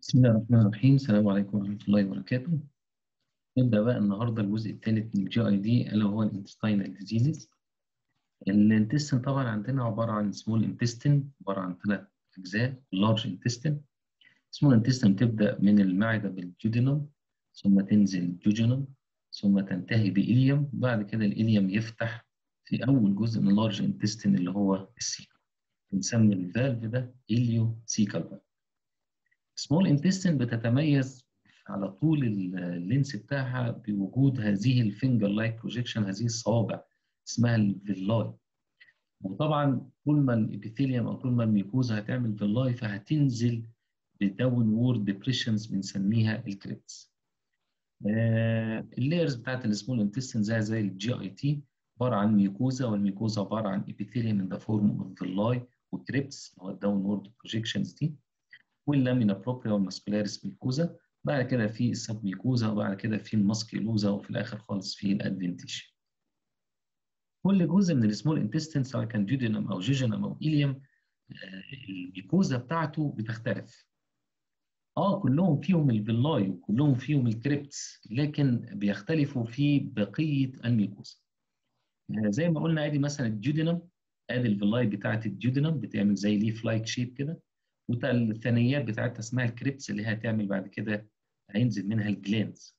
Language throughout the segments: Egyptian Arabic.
بسم الله الرحمن الرحيم السلام عليكم ورحمة الله وبركاته نبدأ بقى النهاردة الجزء الثالث من الجي اي دي ألا وهو الانتستينال ديزيزز الانتستين طبعا عندنا عبارة عن سمول انتستين عبارة عن ثلاث أجزاء لارج انتستين سمول انتستين تبدأ من المعدة بالجودينوم ثم تنزل الجوجينوم ثم تنتهي بإليوم بعد كده الإليوم يفتح في أول جزء من اللارج انتستين اللي هو السيكل بنسمي الفالف ده إليو سيكال فالف سمول انتستين بتتميز على طول اللينس بتاعها بوجود هذه الفينجر لايك بروجيكشن هذه الصوابع اسمها الفيلاي وطبعا طول ما الابيثيليوم او طول ما الميكوزا هتعمل فيلاي فهتنزل بداون وورد ديبريشنز بنسميها الكريبس آه اللايرز بتاعت السمول انتستين زي زي الجي اي تي عباره عن ميكوزا والميكوزا عباره عن ابيثيليوم ان ذا فورم اوف فيلاي وكريبس اللي هو الداون وورد بروجيكشنز دي واللامينا بروبريا والماسكولاريس ميكوزا بعد كده في السب ميكوزا وبعد كده في الماسكيلوزا وفي الاخر خالص في الادفنتيشن كل جزء من السمول انتستين سواء كان جودينم او جيجينم او إليوم الميكوزا بتاعته بتختلف اه كلهم فيهم الفيلاي وكلهم فيهم الكريبتس لكن بيختلفوا في بقيه الميكوزا زي ما قلنا ادي مثلا الجودينم ادي الفيلاي بتاعت الجودينم بتعمل زي ليف لايك شيب كده والثانيات بتاعتها اسمها الكريبس اللي هتعمل بعد كده هينزل منها الجلانز.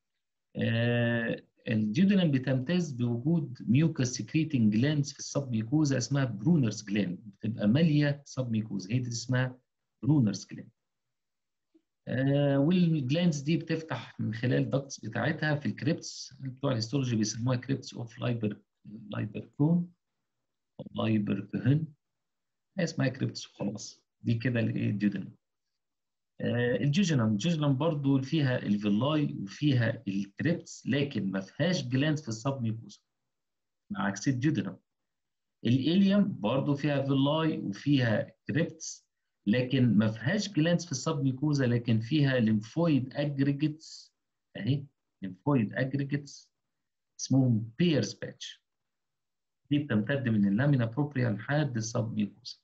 آه الجيودينم بتمتاز بوجود ميوكس سكريتنج جلاندز في السب ميكوزا اسمها برونرز جلاند بتبقى ماليه سب ميكوزا هي دي اسمها برونرز جلاند. آه والجلاندز دي بتفتح من خلال الدكتس بتاعتها في الكريبس بتوع الهيستولوجي بيسموها كريبس اوف لايبر لايبركون او لايبركهن هي اسمها كريبس وخلاص. دي كده الايه الجيودينم آه الجيجينم الجيجينم برضو فيها الفيلاي وفيها الكريبتس لكن ما فيهاش جلاند في السب ميكوزا عكس الجيودينم الاليوم برضو فيها فيلاي وفيها كريبتس لكن ما فيهاش جلاند في السب ميكوزا لكن فيها ليمفويد اجريجيتس اهي ليمفويد اجريجيتس اسمهم بيرز باتش دي بتمتد من اللامينا بروبريا لحد السب ميكوزا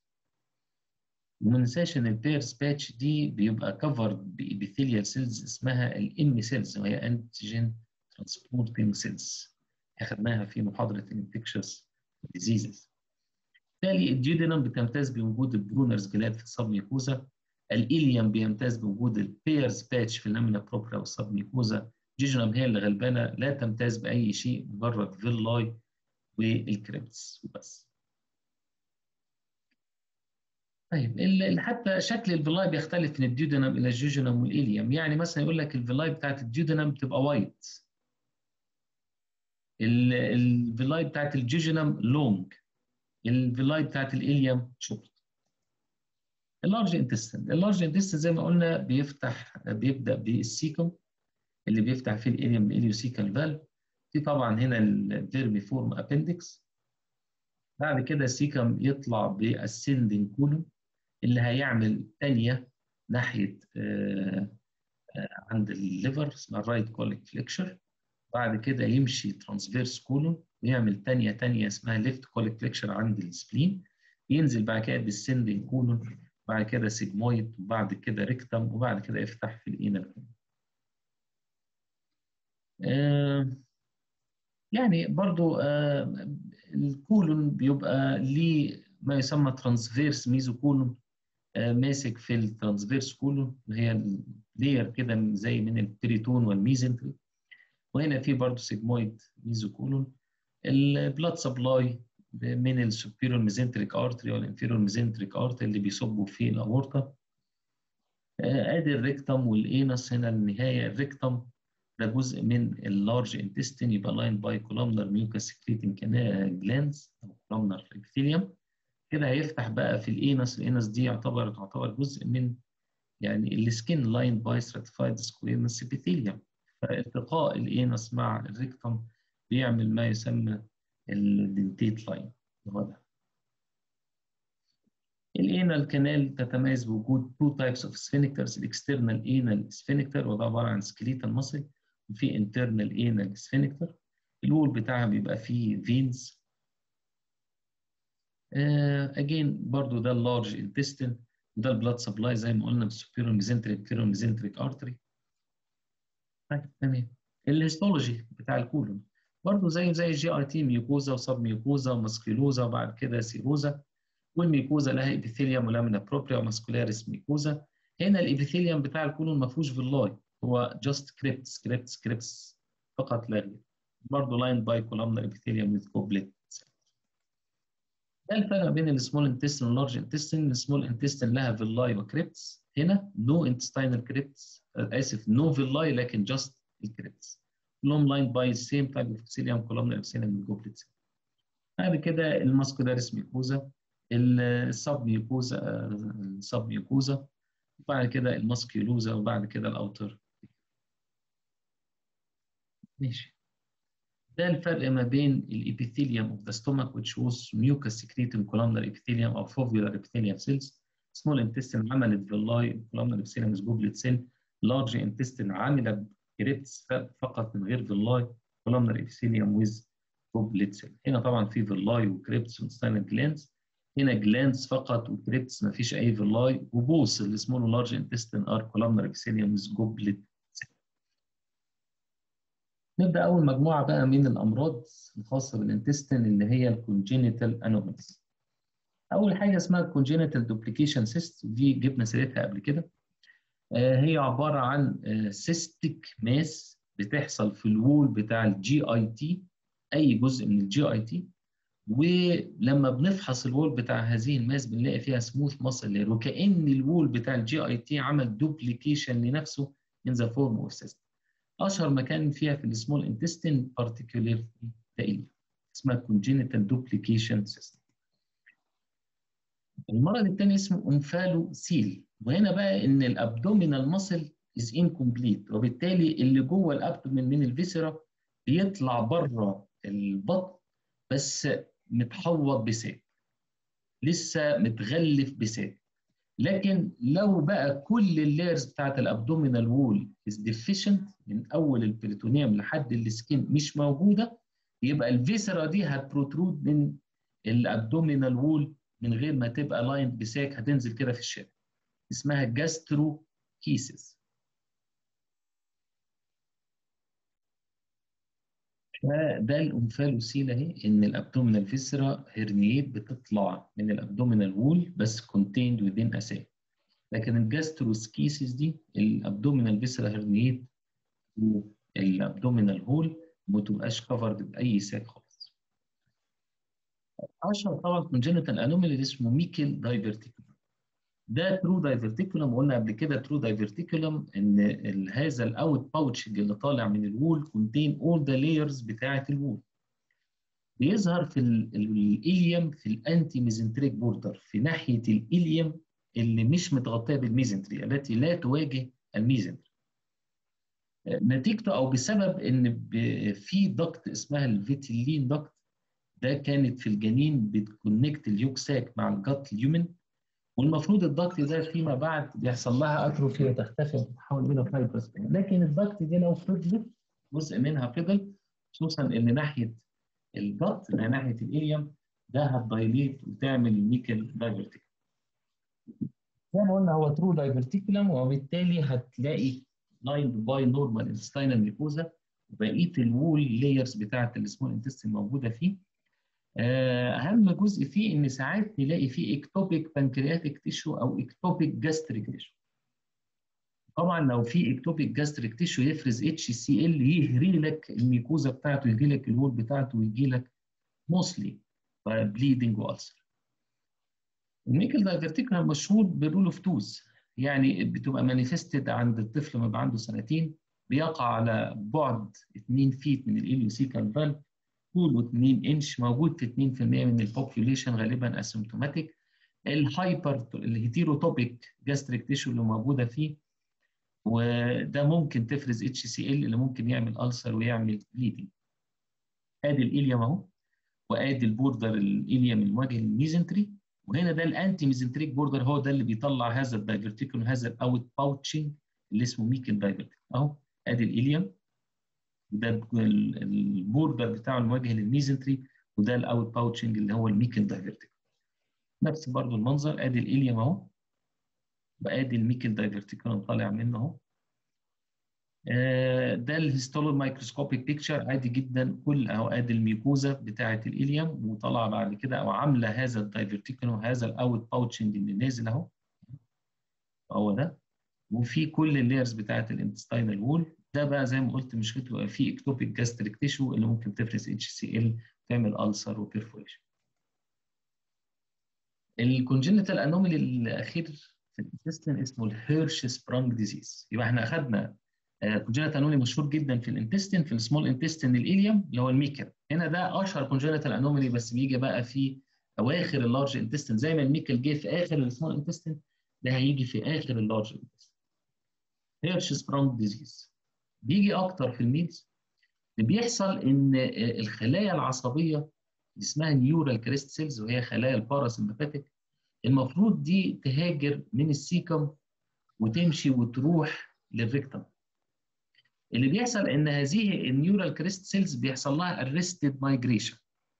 وما ننساش ان البيرز باتش دي بيبقى كفرد بإبيثيليال سيلز اسمها الام سيلز وهي انتيجين ترانسبورتنج سيلز اخذناها في محاضره الانفكشس ديزيزز بالتالي الجيودينم بتمتاز بوجود البرونرز جلاد في السب ميكوزا الإليوم بيمتاز بوجود البيرز باتش في اللامينا بروبرا والسب ميكوزا جيجينم هي اللي غلبانه لا تمتاز باي شيء مجرد فيلاي والكريبتس وبس طيب حتى شكل الفيلاي بيختلف من الديودينم الى الجوجينم والإليوم يعني مثلا يقول لك الفيلاي بتاعت الديودينم بتبقى وايت الفيلاي بتاعت الجوجينم لونج الفيلاي بتاعت الإليوم شورت اللارج انتستين اللارج انتستين زي ما قلنا بيفتح بيبدا بالسيكم اللي بيفتح فيه الإليوم الإليوسيكال فالف في طبعا هنا الفيرمي فورم ابندكس بعد كده السيكم يطلع بالسندنج كولوم اللي هيعمل تانية ناحية آه آه عند الليفر اسمها الرايت كوليك فليكشر بعد كده يمشي ترانسفيرس كولوم ويعمل تانية تانية اسمها ليفت كوليك فليكشر عند السبلين ينزل بعد كده بالسندنج كولوم بعد كده سيجمويد وبعد كده ريكتم وبعد كده يفتح في الإينال آه يعني برضو آه الكولون بيبقى ليه ما يسمى ترانسفيرس ميزوكولون آه ماسك في الترانسفيرس كولون اللي هي لير كده زي من البريتون والميزنتري وهنا في برضو سيجمويد ميزوكولون البلاد سبلاي من السوبيريور ميزنتريك ارتري والانفيريور ميزنتريك ارتري اللي بيصبوا في الاورطه آه ادي الريكتم والانس هنا النهايه الريكتم ده جزء من اللارج انتستين يبقى لاين باي كولومنر ميوكاس سكريتنج جلاندز او كولومنر ابيثيليوم كده هيفتح بقى في الانس الانس دي يعتبر تعتبر جزء من يعني السكين لاين باي ستراتيفايد سكويرنس ابيثيليوم فالتقاء الانس مع الريكتوم بيعمل ما يسمى الدنتيت لاين هو ده الانال كانال تتميز بوجود تو تايبس اوف سفينكترز الاكسترنال انال سفينكتر وده عباره عن سكليتال ماسل وفي انترنال انال سفينكتر الوول بتاعها بيبقى فيه فينز اجين برضو ده اللارج انتستين وده البلاد سبلاي زي ما قلنا بالسوبيرو ميزنتريك كيرو ميزنتريك ارتري طيب تمام الهيستولوجي بتاع الكولون برضه زي زي الجي ار تي ميوكوزا وسب ميوكوزا وماسكيلوزا وبعد كده سيروزا والميكوزا لها ابيثيليوم ولامينا بروبريا وماسكولاريس ميكوزا هنا الابيثيليوم بتاع الكولون ما فيهوش فيلاي هو جاست كريبتس كريبتس كريبتس فقط لا غير برضه لاين باي كولامنر ابيثيليوم وذ كوبليت ده الفرق بين السمول انتستين واللارج انتستين السمول انتستين لها فيلاي وكريبتس هنا نو انتستينال كريبتس اسف نو فيلاي لكن جاست الكريبتس كلهم لاين باي سيم تايب اوف ابيثيليوم كولامنر ابيثيليوم وذ كوبليت بعد كده الماسكولاريس ميكوزا السب ميوكوزا السب ميوكوزا وبعد كده الماسكيولوزا وبعد كده الاوتر ماشي ده الفرق ما بين الابيثيليوم اوف ذا stomach which was mucus secreting columnar epithelium او foveolar epithelium cells small intestine عملت فيلاي columnar epithelium is goblet cell large intestine عملت كريبتس فقط من غير فيلاي columnar epithelium with goblet cell هنا طبعا في فيلاي وكريبتس وستاينال جلاندز هنا جلاندز فقط وكريبتس ما فيش اي فيلاي وبوس السمول ولارج انتستين ار كولامنر ابيثيليوم ويز جوبلت نبدا اول مجموعه بقى من الامراض الخاصه بالانتستين اللي هي الكونجينيتال انوماليز اول حاجه اسمها الكونجينيتال دوبليكيشن سيست دي جبنا سيرتها قبل كده آه هي عباره عن سيستيك ماس بتحصل في الوول بتاع الجي اي تي اي جزء من الجي اي تي ولما بنفحص الوول بتاع هذه الماس بنلاقي فيها سموث ماسل لير وكأن الوول بتاع الجي اي تي عمل دوبليكيشن لنفسه in the form of cyst. اشهر مكان فيها في السمول انتستين particularly the اسمها congenital duplication cyst. المرض الثاني اسمه انفالو سيل وهنا بقى ان الابدومينال ماسل از incomplete وبالتالي اللي جوه الابدومين من الفيسرا بيطلع بره البطن بس متحوط بسات لسه متغلف بسات لكن لو بقى كل اللايرز بتاعت الابدومينال وول از ديفيشنت من اول البريتونيوم لحد السكين مش موجوده يبقى الفيسرا دي هتبروترود من الابدومينال وول من غير ما تبقى لايند بساك هتنزل كده في الشارع اسمها جاسترو كيسز فده الانفالوسيل اهي ان الابدومينال فيسرا هرنيات بتطلع من الابدومينال وول بس كونتيند within a sac لكن الجاستروسكيسيس دي الابدومينال فيسرا هرنيات والابدومينال هول ما تبقاش كفرد باي ساك خالص. اشهر طبعا كونجنتال انومالي اسمه ميكل دايفرتيكولم. ده ترو دايفرتيكولم قلنا قبل كده ترو دايفرتيكولم ان هذا الاوت باوتش اللي طالع من الوول كونتين اول ذا لايرز بتاعه الوول بيظهر في الاليوم في الانتي ميزنتريك بوردر في ناحيه الاليوم اللي مش متغطيه بالميزنتري التي لا تواجه الميزنتري نتيجته او بسبب ان في ضغط اسمها الفيتيلين ضغط ده كانت في الجنين بتكونكت اليوكساك مع الجات اليومن والمفروض الضغط ده فيما بعد بيحصل لها اتروفي وتختفي وتتحول الى فايبرس لكن الضغط دي لو فضلت جزء منها فضل خصوصا ان ناحيه الضغط اللي ناحيه الاليوم ده هتدايليت وتعمل ميكل دايفرتيكل زي ما قلنا هو ترو دايفرتيكولم وبالتالي هتلاقي لايند باي نورمال انتستينال ميكوزا وبقيه الوول لايرز بتاعه السمول انتستين موجوده فيه اهم جزء فيه ان ساعات نلاقي فيه اكتوبيك بانكرياتيك تيشو او اكتوبيك جاستريك تيشو طبعا لو في اكتوبيك جاستريك تيشو يفرز اتش سي ال يهري لك الميكوزا بتاعته يهري لك الوول بتاعته ويجي لك موسلي بليدنج والسر الميكل دايفرتيكولم مشهور بالرول اوف توز يعني بتبقى مانيفستد عند الطفل لما يبقى عنده سنتين بيقع على بعد 2 فيت من الاليوسيكال فالف طوله 2 انش موجود في 2% من البوبيوليشن غالبا اسيمتوماتيك الهايبر الهيتيروتوبيك جاستريك تيشو اللي موجوده فيه وده ممكن تفرز اتش سي ال اللي ممكن يعمل ألسر ويعمل بليدنج ادي الاليوم اهو وادي البوردر الاليوم المواجه للميزنتري وهنا ده الانتي ميزنتريك بوردر هو ده اللي بيطلع هذا الدايفرتيكول هذا الاوت باوتشنج اللي اسمه ميكل دايفرتيكول اهو ادي الاليوم وده البوردر بتاعه المواجه للميزنتري وده الاوت باوتشنج اللي هو الميكل دايفرتيكول نفس برضو المنظر ادي الاليوم اهو وادي الميكل دايفرتيكولم طالع منه اهو ده الهيستولو مايكروسكوبيك بيكتشر عادي جدا كل اهو ادي الميكوزا بتاعه الاليوم وطالعه بعد كده او عامله هذا الدايفرتيكولم هذا الاوت باوتشنج اللي نازل اهو هو ده وفي كل اللايرز بتاعه الانتستينال وول ده بقى زي ما قلت مشكلته بقى فيه اكتوبيك جاستريك تيشو اللي ممكن تفرز اتش سي ال تعمل ألسر وبيرفوريشن. الكونجنتال انوميلي الاخير في الانتستين اسمه الهيرش سبرانج ديزيز يبقى احنا اخذنا كونجنتال انوميلي مشهور جدا في الانتستين في السمول انتستين الاليوم اللي هو الميكل هنا ده اشهر كونجنتال انوميلي بس بيجي بقى في اواخر اللارج انتستين زي ما الميكل جه في اخر السمول انتستين ده هيجي في اخر اللارج انتستين هيرش سبرانج ديزيز بيجي اكتر في الميلز بيحصل ان الخلايا العصبيه اللي اسمها نيورال كريست سيلز وهي خلايا الباراسمباتيك المفروض دي تهاجر من السيكم وتمشي وتروح للريكتم اللي بيحصل ان هذه النيورال كريست سيلز بيحصل لها ارستد مايجريشن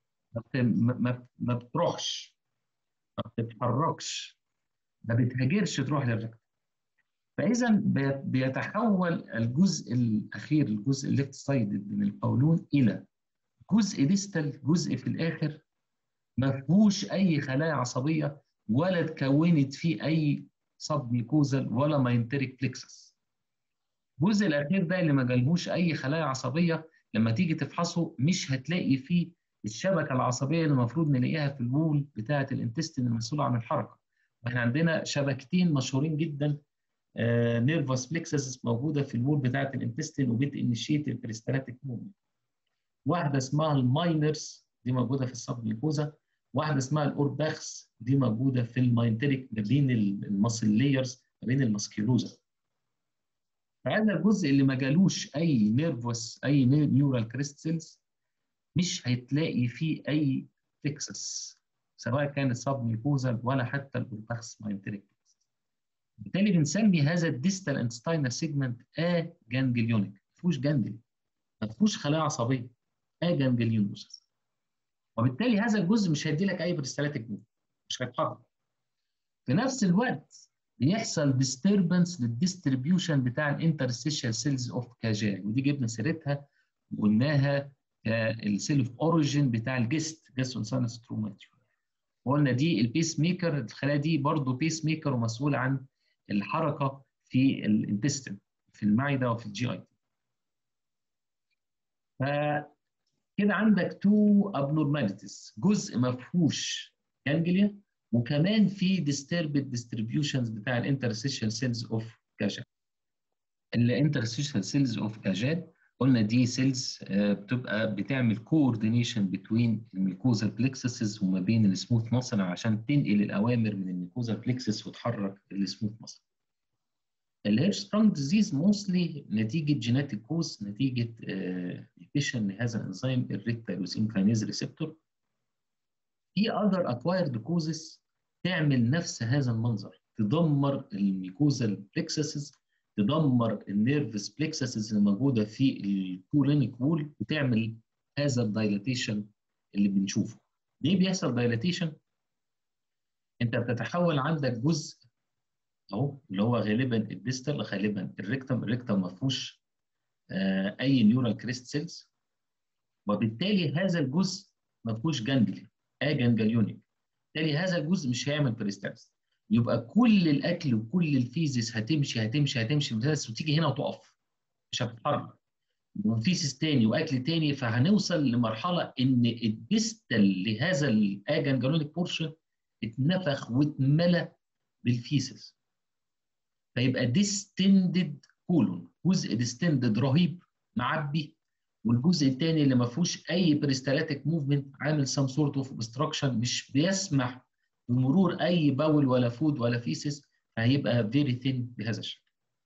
ما بتروحش ما بتتحركش ما بتهاجرش تروح للريكتم فاذا بيتحول الجزء الاخير الجزء الليفت سايد من القولون الى جزء ديستال جزء في الاخر ما فيهوش اي خلايا عصبيه ولا اتكونت فيه اي سب ميكوزال ولا ماينتريك بلكسس الجزء الاخير ده اللي ما جالهوش اي خلايا عصبيه لما تيجي تفحصه مش هتلاقي فيه الشبكه العصبيه اللي المفروض نلاقيها في الوول بتاعه الانتستين المسؤوله عن الحركه احنا عندنا شبكتين مشهورين جدا نيرفس بلكسس موجوده في الوول بتاعه الانتستين وبتنشيت البريستالاتيك موفمنت واحده اسمها الماينرز دي موجوده في السب ميكوزا واحده اسمها الاورباخس دي موجوده في الماينتريك ما بين الماسل لايرز ما بين الماسكيولوزا فهذا الجزء اللي ما جالوش اي نيرفس اي نيورال كريستلز مش هتلاقي فيه اي فيكسس سواء كان السب ميكوزا ولا حتى الاورباخس ماينتريك بالتالي بنسمي هذا الديستال انتستاينال سيجمنت ا جانجليونيك ما فيهوش جانجلي ما فيهوش خلايا عصبيه ا جانجليونوسس وبالتالي هذا الجزء مش هيدي لك اي بريستالاتيك موف مش هيتحرك في نفس الوقت بيحصل ديستربنس للديستريبيوشن بتاع الانترستيشال سيلز اوف كاجال ودي جبنا سيرتها وقلناها السيل اوف اوريجين بتاع الجست جاستونسانس تروماتيو وقلنا دي البيس ميكر الخلايا دي برضه بيس ميكر ومسؤول عن الحركه في الانتستين في المعده وفي الجي اي فكده عندك تو ابنورماليتيز جزء ما فيهوش جانجليا وكمان في disturbed distributions بتاع الانترستيشال سيلز اوف كاجال الانترستيشال سيلز اوف كاجال قلنا دي سيلز بتبقى بتعمل كوردينيشن بين الميكوزال بلكسسز وما بين السموث ماسل عشان تنقل الاوامر من الميكوزال بلكسس وتحرك السموث ماسل الهيرش سبرانج ديزيز موستلي نتيجه جيناتيك كوز نتيجه ميوتيشن لهذا الانزيم الريكتالوسين كاينيز ريسبتور في اذر اكوايرد كوزز تعمل نفس هذا المنظر تدمر الميكوزال بلكسسز تدمر النيرفس بلكسسز اللي موجوده في الكولينيك وول وتعمل هذا الدايلاتيشن اللي بنشوفه. ليه بيحصل دايلاتيشن؟ انت بتتحول عندك جزء اهو اللي هو غالبا الديستال غالبا الريكتم الريكتم ما فيهوش آه اي نيورال كريست سيلز وبالتالي هذا الجزء ما فيهوش جانجلي اجانجليونيك بالتالي هذا الجزء مش هيعمل بريستالس يبقى كل الاكل وكل الفيزيس هتمشي هتمشي هتمشي بس وتيجي هنا وتقف مش هتتحرك وفيزيس تاني واكل تاني فهنوصل لمرحله ان الديستال لهذا الاجانجلونيك بورشن اتنفخ واتملى بالفيسس فيبقى ديستندد كولون جزء ديستندد رهيب معبي والجزء الثاني اللي ما فيهوش اي بريستالاتيك موفمنت عامل سام سورت اوف obstruction مش بيسمح بمرور اي باول ولا فود ولا فيسس فهيبقى فيري ثين بهذا الشكل.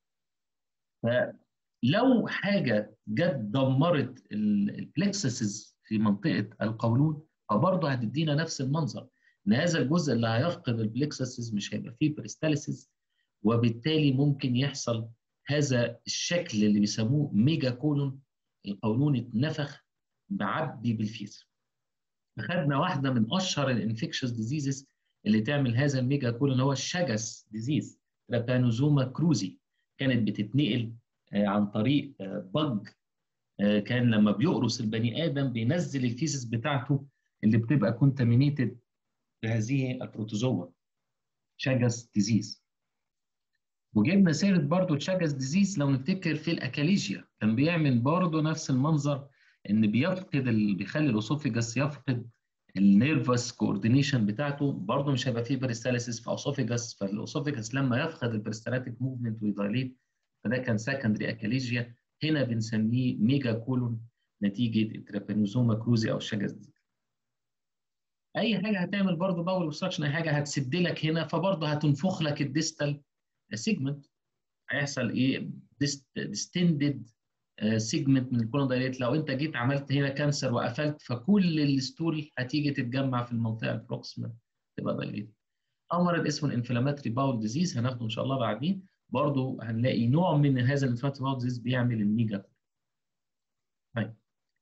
فلو حاجه جت دمرت البلكسسز في منطقه القولون فبرضه هتدينا نفس المنظر ان هذا الجزء اللي هيفقد البلكسسز مش هيبقى فيه بريستاليسيس وبالتالي ممكن يحصل هذا الشكل اللي بيسموه ميجا كولون القولون اتنفخ معبي بالفيس. فخدنا واحده من اشهر الانفكشس ديزيزز اللي تعمل هذا الميجا كولون هو الشجس ديزيز ترابانوزوما كروزي كانت بتتنقل عن طريق بج كان لما بيقرص البني ادم بينزل الفيسس بتاعته اللي بتبقى كونتامينيتد بهذه البروتوزوا شاجس ديزيز وجبنا سيره برضه تشاجس ديزيز لو نفتكر في الاكاليجيا كان بيعمل برضه نفس المنظر ان بيفقد ال... بيخلي الاسوفيجاس يفقد النيرفس كوردينيشن بتاعته برضه مش هيبقى فيه بريستاليسيس في اسوفيجاس فالاسوفيجاس لما يفقد البريستالاتيك موفمنت ويدايليت فده كان سكندري اكاليجيا هنا بنسميه ميجا كولون نتيجه الترابانوزوما كروزي او الشجز دي. اي حاجه هتعمل برضه باول اوبستراكشن اي حاجه هتسد لك هنا فبرضه هتنفخ لك الديستال سيجمنت هيحصل ايه ديستندد سيجمنت من الكولون دايريت لو انت جيت عملت هنا كانسر وقفلت فكل الستول هتيجي تتجمع في المنطقه البروكسيمال تبقى دايريت او مرض اسمه الانفلاماتري باول ديزيز هناخده ان شاء الله بعدين برضه هنلاقي نوع من هذا الانفلاماتري باول ديزيز بيعمل الميجا طيب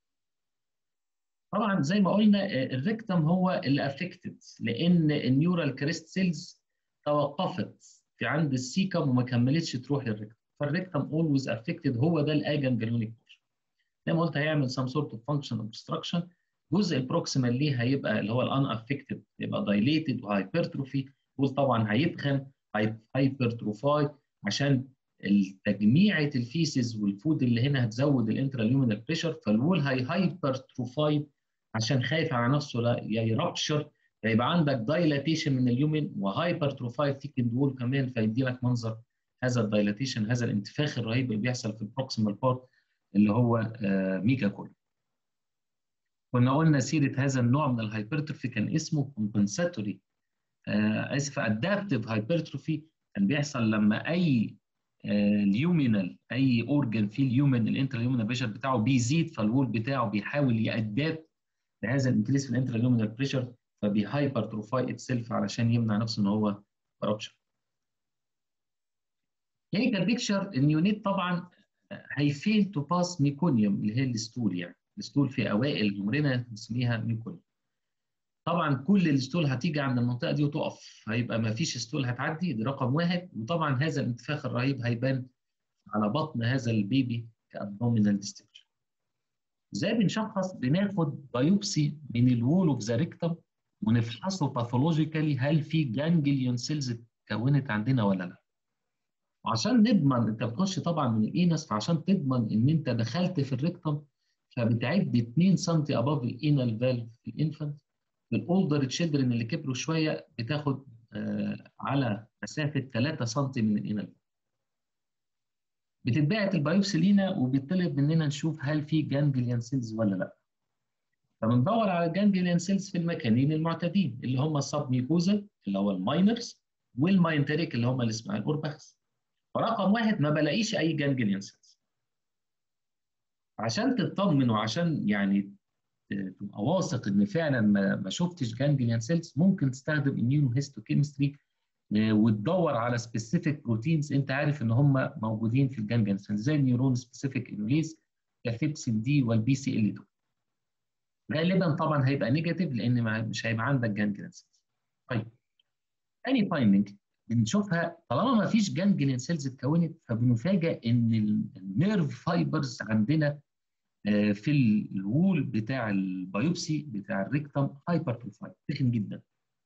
طبعا زي ما قلنا الريكتم هو اللي افكتد لان النيورال كريست سيلز توقفت في عند السيكم وما كملتش تروح للريكتم فالريكتم اولويز افكتد هو ده الاجن جانوليك بورشن زي ما قلت هيعمل سم سورت اوف فانكشن اوبستراكشن جزء البروكسيمال ليه هيبقى اللي هو الان افكتد يبقى دايليتد وهايبرتروفي دول طبعا هيتخن هايبرتروفاي عشان تجميعة الفيسز والفود اللي هنا هتزود الانتراليومينال بريشر فالوول هي هايبرتروفايد عشان خايف على نفسه لا يا يرابشر فيبقى عندك دايلاتيشن من اليومن وهايبرتروفايد ثيكند وول كمان فيدي لك منظر هذا الدايلاتيشن هذا الانتفاخ الرهيب اللي بيحصل في البروكسيمال بارت اللي هو آه ميجا كول كنا قلنا سيره هذا النوع من الهايبرتروفي كان اسمه كومبنساتوري آه اسف ادابتيف هايبرتروفي كان بيحصل لما اي آه اليومينال اي اورجن في اليومن الانتراليومينال بريشر بتاعه بيزيد فالوول بتاعه بيحاول يأدابت لهذا الانكريس في الانتراليومينال بريشر فبيهايبرتروفاي اتسيلف علشان يمنع نفسه ان هو رابشر. كلينيكال بيكتشر النيونيت طبعا هيفيل تو باس ميكونيوم اللي هي الستول يعني الستول في اوائل عمرنا نسميها ميكونيوم. طبعا كل الستول هتيجي عند المنطقه دي وتقف هيبقى ما فيش ستول هتعدي دي رقم واحد وطبعا هذا الانتفاخ الرهيب هيبان على بطن هذا البيبي كابدومينال ديستكشن. ازاي بنشخص بناخد بايوبسي من الوول اوف ذا ريكتم ونفحصه باثولوجيكالي هل في جانجليون سيلز اتكونت عندنا ولا لا وعشان نضمن انت بتخش طبعا من الاينس فعشان تضمن ان انت دخلت في الريكتم فبتعد 2 سم اباف الانال فالف في الانفانت في الاولدر تشيلدرن اللي كبروا شويه بتاخد آه على مسافه 3 سم من الانال بتتبعت البايوبسي لينا وبيطلب مننا نشوف هل في جانجليان سيلز ولا لا فبندور على الجانجليان سيلز في المكانين المعتادين اللي هم السب ميكوزا اللي هو الماينرز والماينتريك اللي هم اللي اسمها الاورباكس فرقم واحد ما بلاقيش اي جانجليان سيلز عشان تطمن وعشان يعني تبقى واثق ان فعلا ما, ما شفتش جانجليان سيلز ممكن تستخدم اميونو هيستوكيمستري وتدور على سبيسيفيك بروتينز انت عارف ان هم موجودين في الجانجليان سيلز زي النيورون سبيسيفيك انوليز كفيبسين دي والبي سي ال 2 غالبا طبعا هيبقى نيجاتيف لان مش هيبقى عندك جانجليان سيلز طيب تاني فايندنج بنشوفها طالما ما فيش جانجليان سيلز اتكونت فبنفاجئ ان النيرف فايبرز عندنا في الوول بتاع البيوبسي بتاع الريكتم هايبرتروفايد تخن جدا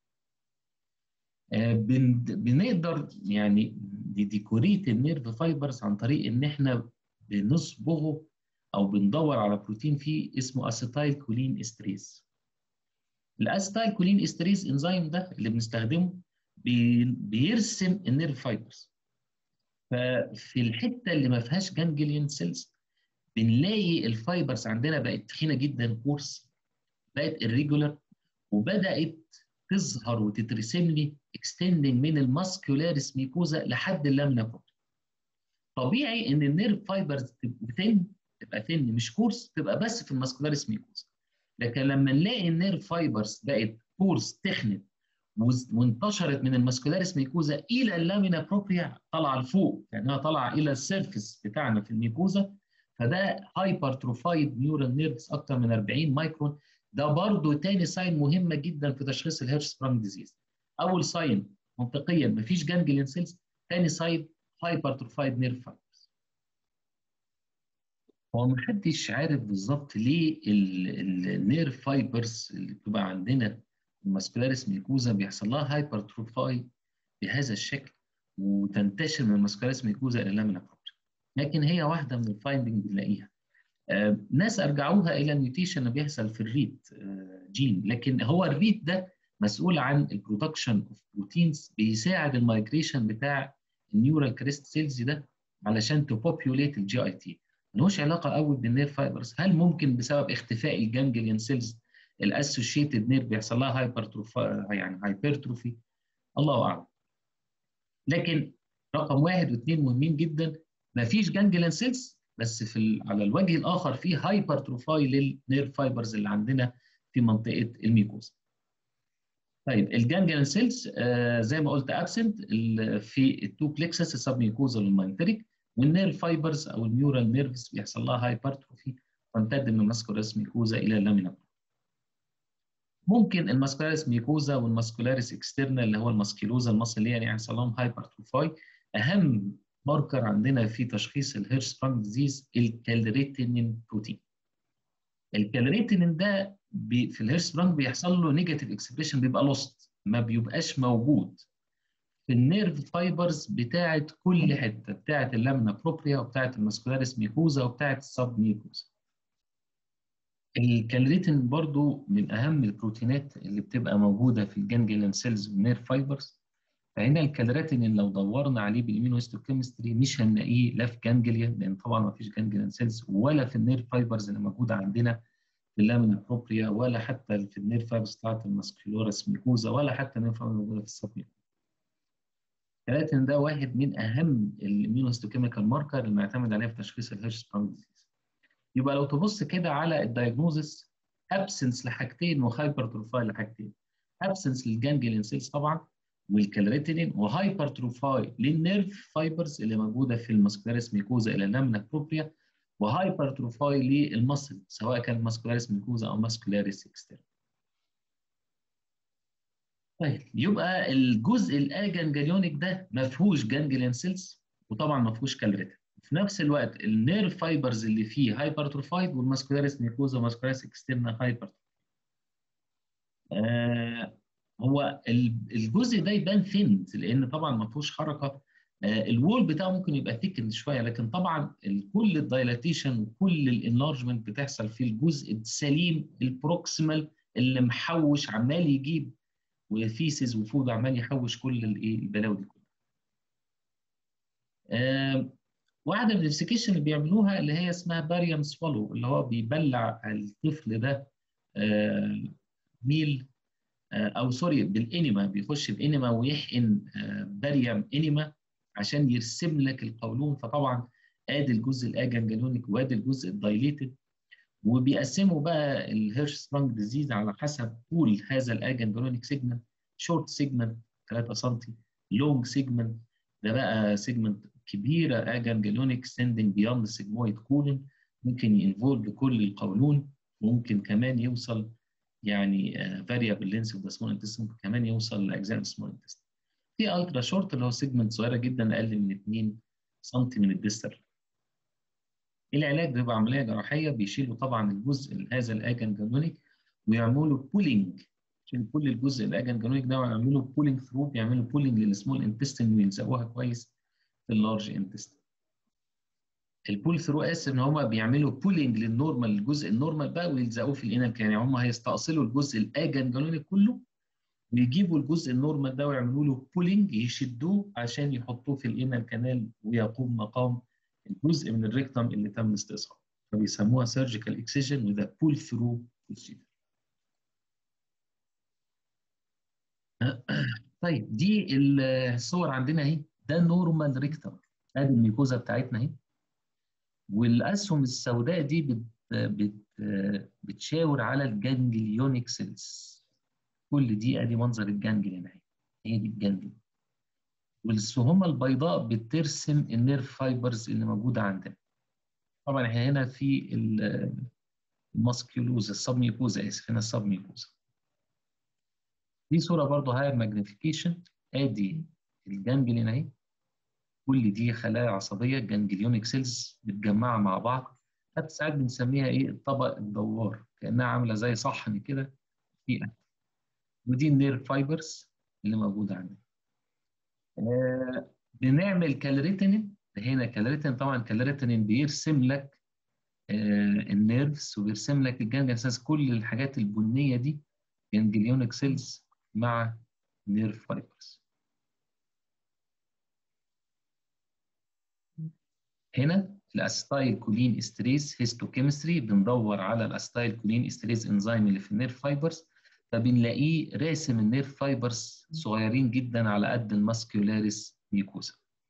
بنقدر يعني نديكوريت النيرف فايبرز عن طريق ان احنا بنصبغه او بندور على بروتين فيه اسمه اسيتايل كولين استريز الاسيتايل كولين استريز انزيم ده اللي بنستخدمه بيرسم النيرف فايبرز ففي الحته اللي ما فيهاش جانجليون سيلز بنلاقي الفايبرز عندنا بقت تخينه جدا كورس بقت irregular وبدات تظهر وتترسم لي اكستندنج من الماسكولاريس ميكوزا لحد اللامنا بروبري طبيعي ان النيرف فايبرز تبقى ثن تبقى ثن مش كورس تبقى بس في الماسكولاريس ميكوزا لكن لما نلاقي النيرف فايبرز بقت كورس تخنت وانتشرت من الماسكولاريس ميكوزا الى اللامينا بروبريا طالعه لفوق كانها طالعه الى السيرفيس بتاعنا في الميكوزا فده هايبرتروفايد نيورال نيرفز اكتر من 40 مايكرون ده برضه تاني ساين مهمه جدا في تشخيص الهيرش سبرانج ديزيز اول ساين منطقيا مفيش جانجليون سيلز تاني سايد هايبرتروفايد نيرف فايبرز هو محدش عارف بالظبط ليه النيرف فايبرز اللي بتبقى عندنا الماسكولاريس ميكوزا بيحصل لها هايبرتروفاي بهذا الشكل وتنتشر من الماسكولاريس ميكوزا الى اللامينا بروبريا لكن هي واحده من الفايندنج بنلاقيها آه ناس ارجعوها الى الميوتيشن اللي بيحصل في الريت آه جين لكن هو الريت ده مسؤول عن البرودكشن اوف بروتينز بيساعد المايجريشن بتاع النيورال كريست سيلز ده علشان تبوبيوليت الجي اي تي ملوش علاقه قوي بالنير فايبرز هل ممكن بسبب اختفاء الجانجليان سيلز الاسوشيتد نير بيحصل لها هايبرتروفي يعني هايبرتروفي الله اعلم لكن رقم واحد واثنين مهمين جدا ما فيش جانجليان سيلز بس في ال... على الوجه الاخر في هايبرتروفاي للنير فايبرز اللي عندنا في منطقه الميكوزا طيب الجانجليان سيلز آه زي ما قلت ابسنت في التو بلكسس السب ميكوزا والماينتريك والنير فايبرز او الميورال نيرفز بيحصل لها هايبرتروفي تمتد من الماسكولاريس ميكوزا الى اللامينا ممكن الماسكولاريس ميكوزا والماسكولاريس اكسترنال اللي هو الماسكيلوزا المصل اللي يعني يحصل لهم هايبرتروفاي اهم ماركر عندنا في تشخيص الهيرشسبرانج ديزيز الكالريتينين بروتين الكالريتينين ده بي في الهيرشسبرانج بيحصل له نيجاتيف اكسبريشن بيبقى لوست ما بيبقاش موجود في النيرف فايبرز بتاعه كل حته بتاعه اللامنا بروبريا وبتاعه الماسكولاريس ميكوزا وبتاعه السب ميكوزا الكالريتين برضو من اهم البروتينات اللي بتبقى موجوده في الجانجليان سيلز والنير فايبرز فهنا الكالريتين لو دورنا عليه بالامينوهيستوكيمستري مش هنلاقيه لا في جانجليان لان طبعا ما فيش جانجليان سيلز ولا في النير فايبرز اللي موجوده عندنا في اللامنا بروبريا ولا حتى في النير فايبرز بتاعت الماسكولورس ميكوزا ولا حتى النير فايبرز موجوده في السب الكالريتين ده واحد من اهم الاميونوهيستوكيميكال ماركر اللي بنعتمد عليها في تشخيص الهيرشسبرانج ديزيز يبقى لو تبص كده على الدايجنوزس ابسنس لحاجتين وهايبرتروفاي لحاجتين ابسنس للجانجلين سيلز طبعا والكالريتينين وهايبرتروفاي للنيرف فايبرز اللي موجوده في الماسكولاريس ميكوزا الى اللامنا بروبريا وهايبرتروفاي للمصل سواء كان ماسكولاريس ميكوزا او ماسكولاريس اكسترن طيب يبقى الجزء الاجنجليونيك ده ما فيهوش جانجلين سيلز وطبعا ما فيهوش كالريتين في نفس الوقت النيرف فايبرز اللي فيه هايبرتروفايد والماسكولاريس ميكوزا والماسكولاريس اكسترنا هايبر آه هو الجزء ده يبان ثيند لان طبعا ما فيهوش حركه آه الوول بتاعه ممكن يبقى ثيكند شويه لكن طبعا كل الدايلاتيشن وكل الانلارجمنت بتحصل في الجزء السليم البروكسيمال اللي محوش عمال يجيب وفيسز وفود عمال يحوش كل الايه البلاوي دي كلها. آه واحده من الانفستيجيشن اللي بيعملوها اللي هي اسمها باريوم سوالو اللي هو بيبلع الطفل ده آه ميل آه او سوري بالانيما بيخش بانيما ويحقن باريوم انيما عشان يرسم لك القولون فطبعا ادي الجزء الاجنجلونيك وادي الجزء الدايليتد وبيقسموا بقى الهيرش سبرانج ديزيز على حسب طول هذا الاجنجلونيك سيجمنت شورت سيجمنت 3 سم لونج سيجمنت ده بقى سيجمنت كبيره اجنجلونيك ستاندنج بياند السيجمويد كولون ممكن ينفولف كل القولون ممكن كمان يوصل يعني فاريبل لينس اوف ذا سمول انتستين ممكن كمان يوصل لاجزاء السمول انتستين في الترا شورت اللي هو سيجمنت صغيره جدا اقل من 2 سم من الديستر العلاج بيبقى عمليه جراحيه بيشيلوا طبعا الجزء هذا الاجنجلونيك ويعملوا بولينج عشان كل الجزء الاجنجلونيك ده ويعملوا بولينج ثرو بيعملوا بولينج للسمول انتستين ويلزقوها كويس في اللارج انتستين البول ثرو اس ان هم بيعملوا بولينج للنورمال الجزء النورمال بقى ويلزقوه في الانال كان يعني هم هيستأصلوا الجزء الاجنجلونيك كله ويجيبوا الجزء النورمال ده ويعملوا له بولينج يشدوه عشان يحطوه في الانال كانال ويقوم مقام الجزء من الريكتم اللي تم استصحابه فبيسموها سيرجيكال اكسجن وذا بول ثرو بروسيجر طيب دي الصور عندنا اهي ده نورمال ريكتم ادي الميكوزا بتاعتنا اهي والاسهم السوداء دي بت بت بتشاور على الجانجليونيك سيلز كل دي ادي منظر الجانجليون اهي هي دي الجانجليون والسهومة البيضاء بترسم النيرف فايبرز اللي موجودة عندنا طبعا احنا هنا في الماسكيولوزا السبميوكوزا اسف هنا السبميوكوزا دي صورة برضه هاير ماجنيفيكيشن ادي الجانجلين اهي كل دي خلايا عصبيه جانجليونيك سيلز متجمعه مع بعض حتى ساعات بنسميها ايه الطبق الدوار كانها عامله زي صحن كده فيها ودي النير فايبرز اللي موجوده عندنا آه بنعمل كالريتينين هنا كالريتين طبعا كالريتين بيرسم لك آه النيرفز وبيرسم لك الجانجليون اساس كل الحاجات البنيه دي جانجليونيك سيلز مع نيرف فايبرز هنا الاسيتايل كولين استريز هيستوكيمستري بندور على الاسيتايل كولين استريز انزيم اللي في النيرف فايبرز فبنلاقيه راسم النيرف فايبرز صغيرين جدا على قد الماسكيولاريس ميكوزا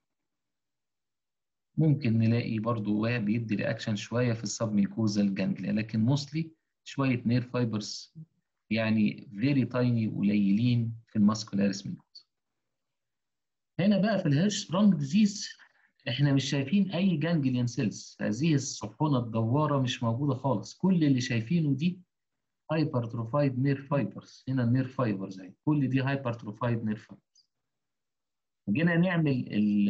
ممكن نلاقي برضو بيدي رياكشن شويه في السب ميكوزا الجانجليا لكن موستلي شويه نير فايبرز يعني فيري تايني قليلين في الماسكولاريس ميكوزا هنا بقى في الهيرش برونج ديزيز احنا مش شايفين اي جانجليان سيلز هذه الصحونه الدواره مش موجوده خالص كل اللي شايفينه دي هايبرتروفايد نير فايبرز هنا النير فايبرز اهي كل دي هايبرتروفايد نير فايبرز جينا نعمل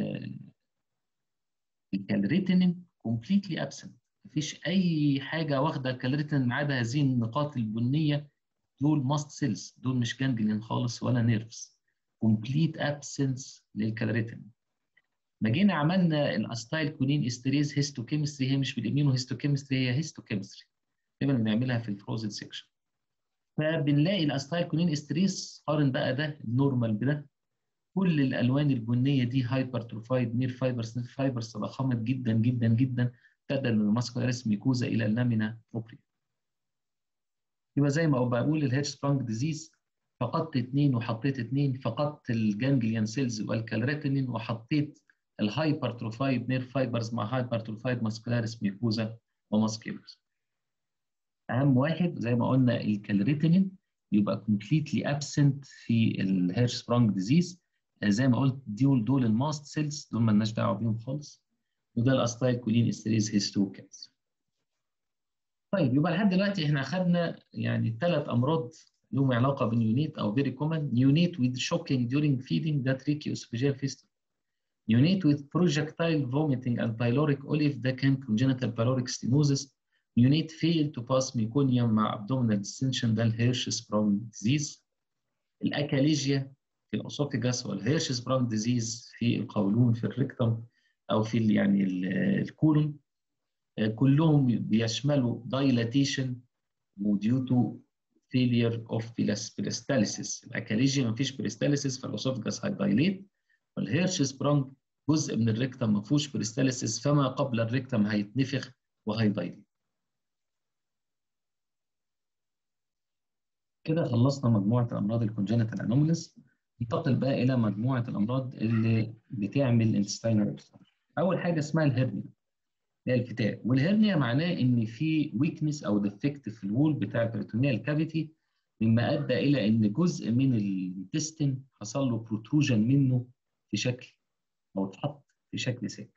الكالريتينين كومبليتلي ابسنت مفيش اي حاجه واخده الكالريتينين ما عدا هذه النقاط البنيه دول ماست سيلز دول مش جانجليان خالص ولا نيرفز كومبليت ابسنس للكالريتينين ما جينا عملنا الاستايل كولين استريز هيستوكيمستري هي مش بالامينو هيستوكيمستري هي هيستوكيمستري دايما بنعملها في الفروزن سيكشن فبنلاقي الاستايل كولين استريز قارن بقى ده النورمال بده كل الالوان البنيه دي هايبرتروفايد نير فايبرز نير فايبرز تضخمت جدا جدا جدا ابتدى من الماسكولاريس ميكوزا الى اللامينا بروبريا يبقى زي ما بقول الهيرش برانج ديزيز فقدت اثنين وحطيت اثنين فقدت الجانجليان سيلز والكالريتينين وحطيت الهايبرتروفايد نير فايبرز مع هايبرتروفايد ماسكولاريس ميكوزا وماسكيولرز اهم واحد زي ما قلنا الكالريتينين يبقى كومبليتلي ابسنت في الهيرش برانج ديزيز زي ما قلت دول دول الماست سيلز دول مالناش دعوه بيهم خالص وده الاستايل كولين استريز هيستوكاز طيب يبقى لحد دلوقتي احنا اخذنا يعني ثلاث امراض لهم علاقه بالنيونيت او فيري كومن نيونيت with shocking during feeding ده tracheoesophageal fistula neonate with projectile vomiting and pyloric olive ده كان congenital pyloric stenosis neonate failed to pass meconium مع abdominal distension ده الهيرش سبرونج ديزيز الاكاليجيا في الاسوفيجاس والهيرش سبرونج ديزيز في القولون في الريكتم او في يعني الكولون كلهم بيشملوا dilatation وديو تو failure of peristalsis الاكاليجيا ما فيش peristalsis فالاسوفيجاس هيدايليت والهيرش سبرونج جزء من الريكتم ما فيهوش peristalsis فما قبل الريكتم هيتنفخ وهيدايليت كده خلصنا مجموعه الامراض الكونجنتال انوماليز ننتقل بقى الى مجموعه الامراض اللي بتعمل انتستينال اول حاجه اسمها الهرنيا هي الفتاء والهرنيا معناه ان في ويكنس او ديفكت في الوول بتاع البريتونيال كافيتي مما ادى الى ان جزء من الانتستين حصل له بروتروجن منه في شكل او اتحط في شكل ساك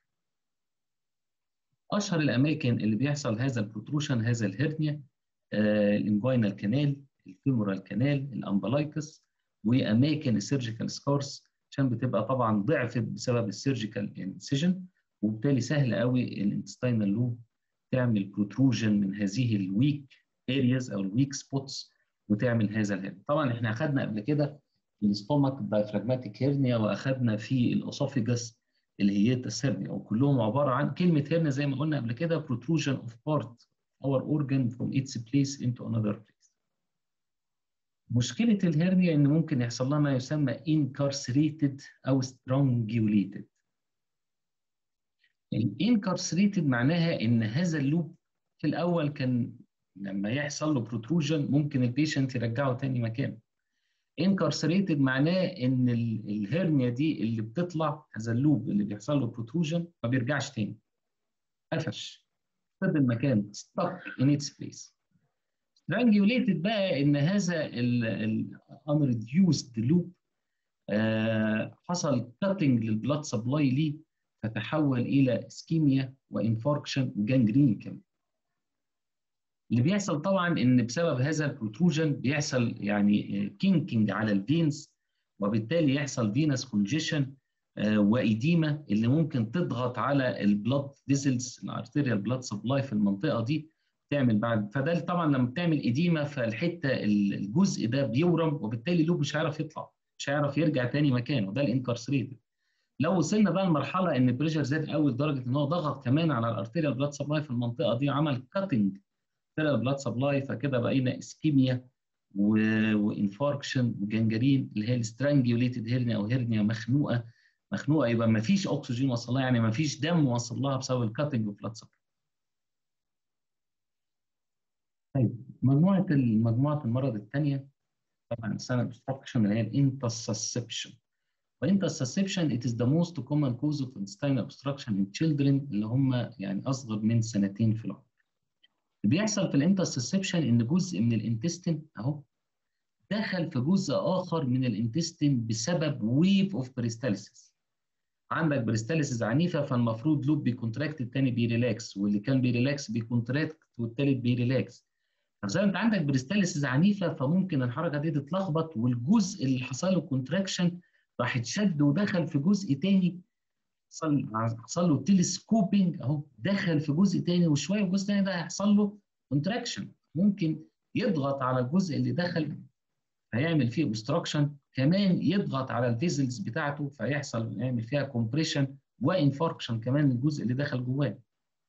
اشهر الاماكن اللي بيحصل هذا البروتروشن هذا الهرنيا آه الانجوينال كانال الفيمورال كانال الامبلايكس واماكن السيرجيكال سكارس عشان بتبقى طبعا ضعفت بسبب السيرجيكال انسيجن وبالتالي سهل قوي الانتستينال لوب تعمل بروتروجن من هذه الويك ارياز او الويك سبوتس وتعمل هذا الهرنيا طبعا احنا اخذنا قبل كده الستومك دايفراجماتيك هيرنيا واخذنا في الاسوفيجاس اللي هي الهرنيا وكلهم عباره عن كلمه هرنيا زي ما قلنا قبل كده protrusion of part our organ from its place into another place مشكلة الهرنيا إن ممكن يحصل لها ما يسمى incarcerated أو strangulated. الانكارسريتد معناها إن هذا اللوب في الأول كان لما يحصل له بروتروجن ممكن البيشنت يرجعه تاني مكانه. انكارسريتد معناه إن الهرنيا دي اللي بتطلع هذا اللوب اللي بيحصل له بروتروجن ما بيرجعش تاني. قفش فضل مكان stuck in its place. strangulated بقى ان هذا الانريديوسد لوب حصل كاتنج للبلاد سبلاي ليه فتحول الى اسكيميا وانفاركشن وجانجرين كمان. اللي بيحصل طبعا ان بسبب هذا البروتروجن بيحصل يعني كينكينج على الفينز وبالتالي يحصل فينس كونجيشن وايديما اللي ممكن تضغط على البلاد فيزلز الارتيريال بلاد سبلاي في المنطقه دي تعمل بعد فده طبعا لما بتعمل ايديما فالحته الجزء ده بيورم وبالتالي اللوب مش هيعرف يطلع مش هيعرف يرجع تاني مكانه ده الانكارسريتد لو وصلنا بقى لمرحله ان البريشر زاد قوي لدرجه ان هو ضغط كمان على الارتيريال بلاد سبلاي في المنطقه دي عمل كاتنج ارتيريال بلاد سبلاي فكده بقينا اسكيميا وانفاركشن وجنجرين اللي هي السترانجيوليتد هيرنيا او هيرنيا مخنوقه مخنوقه يبقى ما فيش اكسجين وصل لها يعني ما فيش دم وصل لها بسبب الكاتنج اوف بلاد سبلاي. طيب مجموعه مجموعه المرض الثانيه طبعا السنه اوبستراكشن اللي هي الانترسسبشن وانترسسبشن it is the most common cause of intestinal obstruction in children اللي هم يعني اصغر من سنتين في العمر. بيحصل في الانترسسبشن ان جزء من الانتستين اهو دخل في جزء اخر من الانتستين بسبب ويف اوف بريستاليسيس عندك بريستاليسيس عنيفه فالمفروض لوب بيكونتراكت الثاني بيريلاكس واللي كان بيريلاكس بيكونتراكت والثالث بيريلاكس فزي انت عندك بريستاليسيس عنيفه فممكن الحركه دي تتلخبط والجزء اللي حصل له كونتراكشن راح اتشد ودخل في جزء ثاني حصل حصل له تيلسكوبينج اهو دخل في جزء ثاني وشويه الجزء الثاني ده هيحصل له كونتراكشن ممكن يضغط على الجزء اللي دخل هيعمل فيه اوبستراكشن كمان يضغط على الفيزلز بتاعته فيحصل يعمل فيها كومبريشن وانفاركشن كمان الجزء اللي دخل جواه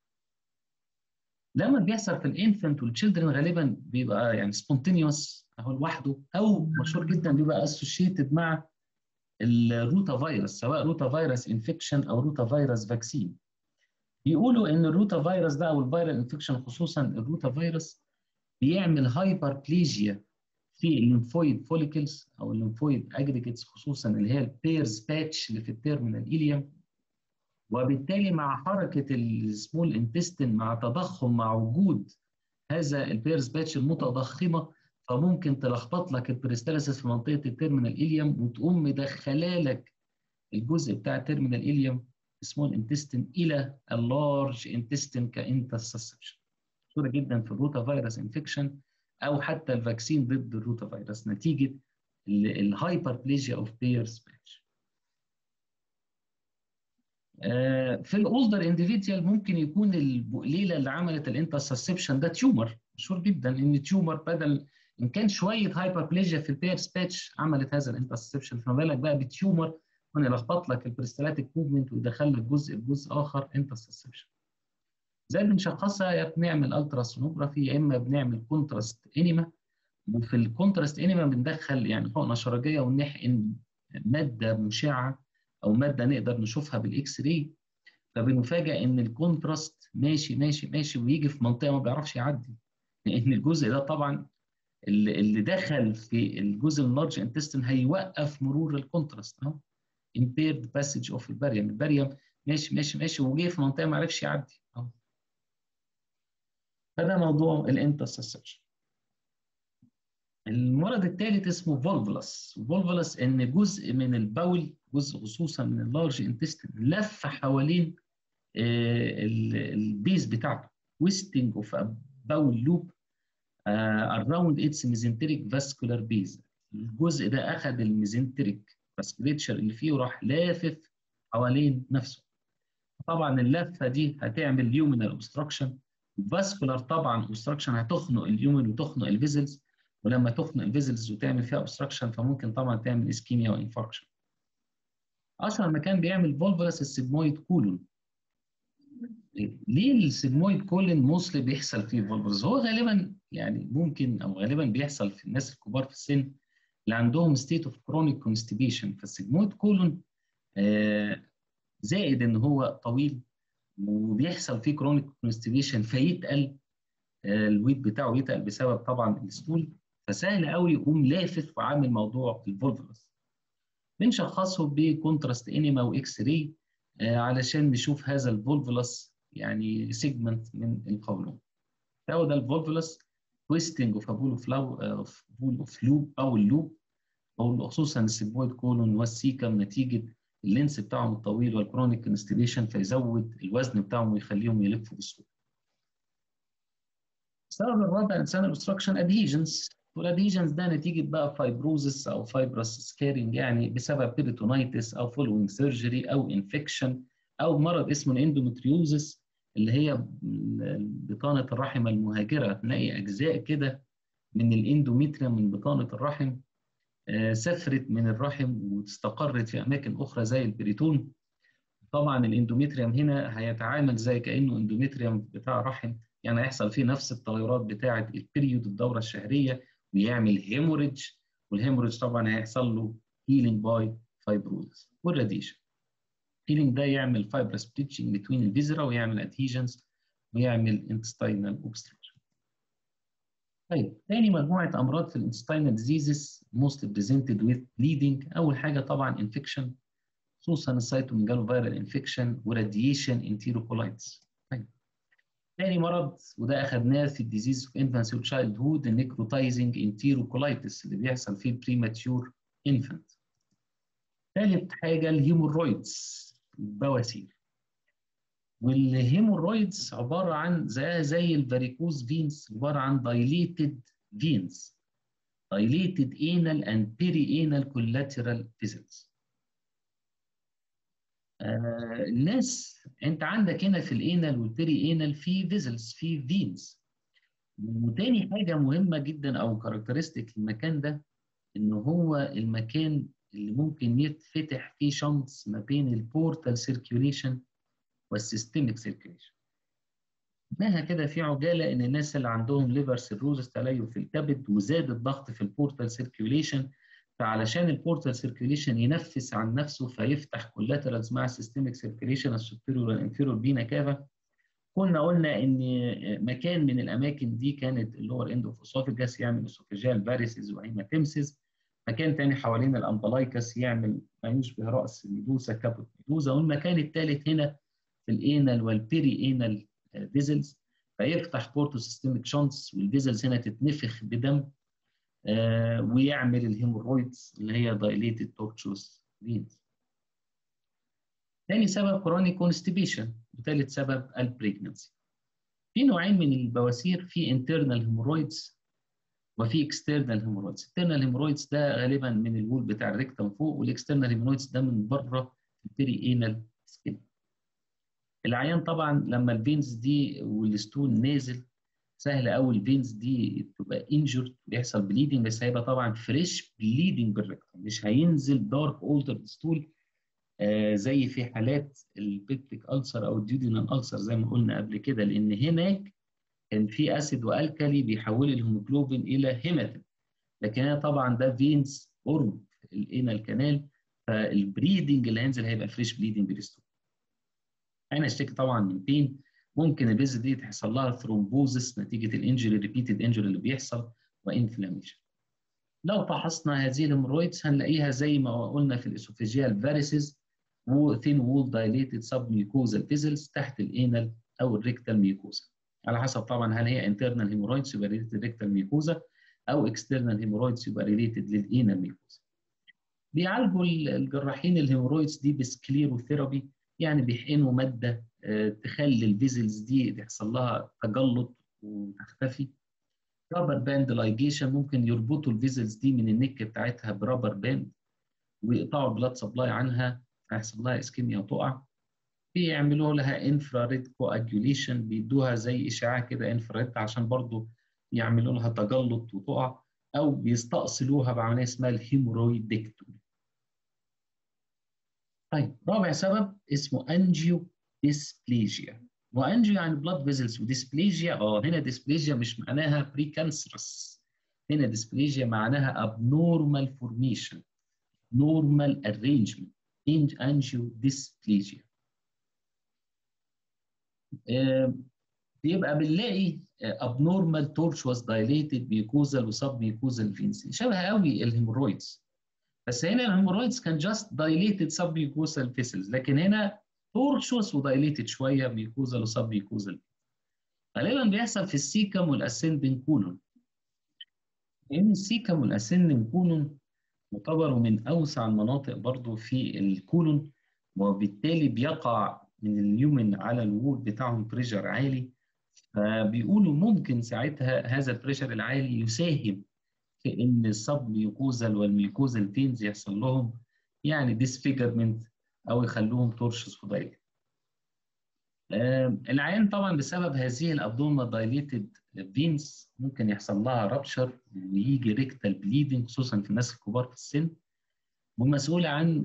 لما بيحصل في الانفنت والتشيلدرن غالبا بيبقى يعني سبونتينيوس اهو لوحده او مشهور جدا بيبقى اسوشيتد مع الروتا فيروس سواء روتا فيروس انفكشن او روتا فيروس فاكسين بيقولوا ان الروتا فيروس ده او الفيرال انفكشن خصوصا الروتا فيروس بيعمل هايبر بليجيا في الليمفويد فوليكلز او الليمفويد اجريجيتس خصوصا اللي هي البيرز باتش اللي في التيرمينال ايليوم وبالتالي مع حركه السمول انتستين مع تضخم مع وجود هذا البيرز باتش المتضخمه فممكن تلخبط لك البريستاليسيس في منطقه التيرمينال ايليوم وتقوم مدخله لك الجزء بتاع التيرمينال ايليوم سمول انتستين الى اللارج انتستين كانترسسبشن مشهوره جدا في الروتا فيروس انفكشن او حتى الفاكسين ضد الروتا فيروس نتيجه الهايبربليجيا اوف بيرز باتش في الاولدر انديفيديال ممكن يكون البقليله اللي عملت الانترسسبشن ده تيومر مشهور جدا ان تيومر بدل ان كان شويه هايبربليجيا في البيرز باتش عملت هذا الانترسبشن فما بالك بقى بتيومر ممكن يلخبط لك البريستالاتيك موفمنت ويدخل لك جزء بجزء اخر انترسبشن زي بنشخصها يا بنعمل الترا سونوجرافي يا اما بنعمل كونتراست انيما وفي الكونتراست انيما بندخل يعني حقنه شرجيه ونحقن ماده مشعه او ماده نقدر نشوفها بالاكس راي فبنفاجئ ان الكونتراست ماشي ماشي ماشي ويجي في منطقه ما بيعرفش يعدي لان الجزء ده طبعا اللي دخل في الجزء اللارج انتستين هيوقف مرور الكونتراست اهو impaired passage of البريم البريم ماشي ماشي ماشي وجه في منطقه ما عرفش يعدي اهو فده موضوع الانترسسبشن المرض الثالث اسمه فولفلس فولفلس ان جزء من البول جزء خصوصا من اللارج انتستين لف حوالين البيز بتاعته ويستنج اوف باول لوب اراوند اتس ميزنتريك فاسكولار بيز الجزء ده اخذ الميزنتريك فاسكوليتشر اللي فيه وراح لافف حوالين نفسه طبعا اللفه دي هتعمل اليومينال اوبستراكشن فاسكولار طبعا اوبستراكشن هتخنق اليومن وتخنق الفيزلز ولما تخنق الفيزلز وتعمل فيها اوبستراكشن فممكن طبعا تعمل اسكيميا وانفاركشن اشهر مكان بيعمل فولفرس السيجمويد كولون ليه السيجمويد كولون موصل بيحصل فيه فولفرس هو غالبا يعني ممكن او غالبا بيحصل في الناس الكبار في السن اللي عندهم ستيت اوف كرونيك كونستيبيشن فالسيجمويد كولون آه زائد ان هو طويل وبيحصل فيه كرونيك كونستيبيشن فيتقل آه الويت بتاعه يتقل بسبب طبعا الستول فسهل قوي يقوم لافف وعامل موضوع الفولفرس بنشخصه بكونتراست انيما واكس راي آه علشان نشوف هذا الفولفلس يعني سيجمنت من القولون ده ده الفولفلس تويستنج اوف بول اوف لو اوف بول اوف لوب او اللوب او خصوصا السيجمويد كولون والسيكم نتيجه اللينس بتاعهم الطويل والكرونيك انستليشن فيزود الوزن بتاعهم ويخليهم يلفوا بسهوله. السبب الرابع انسان الاوبستراكشن ادهيجنز والادهيجنز ده نتيجه بقى فايبروزس او فايبرس سكارينج يعني بسبب بيريتونايتس او فولوينج سيرجري او انفكشن او مرض اسمه الاندومتريوزس اللي هي بطانه الرحم المهاجره نلاقي اجزاء كده من الاندوميتريوم من بطانه الرحم سفرت من الرحم واستقرت في اماكن اخرى زي البريتون طبعا الاندوميتريوم هنا هيتعامل زي كانه اندوميتريوم بتاع رحم يعني هيحصل فيه نفس التغيرات بتاعه البريود الدوره الشهريه ويعمل هيموريدج والهيموريدج طبعا هيحصل له هيلينج باي فايبروزس والراديشن هيلينج ده يعمل فايبرس بريتشنج بتوين الفيزرا ويعمل ادهيجنز ويعمل انتستينال اوبستراكشن طيب تاني مجموعه امراض في الانتستينال ديزيزز موست بريزنتد وذ بليدنج اول حاجه طبعا انفكشن خصوصا السيتوميجالو فيرال انفكشن وراديشن انتيروكولايتس طيب تاني مرض وده اخذناه في الديزيز اوف انفانسي وتشايلد هود النيكروتايزنج انتيروكولايتس اللي بيحصل فيه البريماتيور انفانت ثالث حاجه الهيمورويدز البواسير والهيمورويدز عباره عن زي زي الفاريكوز فينز عباره عن دايليتد فينز dilated anal and perianal collateral vessels آه الناس انت عندك هنا في الانال والبيري انال في فيزلز في فينز وتاني حاجه مهمه جدا او كاركترستيك المكان ده ان هو المكان اللي ممكن يتفتح فيه شنطس ما بين البورتال سيركيوليشن والسيستميك سيركيوليشن معناها كده في عجاله ان الناس اللي عندهم ليفر سيروزس تليف في الكبد وزاد الضغط في البورتال سيركيوليشن فعلشان البورتال سيركيوليشن ينفس عن نفسه فيفتح كولاترالز مع السيستميك سيركيوليشن السوبيريور والانفيريور بينا كافا كنا قلنا ان مكان من الاماكن دي كانت اللور اند اوف اسوفيجاس يعمل اسوفيجيال فاريسز وهيماتيمسز مكان تاني حوالين الامبلايكس يعمل ما يشبه راس الميدوسا كابوت ميدوزا والمكان الثالث هنا في الانال والبيري انال فيزلز فيفتح بورتو سيستميك شانس والفيزلز هنا تتنفخ بدم آه ويعمل الهيمورويدز اللي هي دايليتد تورتشوس فينز. ثاني سبب كرونيك كونستيبيشن وثالث سبب البريجنسي. في نوعين من البواسير في انترنال هيمورويدز وفي اكسترنال هيمورويدز. الانترنال هيمورويدز ده غالبا من الوول بتاع الريكتم فوق والاكسترنال هيمورويدز ده من بره البيري انال سكين. العيان طبعا لما الفينز دي والستون نازل سهل قوي الفينز دي تبقى انجرد ويحصل بليدنج بس هيبقى طبعا فريش بليدنج بالريكتم مش هينزل دارك اولتر ستول آه زي في حالات البيبتيك ألسر او الديودينال ألسر زي ما قلنا قبل كده لان هناك كان في اسيد والكالي بيحول الهيموجلوبين الى هيماتين لكن هنا طبعا ده فينز قرب الانال كانال فالبريدنج اللي هينزل هيبقى فريش بليدنج بالستول انا اشتكي طبعا من بين ممكن البيز دي تحصل لها ثرومبوزس نتيجه الانجري ريبيتد انجري اللي بيحصل وانفلاميشن لو فحصنا هذه الهemorrhoids هنلاقيها زي ما قلنا في الاسوفيجيال فاريسز وثين وول دايليتد سب ميوكوزال فيزلز تحت الانال او الريكتال ميوكوزا على حسب طبعا هل هي انترنال هيمورويدز يبقى ريليتد ريكتال ميوكوزا او اكسترنال هيمورويدز يبقى ريليتد للانال ميوكوزا بيعالجوا الجراحين الهيمورويدز دي بسكليروثيرابي يعني بيحقنوا ماده تخلي الفيزلز دي يحصل لها تجلط وتختفي رابر باند لايجيشن ممكن يربطوا الفيزلز دي من النك بتاعتها برابر باند ويقطعوا البلاد سبلاي عنها هيحصل لها اسكيميا وتقع بيعملوا لها انفراريد كواجوليشن بيدوها زي اشعاع كده انفراريد عشان برضو يعملوا لها تجلط وتقع او بيستأصلوها بعمليه اسمها الهيمورويدكتومي طيب رابع سبب اسمه انجيو ديسبليجيا وانجيو يعني بلاد فيزلز وديسبليجيا اه هنا ديسبليجيا مش معناها بري كانسرس هنا ديسبليجيا معناها abnormal formation normal arrangement انجيو ديسبليجيا آه بيبقى بنلاقي abnormal tortuous dilated mucosal وسب mucosal veins شبه قوي الهيمورويدز بس هنا الهيمورويدز كان جاست دايليتد سب ميوكوزال فيسلز لكن هنا تورشوس ودايليتد شويه ميوكوزال وسب ميوكوزال غالبا بيحصل في السيكم والاسندن كولون لان السيكم والاسندن كولون يعتبروا من اوسع المناطق برضو في الكولون وبالتالي بيقع من اليومن على الوول بتاعهم بريشر عالي فبيقولوا ممكن ساعتها هذا البريشر العالي يساهم في ان السب ميوكوزال والميوكوزال فينز يحصل لهم يعني ديسفيجرمنت او يخلوهم تورشز فضائيه. العيان طبعا بسبب هذه الابدومال دايليتد فينز ممكن يحصل لها رابشر ويجي ريكتال بليدنج خصوصا في الناس الكبار في السن ومسؤوله عن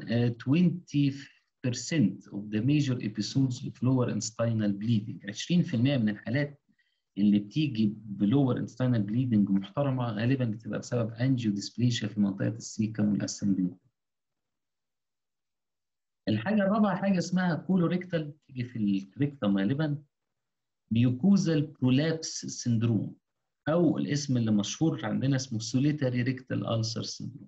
20% of the major episodes of lower intestinal bleeding 20% من الحالات اللي بتيجي بلور انستينال بليدنج محترمه غالبا بتبقى بسبب انجيو ديسبليشيا في منطقه السيكم والاسندين. الحاجه الرابعه حاجه اسمها كولوريكتال تيجي في الريكتم غالبا ميوكوزال برولابس سندروم او الاسم اللي مشهور عندنا اسمه سوليتاري ريكتال ألسر سندروم.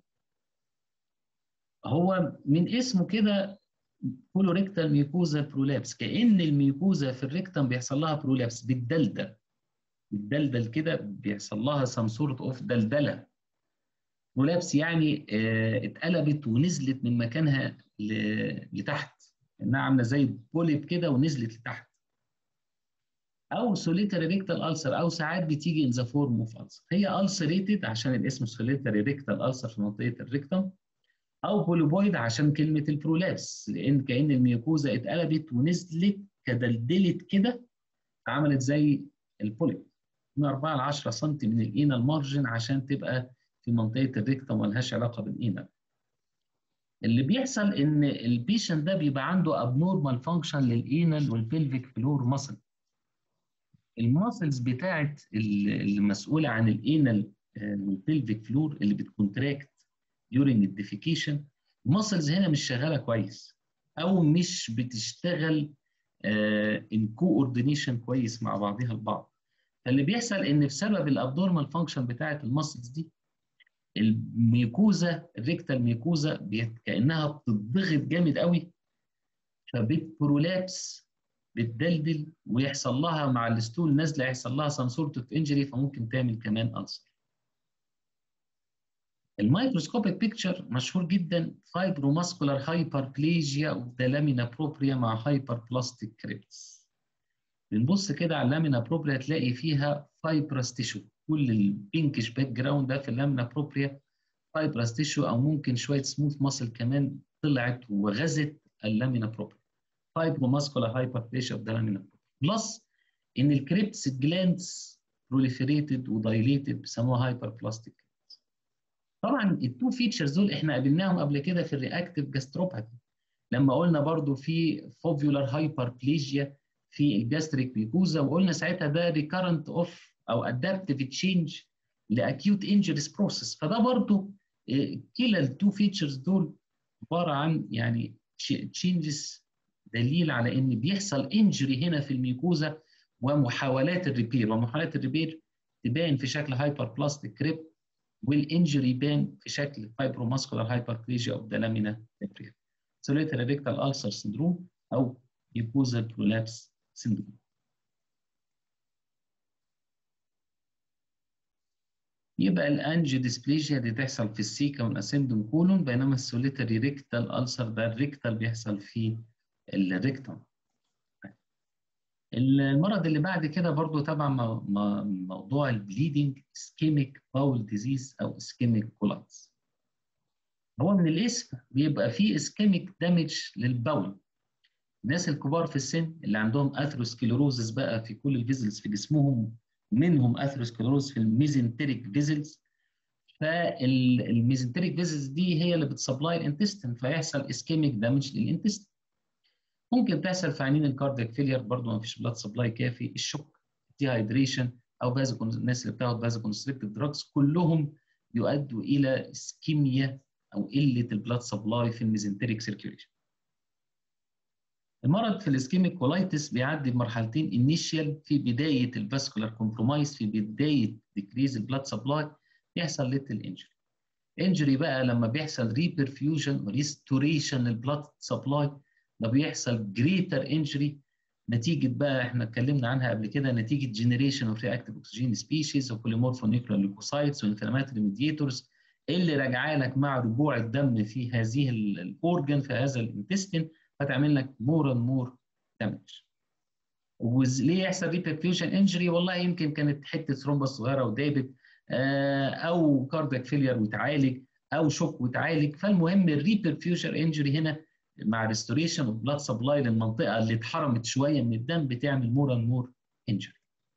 هو من اسمه كده كولوريكتال ميوكوزا برولابس كأن الميوكوزا في الريكتم بيحصل لها برولابس بالدلدل الدلدل كده بيحصل لها سم سورت اوف دلدله برولابس يعني اه اتقلبت ونزلت من مكانها لتحت انها عامله زي بوليب كده ونزلت لتحت او سوليتاري ريكتال ألسر او ساعات بتيجي ان ذا فورم اوف ألسر هي ألسريتد عشان الاسم سوليتاري ريكتال ألسر في منطقه الريكتم او بوليبويد عشان كلمه البرولابس لان كان الميوكوزا اتقلبت ونزلت كدلدلت كده عملت زي البوليب من 4 ل 10 سم من الانال مارجن عشان تبقى في منطقه الريكتم ملهاش علاقه بالانال اللي بيحصل ان البيشنت ده بيبقى عنده ابنورمال فانكشن للانال والبلفيك فلور ماسل الماسلز بتاعت اللي مسؤوله عن الانال والبلفيك فلور اللي بتكونتراكت during الديفيكيشن الماسلز هنا مش شغاله كويس او مش بتشتغل ان كوردينيشن كويس مع بعضها البعض فاللي بيحصل ان بسبب الابدورمال فانكشن بتاعه الماسلز دي الميكوزا الريكتال ميكوزا كانها بتضغط جامد قوي فبتبرولابس بتدلدل ويحصل لها مع الستول نازله يحصل لها سم سورت اوف انجري فممكن تعمل كمان ألسر. الميكروسكوبيك بيكتشر مشهور جدا فايبروماسكولار هايبربليجيا اوف ذا لامينا بروبريا مع هايبر بلاستيك كريبتس. بنبص كده على اللامينا بروبريا تلاقي فيها فايبرس تيشو كل البينكش باك جراوند ده في اللامينا بروبريا فايبرس تيشو او ممكن شويه سموث ماسل كمان طلعت وغزت اللامينا بروبريا. فايبروماسكولار هايبربليجيا اوف ذا لامينا بروبريا. بلس ان الكريبتس جلاندز بروليفريتد ودايليتد بيسموها هايبر بلاستيك طبعا التو فيتشرز دول احنا قابلناهم قبل كده في الرياكتيف جاستروباثي لما قلنا برضو في فوفيولار هايبربليجيا في الجاستريك ميكوزا وقلنا ساعتها ده ريكارنت اوف او ادابتيف تشينج لاكيوت انجريس بروسيس فده برضو كلا التو فيتشرز دول عباره عن يعني تشينجز دليل على ان بيحصل انجري هنا في الميكوزا ومحاولات الريبير ومحاولات الريبير تبان في شكل هايبر بلاستيك كريب والانجري يبان في شكل فايبروماسكولار هايبربليجيا اوف ذا لامينا بريفير سوليتري ريكتال ألسر سندروم او ميكوزا برولابس سندروم يبقى الانجي ديسبليجيا دي تحصل في السيكا والاسندوم كولون بينما السوليتري ريكتال ألسر ده الريكتال بيحصل في الريكتوم المرض اللي بعد كده برضو طبعا موضوع البليدنج اسكيميك باول ديزيز او اسكيميك كولايتس هو من الاسم بيبقى فيه اسكيميك دامج للبول الناس الكبار في السن اللي عندهم اثروسكليروزس بقى في كل الفيزلز في جسمهم منهم اثروسكليروز في الميزنتريك فيزلز فالميزنتريك فيزلز دي هي اللي بتسبلاي الانتستين فيحصل اسكيميك دامج للانتستين ممكن تحصل في عينين الكاردياك فيلير برضه ما فيش بلاد سبلاي كافي الشوك ديهايدريشن او بازو الناس اللي بتاخد بازو كونستريكتيف دراجز كلهم يؤدوا الى اسكيميا او قله البلاد سبلاي في الميزنتريك سيركيوليشن المرض في الاسكيميك كولايتس بيعدي بمرحلتين انيشيال في بدايه الفاسكولار كومبرومايز في بدايه ديكريز البلاد سبلاي يحصل ليتل انجري انجري بقى لما بيحصل ريبرفيوجن وريستوريشن للبلاد سبلاي ده بيحصل جريتر انجري نتيجه بقى احنا اتكلمنا عنها قبل كده نتيجه جنريشن اوف رياكتيف اوكسجين سبيشيز وبوليمورفونيكولار ليوكوسايتس وانفلاماتوري ميديتورز اللي راجعه لك مع رجوع الدم في هذه الاورجن في هذا الانتستين فتعمل لك مور اند مور دامج وليه يحصل ريبرفيوجن انجري والله يمكن كانت حته ثرومبس صغيره ودابت او كاردياك فيلير وتعالج او شوك وتعالج فالمهم الريبرفيوجر انجري هنا مع ريستوريشن اوف بلاد سبلاي للمنطقه اللي اتحرمت شويه من الدم بتعمل مور اند مور انجري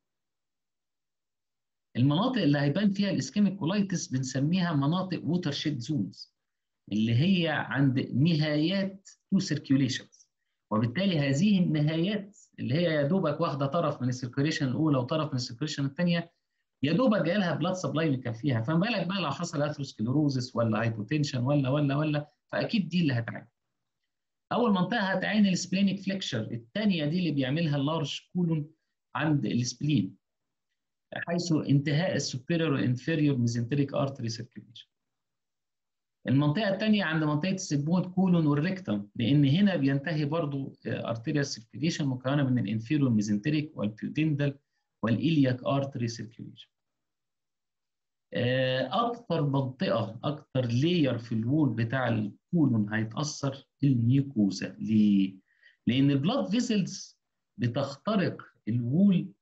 المناطق اللي هيبان فيها الاسكيميك كولايتس بنسميها مناطق ووتر شيد زونز اللي هي عند نهايات تو سيركيوليشنز وبالتالي هذه النهايات اللي هي يا دوبك واخده طرف من السيركيوليشن الاولى وطرف من السيركيوليشن الثانيه يا دوبك جاي لها بلاد سبلاي مكفيها فما بالك بقى لو حصل اثروسكليروزس ولا هايبوتنشن ولا ولا ولا فاكيد دي اللي هتعاني. اول منطقه هتعاني السبلينيك فليكشر الثانيه دي اللي بيعملها اللارج كولون عند السبلين حيث انتهاء السوبيريور والانفيريور ميزنتريك ارتري سيركيوليشن. المنطقه الثانيه عند منطقه السيجمويد كولون والريكتم لان هنا بينتهي برضو ارتيريال سيركيوليشن مكونه من الانفيريور ميزنتريك والبيودندل والإلياك ارتري سيركيوليشن. اكتر منطقه اكتر لاير في الوول بتاع الكولون هيتاثر الميوكوزا ليه؟ لان البلاد فيسلز بتخترق الوول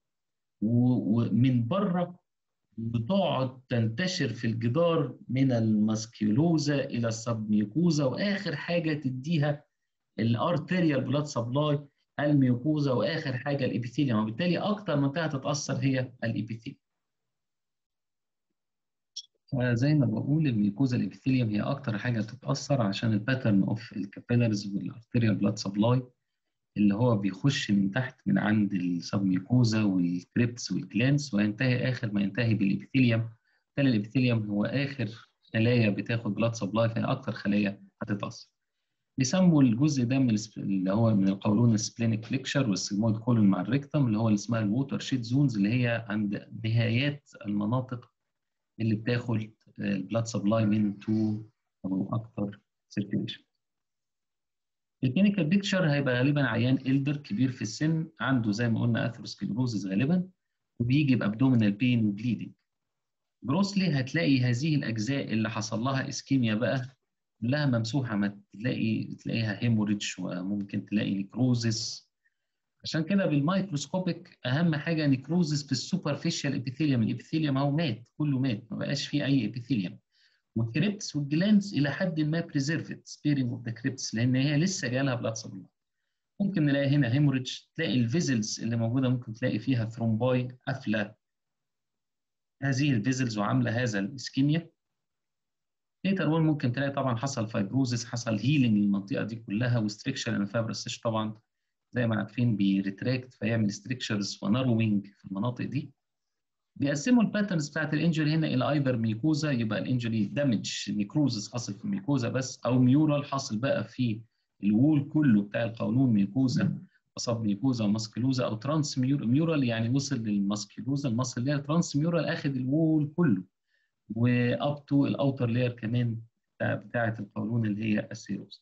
ومن بره وتقعد تنتشر في الجدار من الماسكيولوزا الى السبميوكوزا واخر حاجه تديها الارتيريال بلاد سبلاي الميوكوزا واخر حاجه الابيثيليوم وبالتالي اكتر منطقه تتاثر هي الابيثيليوم زي ما بقول الميوكوزا الابيثيليوم هي اكتر حاجه تتاثر عشان الباترن اوف الكابيلارز والارتيريال بلاد سبلاي اللي هو بيخش من تحت من عند السبميوكوزا والكريبتس والجلانس وينتهي اخر ما ينتهي بالابيثيليوم بالتالي الابيثيليوم هو اخر خلايا بتاخد بلاد سبلاي فهي اكتر خلايا هتتاثر بيسموا الجزء ده من اللي هو من القولون السبلينيك فليكشر والسيجمويد كولون مع الريكتم اللي هو اللي اسمها الووتر شيت زونز اللي هي عند نهايات المناطق اللي بتاخد البلاد سبلاي من تو او اكتر سيركيوليشن. الكلينيكال بيكتشر هيبقى غالبا عيان إلدر كبير في السن عنده زي ما قلنا اثروسكليروزز غالبا وبيجي بابدومينال بين وبليدنج. جروسلي هتلاقي هذه الاجزاء اللي حصل لها اسكيميا بقى كلها ممسوحه ما تلاقي تلاقيها هيموريدج وممكن تلاقي نيكروزس عشان كده بالمايكروسكوبيك اهم حاجه نيكروزس في السوبرفيشال ابيثيليوم الابيثيليوم اهو مات كله مات ما بقاش فيه اي ابيثيليوم والكريبتس والجلانز الى حد ما بريزيرفد سبيرنج اوف ذا كريبتس لان هي لسه جالها بلاد سبلاي ممكن نلاقي هنا هيموريدج تلاقي الفيزلز اللي موجوده ممكن تلاقي فيها ثرومباي قافله هذه الفيزلز وعامله هذا الاسكيميا ليتر اون ممكن تلاقي طبعا حصل فايبروزس حصل هيلينج للمنطقه دي كلها وستريكشر لان الفايبروسيش طبعا زي ما عارفين بيريتراكت فيعمل ستريكشرز وناروينج في المناطق دي بيقسموا الباترنز بتاعت الانجري هنا الى ايذر ميكوزا يبقى الانجري دامج نيكروزس حاصل في الميكوزا بس او ميورال حاصل بقى في الوول كله بتاع القولون ميكوزا وصب ميكوزا وماسكلوزا او ترانس ميورال يعني وصل للماسكلوزا المصل اللي هي ترانس ميورال اخد الوول كله واب تو الاوتر لاير كمان بتاعه القولون اللي هي السيروزا.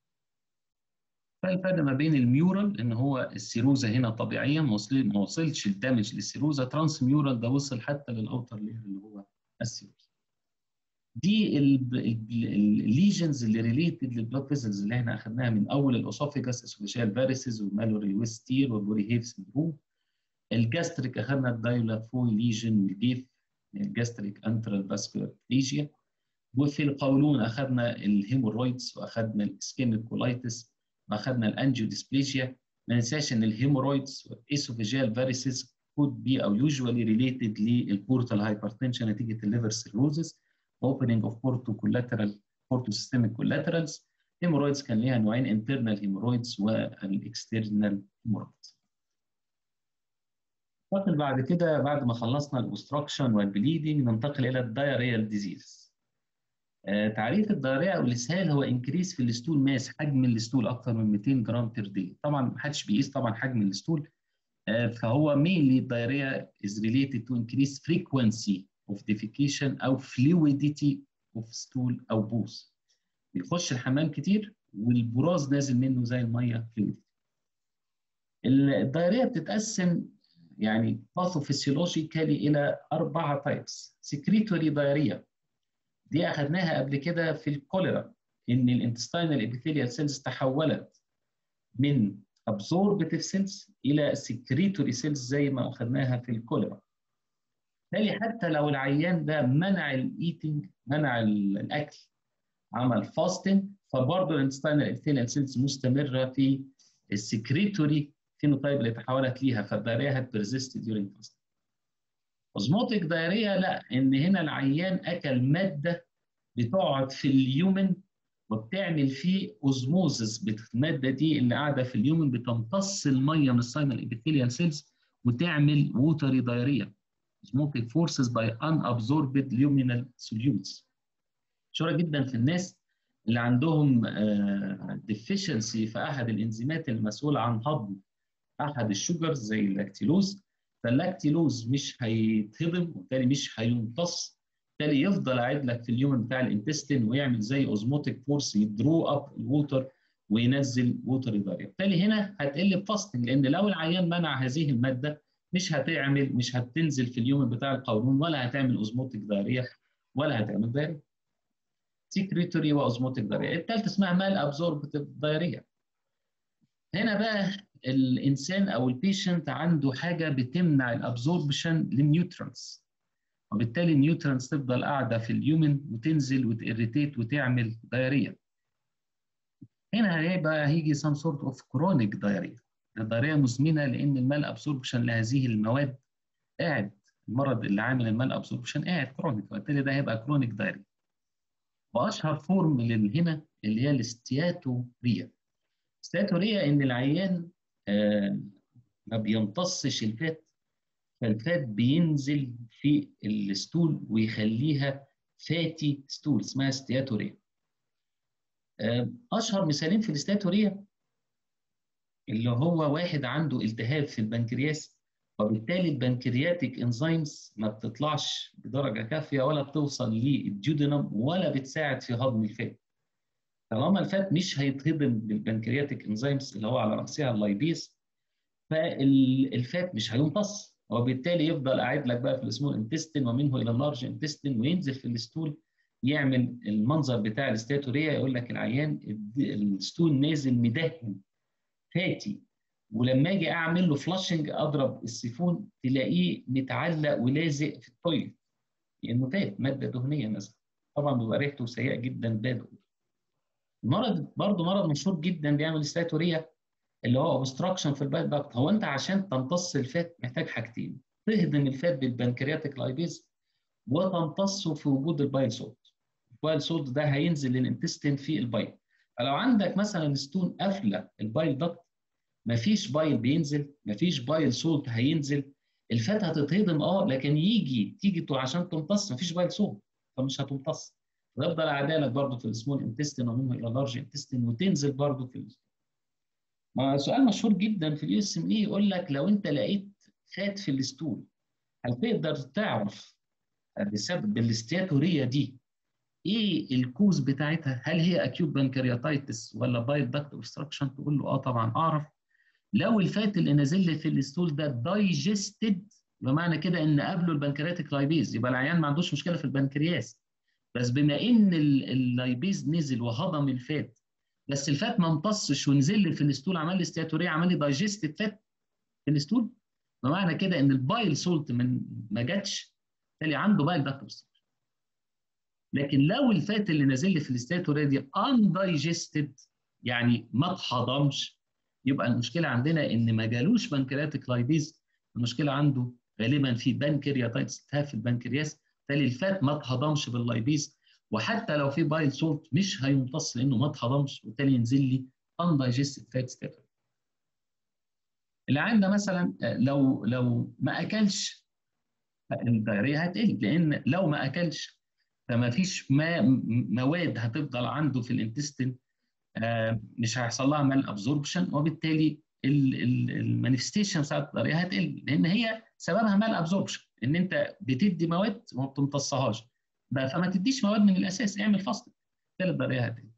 فالفرق ما بين الميورال ان هو السيروزا هنا طبيعيا ما ما وصلش الدمج للسيروزا ترانس ميورال ده وصل حتى للاوتر لاير اللي هو السيروزا. دي الليجنز اللي ريليتد للبلاد فيزلز اللي احنا اخذناها من اول الاسوفيجاس اسوفيجيال فاريسز والمالوري ويستير والبوري هيف سندروم. الجاستريك اخذنا الدايلافوي ليجن والجيف الجاستريك انترال فاسكولار اتريجيا وفي القولون اخذنا الهيمورويدز واخذنا الاسكيميك كولايتس واخذنا الانجيو ديسبليجيا ما ننساش ان الهيمورويدز والاسوفيجيال فاريسز could be او usually related للبورتال هايبرتنشن نتيجه الليفر سيروزس opening of porto collateral porto systemic collaterals هيمورويدز كان ليها نوعين internal هيمورويدز والاكسترنال هيمورويدز ننتقل بعد كده بعد ما خلصنا الاوستراكشن والبليدنج ننتقل الى الدايريال ديزيز. آه تعريف الدايريا او الاسهال هو انكريس في الستول ماس حجم الستول اكثر من 200 جرام بير دي. طبعا ما حدش بيقيس طبعا حجم الستول آه فهو mainly الدايريا is related to increased frequency of defecation او fluidity of stool او بوز. بيخش الحمام كتير والبراز نازل منه زي الميه فلويدتي. الدايريا بتتقسم يعني باثوفيسيولوجيكالي الى اربعه تايبس سكريتوري دايريا دي اخذناها قبل كده في الكوليرا ان الانتستينال ابيثيليال سيلز تحولت من ابزوربتيف سيلز الى سكريتوري سيلز زي ما اخذناها في الكوليرا بالتالي حتى لو العيان ده منع الايتنج منع الاكل عمل فاستنج فبرضه الانتستينال ابيثيليال سيلز مستمره في السكريتوري فينوتايب اللي تحولت ليها فالدايريا هتبرزست ديورنج فاستنج. اوزموتيك دايريا لا ان هنا العيان اكل ماده بتقعد في اليومن وبتعمل فيه اوزموزس بالماده دي اللي قاعده في اليومن بتمتص الميه من الساينال ابيثيليال سيلز وتعمل ووتري دايريا osmotic forces by unabsorbed luminal solutes مشهوره جدا في الناس اللي عندهم ديفيشنسي في احد الانزيمات المسؤوله عن هضم احد الشجرز زي اللاكتيلوز فاللاكتيلوز مش هيتهضم وبالتالي مش هيمتص بالتالي يفضل قاعد لك في اليوم بتاع الانتستين ويعمل زي اوزموتيك فورس يدرو اب الووتر وينزل ووتر داريا بالتالي هنا هتقل بفاستنج لان لو العيان منع هذه الماده مش هتعمل مش هتنزل في اليوم بتاع القولون ولا هتعمل اوزموتيك داريا ولا هتعمل داريا سكريتوري واوزموتيك داريا الثالثه اسمها مال ابزوربتيف دايريا هنا بقى الانسان او البيشنت عنده حاجه بتمنع الابزوربشن للنيوترانس وبالتالي النيوترانس تفضل قاعده في اليومن وتنزل وتirritate وتعمل دايريا هنا هيبقى هيجي some sort of chronic diarrhea الدايريا مزمنه لان المال ابسوربشن لهذه المواد قاعد المرض اللي عامل المال ابسوربشن قاعد كرونيك وبالتالي ده هيبقى كرونيك دايريا واشهر فورم هنا اللي هي الاستياتوريا الاستياتوريا ان العيان آه ما بيمتصش الفات فالفات بينزل في الستول ويخليها فاتي ستول اسمها استياتوريا آه اشهر مثالين في الاستياتوريا اللي هو واحد عنده التهاب في البنكرياس وبالتالي البنكرياتيك انزيمز ما بتطلعش بدرجه كافيه ولا بتوصل للجودنم ولا بتساعد في هضم الفات. طالما الفات مش هيتهضم بالبنكرياتيك انزيمز اللي هو على راسها اللايبيز فالفات مش هيمتص وبالتالي يفضل قاعد لك بقى في السمول انتستين ومنه الى اللارج انتستين وينزل في الستول يعمل المنظر بتاع الاستاتوريا يقول لك العيان الستول نازل مدهن فاتي ولما اجي اعمل له فلاشنج اضرب السيفون تلاقيه متعلق ولازق في التويلت لانه فات ماده دهنيه مثلا طبعا بيبقى ريحته سيئه جدا باد المرض برضه مرض مشهور جدا بيعمل استاتوريا اللي هو اوبستراكشن في البايل داكت هو انت عشان تمتص الفات محتاج حاجتين تهضم الفات بالبنكرياتيك لايبيز وتمتصه في وجود البايل سولت البايل سولت ده هينزل للانتستين في البايل فلو عندك مثلا ستون قافله البايل داكت مفيش بايل بينزل مفيش بايل سولت هينزل الفات هتتهضم اه لكن يجي تيجي عشان تمتص مفيش بايل سولت فمش هتمتص ويفضل عدالك برضه في السمول انتستين ومنه الى اللارج انتستين وتنزل برضه في ما سؤال مشهور جدا في اليو اس ام اي يقول لك لو انت لقيت فات في الستول هل تقدر تعرف بسبب الاستياتوريه دي ايه الكوز بتاعتها هل هي اكيوت بنكرياتايتس ولا بايل داكت اوبستراكشن تقول له اه طبعا اعرف لو الفات اللي نازل لي في الستول ده دايجستد بمعنى كده ان قبله البنكرياتيك لايبيز يبقى العيان ما عندوش مشكله في البنكرياس بس بما ان اللايبيز نزل وهضم الفات بس الفات ما امتصش ونزل لي في الستول عمل لي استياتوريه عمل لي دايجستد فات في الستول بمعنى كده ان البايل سولت من ما جاتش بالتالي عنده بايل داكت اوبستراكشن لكن لو الفات اللي نازل لي في الاستياتوريه دي اندايجستد يعني ما اتهضمش يبقى المشكله عندنا ان ما جالوش بنكرياتيك لايبيز المشكله عنده غالبا في بنكرياتايتس التهاب في البنكرياس بالتالي الفات ما اتهضمش باللايبيز وحتى لو في بايل سولت مش هيمتص لانه ما اتهضمش وبالتالي ينزل لي اندايجستد فات ستاتوري العين ده مثلا لو لو ما اكلش الدايريه هتقل لان لو ما اكلش فما فيش ما مواد هتفضل عنده في الانتستين مش هيحصل لها مال ابزوربشن وبالتالي المانيفستيشن بتاعت الدايريه هتقل لان هي سببها مال ابزوربشن ان انت بتدي مواد وما بتمتصهاش فما تديش مواد من الاساس اعمل فاست بالتالي الدايريه هتقل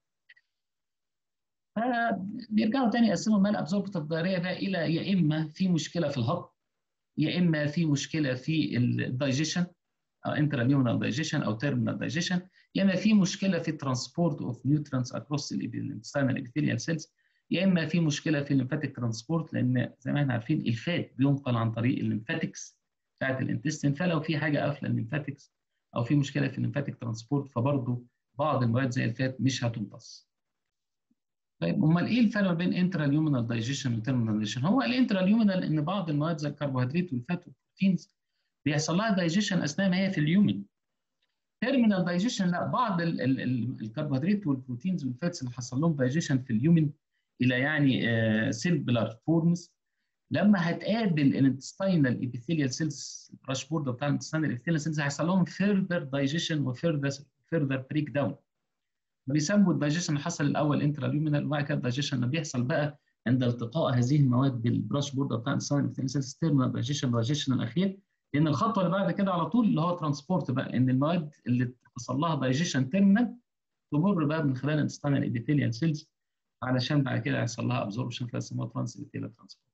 فبيرجعوا تاني يقسموا المال ابزوربتيف الدايريه ده الى يا اما في مشكله في الهضم يا اما في مشكله في الدايجيشن انتراليومينال دايجيشن او تيرمينال دايجيشن يا اما في مشكله في ترانسبورت اوف نيوترينتس اكروس الانتستينال ابيثيليال سيلز يا اما في مشكله في الليمفاتيك ترانسبورت لان زي ما احنا عارفين الفات بينقل عن طريق الليمفاتكس بتاعت الانتستين فلو في حاجه قافله الليمفاتكس او في مشكله في الليمفاتيك ترانسبورت فبرضه بعض المواد زي الفات مش هتمتص. طيب امال ايه الفرق بين انترا اليومينال دايجيشن وتيرمينال دايجيشن؟ هو الانترا اليومينال ان بعض المواد زي الكربوهيدرات والفات والبروتينز بيحصل لها دايجيشن اثناء ما هي في اليومن. تيرمينال دايجيشن لا بعض ال ال ال الكربوهيدرات والبروتينز والفاتس اللي حصل لهم دايجيشن في اليومن الى يعني آه سيلبلر فورمز لما هتقابل الانتستينال ابيثيليال سيلز البراش بورد بتاع الانتستينال ابيثيليال سيلز هيحصل لهم فيرذر دايجيشن وفيرذر فيرذر بريك داون بيسموا الدايجيشن اللي حصل الاول انترا ليومينال وبعد كده الدايجيشن اللي بيحصل بقى عند التقاء هذه المواد بالبراش بورد بتاع الانتستينال ابيثيليال سيلز تيرمينال دايجيشن الدايجيشن الاخير لان الخطوه اللي بعد كده على طول اللي هو ترانسبورت بقى ان المواد اللي حصل لها دايجيشن تيرمينال تمر بقى من خلال الانتستينال ابيثيليال سيلز علشان بعد كده يحصل لها ابزوربشن فيسموها ترانس ابيثيليال ترانسبورت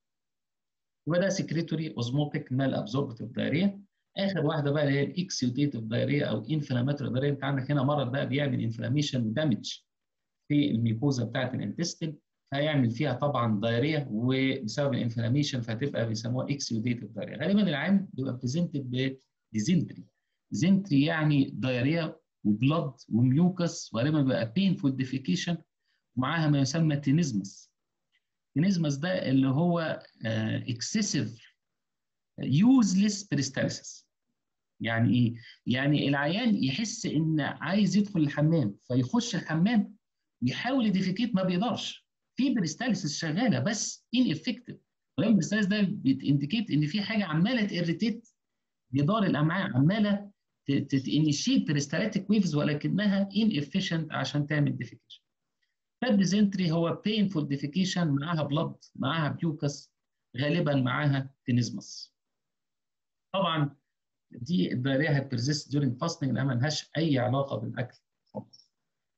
يبقى ده سكريتوري اوزموتيك مال ابزوربتيف دايريا اخر واحده بقى اللي هي الاكسيوديتيف دايريا او انفلاماتوري دايريا انت عندك هنا مرض بقى بيعمل انفلاميشن ودامج في الميكوزا بتاعت الانتستين هيعمل فيها طبعا دايريا وبسبب الانفلاميشن فهتبقى بيسموها اكسيوديتيف دايريا غالبا العام بيبقى بريزنتد بديزنتري ديزنتري يعني دايريا وبلد وميوكس وغالبا بيبقى بينفول ديفيكيشن ومعاها ما يسمى تينيزمس تينيزمس ده اللي هو اكسسيف يوزلس بريستالسيس يعني ايه؟ يعني العيان يحس ان عايز يدخل الحمام فيخش الحمام يحاول يديفيكيت ما بيقدرش في بريستالسيس شغاله بس ان افكتيف ولكن البريستالسيس ده بتانديكيت ان في حاجه عماله تيريتيت جدار الامعاء عماله تنشيت بريستاليتيك ويفز ولكنها ان افيشنت عشان تعمل ديفيكيشن فالديزنتري هو painful defecation معاها بلد معاها بيوكس غالبا معاها تينيزمس طبعا دي الدايريا هتبرزست during fasting لانها ملهاش اي علاقه بالاكل خالص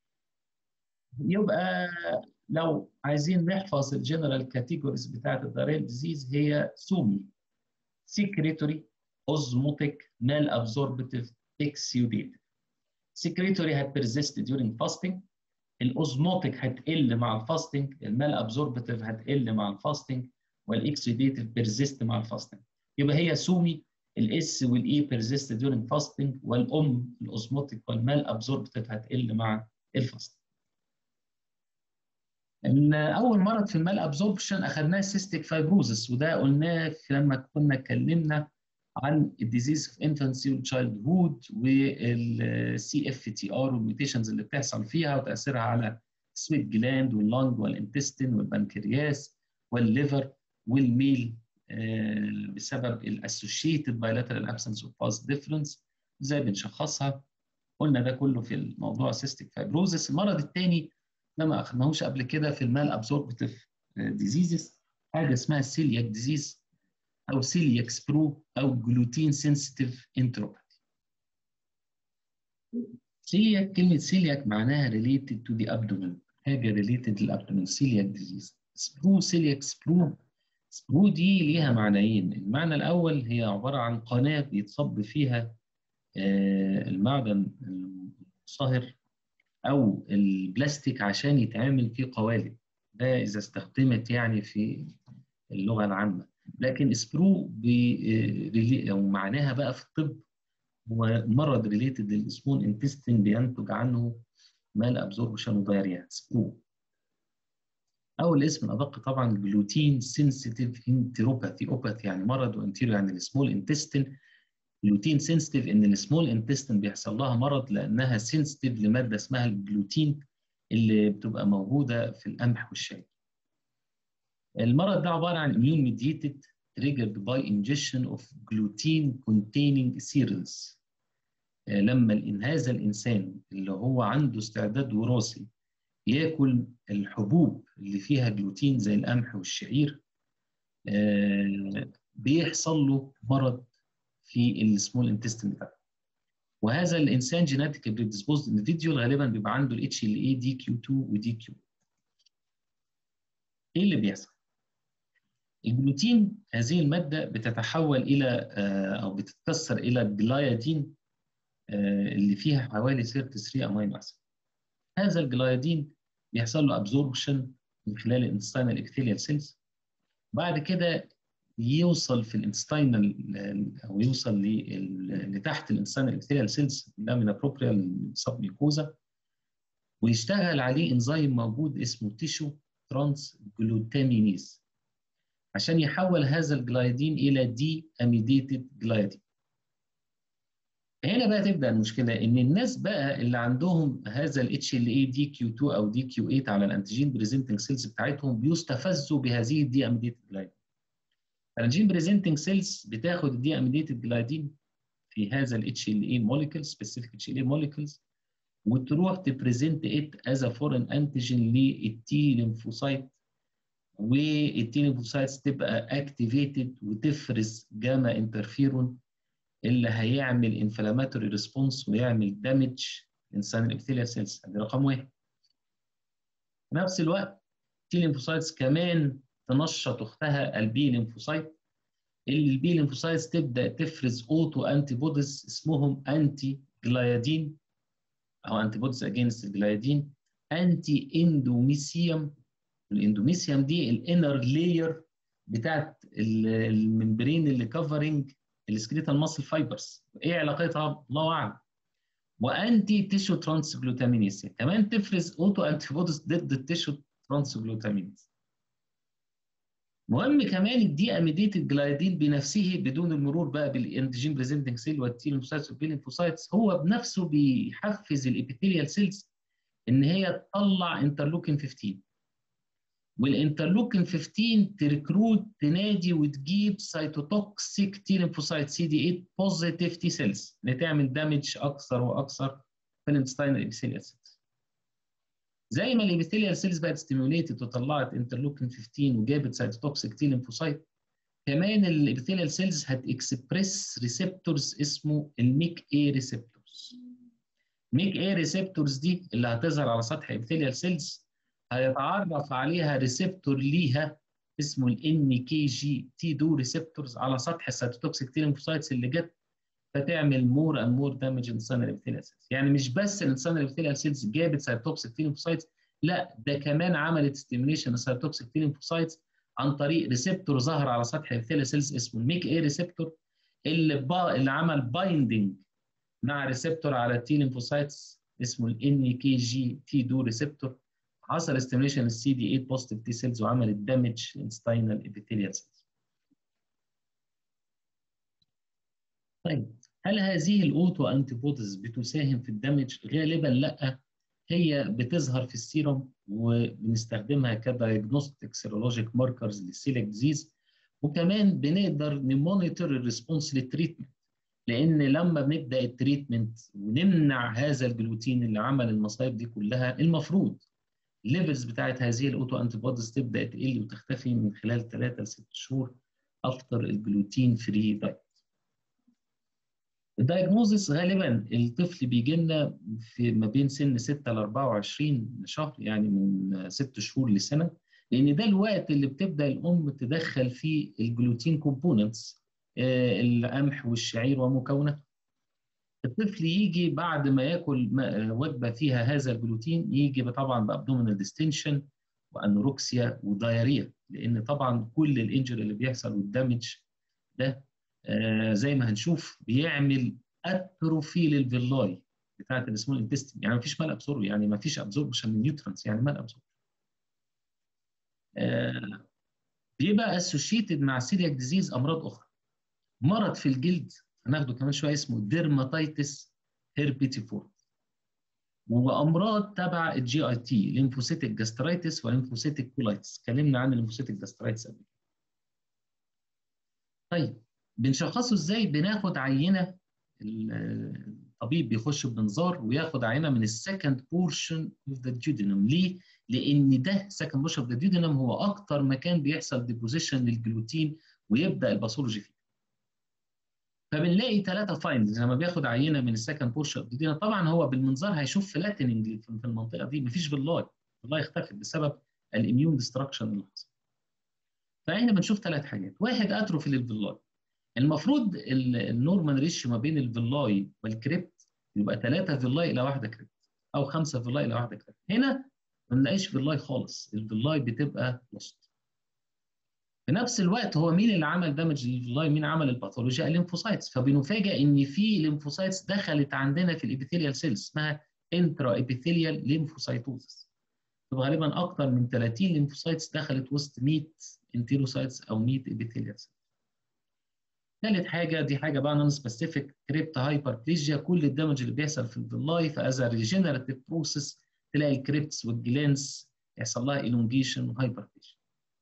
يبقى لو عايزين نحفظ الجنرال كاتيجوريز بتاعت الدايريا ديزيز هي سومي سكريتوري اوزموتيك مال ابزوربتيف اكسيوديتيف سكريتوري هتبرزست during fasting الاوزموتيك هتقل مع الفاستنج المال ابزوربتيف هتقل مع الفاستنج والاكسيديتيف بيرزيست مع الفاستنج يبقى هي سومي الاس والاي بيرزيست ديورنج فاستنج والام الاوزموتيك والمال ابزوربتيف هتقل مع الفاستنج ان اول مرض في المال ابزوربشن اخذناه سيستيك فايبروزس وده قلناه لما كنا اتكلمنا عن الديزيز في انفانسي والتشايلد هود والسي اف تي ار والميوتيشنز اللي بتحصل فيها وتاثيرها على السويت جلاند واللنج والانتستين والبنكرياس والليفر والميل بسبب الاسوشيتد بايلاترال ابسنس اوف باس ديفرنس ازاي بنشخصها قلنا ده كله في الموضوع سيستيك فايبروزس المرض الثاني ده ما اخذناهوش قبل كده في المال ابزوربتيف ديزيزز حاجه اسمها السيلياك ديزيز او سيلياك سبرو او جلوتين سنسيتيف انتروباثي سيلياك كلمه سيلياك معناها related to the abdomen حاجه related للابدومين سيلياك ديزيز سبرو سيلياك سبرو سبرو دي ليها معنيين المعنى الاول هي عباره عن قناه بيتصب فيها المعدن الصهر او البلاستيك عشان يتعمل فيه قوالب ده اذا استخدمت يعني في اللغه العامه لكن سبرو بي او معناها بقى في الطب هو مرض ريليتد للسمول انتستين بينتج عنه مال ابزوربشن ودايريا سبرو او الاسم الادق طبعا جلوتين سنسيتيف انتروباثي اوباثي يعني مرض وانتيرو يعني السمول انتستين جلوتين سنسيتيف ان السمول انتستين بيحصل لها مرض لانها سنسيتيف لماده اسمها الجلوتين اللي بتبقى موجوده في القمح والشاي المرض ده عباره عن immune mediated triggered by ingestion of gluten containing cereals لما هذا الانسان اللي هو عنده استعداد وراثي ياكل الحبوب اللي فيها جلوتين زي القمح والشعير بيحصل له مرض في السمول انتستين بتاعه وهذا الانسان جيناتيك بريدسبوزد اندفيديول غالبا بيبقى عنده الاتش ال اي دي كيو 2 ودي كيو ايه اللي بيحصل؟ الجلوتين هذه الماده بتتحول الى او بتتكسر الى الجلايادين اللي فيها حوالي 33 امينو اسيد هذا الجلايادين بيحصل له ابزوربشن من خلال الانستينال ابيثيليال سيلز بعد كده يوصل في الانتستينال او يوصل لتحت الانسان الابثيريال سيلز لامينا بروبريا سب ميكوزا ويشتغل عليه انزيم موجود اسمه تيشو ترانس جلوتامينيز عشان يحول هذا الجلايدين الى دي اميديتد جلايدين هنا بقى تبدا المشكله ان الناس بقى اللي عندهم هذا ال اتش ال اي دي كيو 2 او دي كيو 8 على الانتيجين بريزنتنج سيلز بتاعتهم بيستفزوا بهذه الدي اميديتد جلايدين الانتيجين بريزنتنج سيلز بتاخد الدي اميديتد جلايدين في هذا ال اتش ال اي موليكول سبيسيفيك اتش ال اي موليكولز وتروح تبريزنت ات از فورين انتيجين للتي ليمفوسايت والتي ليمفوسايتس تبقى اكتيفيتد وتفرز جاما انترفيرون اللي هيعمل انفلاماتوري ريسبونس ويعمل دامج انسان الابثيليال سيلز ادي رقم واحد. في نفس الوقت تي ليمفوسايتس كمان تنشط اختها البي ليمفوسايت اللي البي ليمفوسايتس تبدا تفرز اوتو انتي بوديز اسمهم انتي جلايادين او انتي بوديز اجينست الجلايادين انتي اندوميسيوم الاندوميسيوم دي الانر لاير بتاعت الممبرين اللي كفرنج السكريتال ماسل فايبرز ايه علاقتها الله اعلم وانتي تيشو ترانس جلوتامينيز كمان تفرز اوتو انتي بوديز ضد التيشو ترانس جلوتامينيز مهم كمان الدي اميديتد جلايدين بنفسه بدون المرور بقى بالانتيجين بريزنتنج سيل والتيلوسايتس والبيلينفوسايتس هو بنفسه بيحفز الابيثيليال سيلز ان هي تطلع انترلوكين 15 والانترلوكين 15 تريكروت تنادي وتجيب سيتوتوكسيك تي ليمفوسايت سي دي 8 بوزيتيف تي سيلز اللي تعمل دامج اكثر واكثر في الانتستاينال ابيثيليال سيلز زي ما الابيثيليال سيلز بقت ستيموليتد وطلعت انترلوكين 15 وجابت سيتوتوكسيك تي ليمفوسايت كمان الابيثيليال سيلز هتكسبريس ريسبتورز اسمه الميك اي ريسبتورز ميك اي ريسبتورز دي اللي هتظهر على سطح الابيثيليال سيلز هيتعرف عليها ريسبتور ليها اسمه الان كي جي تي دو ريسبتورز على سطح السيتوتوكسيك تي ليمفوسايتس اللي جت فتعمل مور اند مور دامج انسان الابيثيليال سيلز يعني مش بس الانسان الابيثيليال سيلز جابت سيتوتوكسيك تي ليمفوسايتس لا ده كمان عملت ستيميليشن للسيتوتوكسيك تي ليمفوسايتس عن طريق ريسبتور ظهر على سطح الابيثيليال سيلز اسمه الميك اي ريسبتور اللي با... اللي عمل بايندنج مع ريسبتور على التي ليمفوسايتس اسمه الان كي جي تي دو ريسبتور حصل ستيميليشن السي دي 8 بوزيتيف تي سيلز وعملت دامج انستاينال ابيثيليال سيلز. طيب هل هذه الاوتو انتي بوديز بتساهم في الدمج؟ غالبا لا هي بتظهر في السيروم وبنستخدمها كدايجنوستيك سيرولوجيك ماركرز للسيليك ديزيز وكمان بنقدر نمونيتور الريسبونس للتريتمنت لان لما بنبدا التريتمنت ونمنع هذا الجلوتين اللي عمل المصايب دي كلها المفروض الليفلز بتاعت هذه الاوتو انتي بوديز تبدا تقل وتختفي من خلال 3 ل 6 شهور افتر الجلوتين فري دايت. الدايجنوزس غالبا الطفل بيجي لنا في ما بين سن 6 ل 24 شهر يعني من 6 شهور لسنه لان ده الوقت اللي بتبدا الام تدخل فيه الجلوتين كومبوننتس القمح والشعير ومكوناته. الطفل يجي بعد ما ياكل وجبه فيها هذا الجلوتين يجي طبعا بابدومينال ديستنشن وانوركسيا ودايريا لان طبعا كل الانجري اللي بيحصل والدمج ده آه زي ما هنشوف بيعمل اتروفي للفيلاي بتاعت السمول انتستين يعني ما فيش مال ابزورب يعني ما فيش ابزوربشن من نيوترنس يعني مال ابزورب آه بيبقى اسوشيتد مع سيلياك ديزيز امراض اخرى مرض في الجلد هناخده كمان شويه اسمه ديرماتيتس هيربيتيفور وامراض تبع الجي اي تي ليمفوسيتك جاسترايتس وليمفوسيتك كولايتس اتكلمنا عن الليمفوسيتك جاسترايتس قبل طيب بنشخصه ازاي بناخد عينه الطبيب بيخش بمنظار وياخد عينه من السكند بورشن اوف ذا ديودينم ليه لان ده سكند بورشن اوف ذا ديودينم هو اكتر مكان بيحصل ديبوزيشن للجلوتين ويبدا الباثولوجي فيه فبنلاقي ثلاثه فايندز لما بياخد عينه من السكند بورشن دي طبعا هو بالمنظار هيشوف فلاتننج في المنطقه دي مفيش فيلاي فيلاي اختفت بسبب الاميون ديستراكشن اللي حصل فاحنا بنشوف ثلاث حاجات واحد اتروفي للفيلاي المفروض النورمال ريشيو ما بين الفيلاي والكريبت يبقى ثلاثه فيلاي الى واحده كريبت او خمسه فيلاي الى واحده كريبت هنا ما بنلاقيش فيلاي خالص الفيلاي بتبقى لوست في نفس الوقت هو مين اللي عمل دامج للفلاي مين عمل الباثولوجيا الليمفوسايتس فبنفاجئ ان في ليمفوسايتس دخلت عندنا في الابيثيليال سيلز اسمها انترا ابيثيليال ليمفوسايتوزس غالبا اكثر من 30 ليمفوسايتس دخلت وسط 100 انتيروسايتس او 100 ابيثيليال سيلز ثالث حاجه دي حاجه بقى نون سبيسيفيك كريبت هايبربليجيا كل الدمج اللي بيحصل في الفلاي فاز ريجنراتيف بروسيس تلاقي الكريبتس والجلانس يحصل لها الونجيشن وهايبربليجيا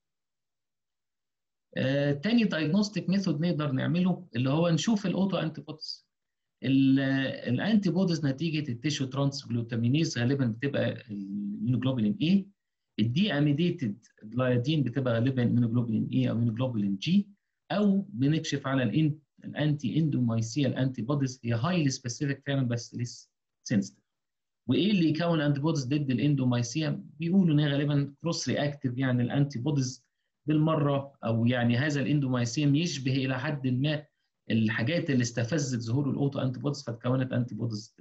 آه، تاني دايجنوستيك ميثود نقدر نعمله اللي هو نشوف الاوتو انتي بوديز الانتي بوديز نتيجه التيشو ترانس جلوتامينيز غالبا بتبقى الميونوجلوبولين اي الدي اميديتد جلايدين بتبقى غالبا الميونوجلوبولين اي او الميونوجلوبولين جي او بنكشف على الانتي اندومايسيال انتي بوديز هي هايلي سبيسيفيك فعلا بس ليس سنسيتيف وايه اللي يكون انتي بوديز ضد الاندومايسيا بيقولوا ان هي غالبا كروس رياكتيف يعني الانتي بوديز بالمره او يعني هذا الاندومايسيم يشبه الى حد ما الحاجات اللي استفزت ظهور الاوتو انتي بوديز فتكونت انتي بوديز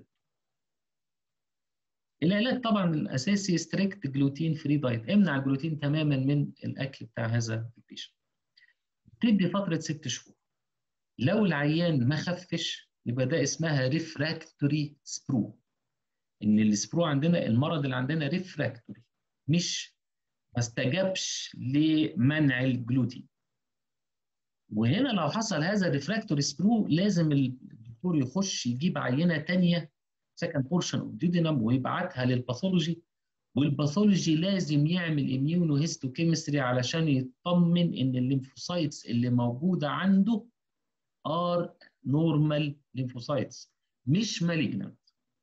العلاج طبعا الاساسي ستريكت جلوتين فري دايت امنع الجلوتين تماما من الاكل بتاع هذا البيشنت تدي فتره ست شهور لو العيان ما خفش يبقى ده اسمها ريفراكتوري سبرو ان السبرو عندنا المرض اللي عندنا ريفراكتوري مش ما استجابش لمنع الجلوتين وهنا لو حصل هذا الريفراكتوري سبرو لازم الدكتور يخش يجيب عينه ثانيه سكند بورشن اوف ديودينم ويبعتها للباثولوجي والباثولوجي لازم يعمل اميونو هيستوكيمستري علشان يطمن ان الليمفوسايتس اللي موجوده عنده ار نورمال ليمفوسايتس مش مالجنانت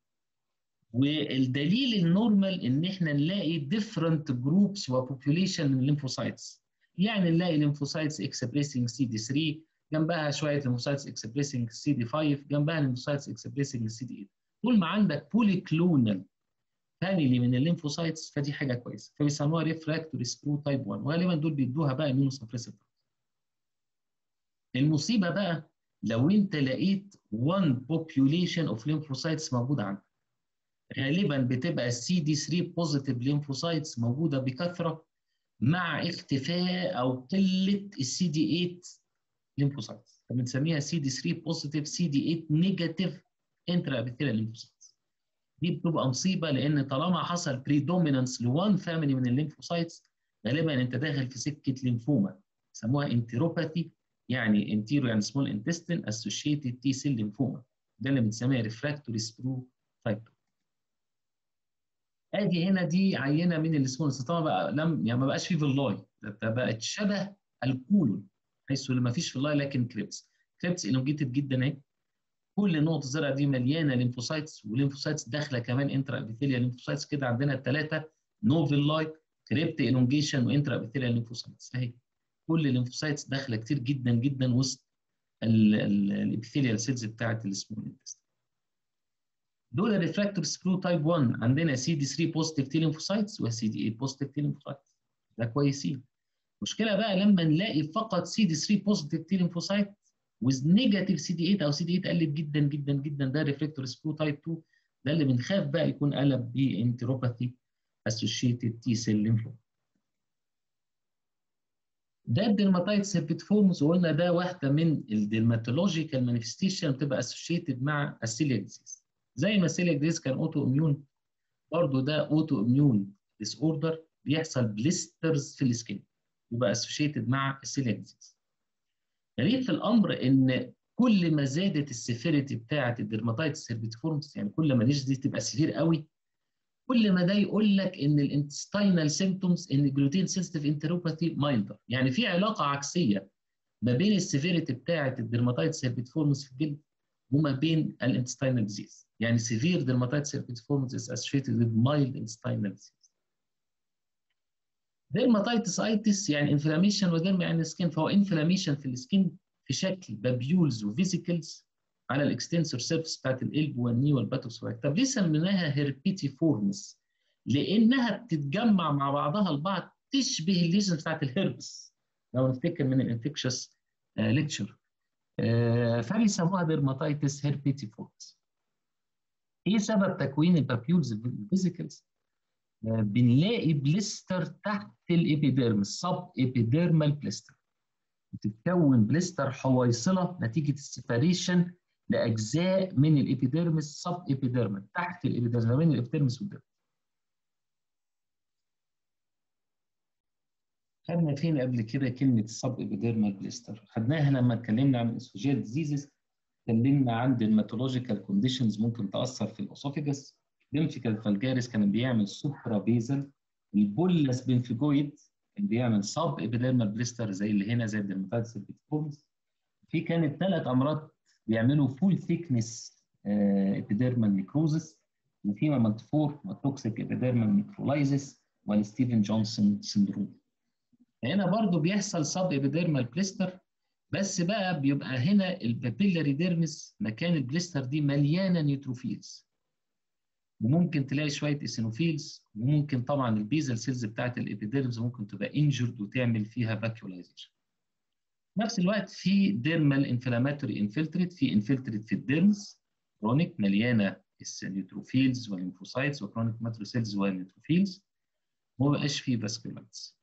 والدليل النورمال ان احنا نلاقي ديفرنت جروبس وبوبوليشن من الليمفوسايتس يعني نلاقي ليمفوسايتس اكسبريسنج سي دي 3 جنبها شويه ليمفوسايتس اكسبريسنج سي دي 5 جنبها ليمفوسايتس اكسبريسنج سي دي 8 طول ما عندك بولي كلونال فاميلي من الليمفوسايتس فدي حاجه كويسه فبيسموها ريفراكتوري سبرو تايب 1 وغالبا دول بيدوها بقى اميونو سبريسيف المصيبه بقى لو انت لقيت 1 population اوف lymphocytes موجوده عندك غالبا بتبقى السي دي 3 بوزيتيف lymphocytes موجوده بكثره مع اختفاء او قله السي دي 8 lymphocytes فبنسميها سي دي 3 بوزيتيف سي دي 8 نيجاتيف انترا ابيثيليال lymphocytes دي بتبقى مصيبه لان طالما حصل بريدومينانس لوان فاميلي من الليمفوسايتس غالبا انت داخل في سكه ليمفوما يسموها انتيروباثي يعني انتيرو يعني سمول انتستين اسوشيتد تي سيل ليمفوما ده اللي بنسميها ريفراكتوري سبرو تايب ادي هنا دي عينه من السمول طبعا بقى لم يعني ما بقاش فيه فيلاي ده بقت شبه الكولون حيث ما فيش فيلاي لكن كريبس كريبس الونجيتد جدا اهي كل نقطه زرقاء دي مليانه ليمفوسايتس وليمفوسايتس داخله كمان انترا ابيثيليال ليمفوسايتس كده عندنا الثلاثه نو فيلاي كريبت الونجيشن وانترا ابيثيليال ليمفوسايتس اهي كل الليمفوسايتس داخله كتير جدا جدا وسط الابيثيليال سيلز بتاعت السمول انتستين دول الريفراكتور سبرو تايب 1 عندنا سي دي 3 بوزيتيف تي ليمفوسايتس وسي دي 8 بوزيتيف تي ليمفوسايتس ده كويسين المشكله بقى لما نلاقي فقط سي دي 3 بوزيتيف تي ليمفوسايت ويز نيجاتيف سي دي 8 او سي دي 8 قلت جدا جدا جدا ده ريفراكتور سبرو تايب 2 ده اللي بنخاف بقى يكون قلب بانتروباثي اسوشيتد تي سيل ليمفوما ده الدرماتايتس هيبيتفورمز وقلنا ده واحده من الدرماتولوجيكال مانيفستيشن بتبقى اسوشيتد مع السيلياك ديزيز زي ما السيلياك ديزيز كان اوتو اميون برضه ده اوتو اميون ديس اوردر بيحصل بليسترز في السكين يبقى اسوشيتد مع السيلياك ديزيز غريب في الامر ان كل ما زادت السيفيريتي بتاعه الدرماتايتس هيربيتفورمز يعني كل ما نيش دي تبقى سيفير قوي كل ما ده يقول لك ان الانتستينال سيمبتومز ان الجلوتين سنسيتيف انتروباثي مايلدر يعني في علاقه عكسيه ما بين السيفيريتي بتاعه الدرماتايتس هيربيتفورمز في الجلد وما بين الانتستينال ديزيز يعني سيفير درماتايتس هيربيتفورمز is associated with mild intestinal disease ديرماتايتس ايتس يعني انفلاميشن وديرما يعني سكين فهو انفلاميشن في السكين في شكل بابيولز وفيزيكلز على الاكستنسور سيرفيس بتاعت القلب والني والباتوكس طب ليه سميناها هيربيتي فورمس؟ لانها بتتجمع مع بعضها البعض تشبه الليجن بتاعت الهربس لو نفتكر من الانفكشس ليكتشر فبيسموها ديرماتايتس هيربيتي فورمس ايه سبب تكوين البابيولز الفيزيكلز؟ بنلاقي بليستر تحت الابيديرمس سب ابيديرمال بليستر بتتكون بليستر حويصله نتيجه السيباريشن لاجزاء من الابيديرمس سب ابيديرمال تحت الابيديرمس ما بين الابيديرمس والديرمس خدنا فين قبل كده كلمه السب ابيديرمال بليستر خدناها لما اتكلمنا عن الاسوجيال ديزيزز اتكلمنا عن الميتولوجيكال كونديشنز ممكن تاثر في الاسوفيجاس بنفيكال فالجاريس كان بيعمل سوبرا بيزل البولس بنفيجويد كان بيعمل سب ابيديرمال بليستر زي اللي هنا زي الدرماتايتس البيتفورمز في كانت ثلاث امراض بيعملوا فول ثيكنس ابيديرمال نيكروزس وفي مالتفور توكسيك ابيديرمال نيكرولايزس والستيفن جونسون سندروم هنا برضو بيحصل سب ابيديرمال بليستر بس بقى بيبقى هنا البابيلاري ديرمس مكان البليستر دي مليانه نيوتروفيلز وممكن تلاقي شويه اسينوفيلز وممكن طبعا البيزل سيلز بتاعت الابيديرمز ممكن تبقى انجرد وتعمل فيها فاكيولايزيشن نفس الوقت في ديرمال انفلاماتوري انفلتريت في انفلتريت في الديرمز كرونيك مليانه النيوتروفيلز والليمفوسايتس وكرونيك ماتروسيلز والنيوتروفيلز ما بقاش فيه فاسكولايتس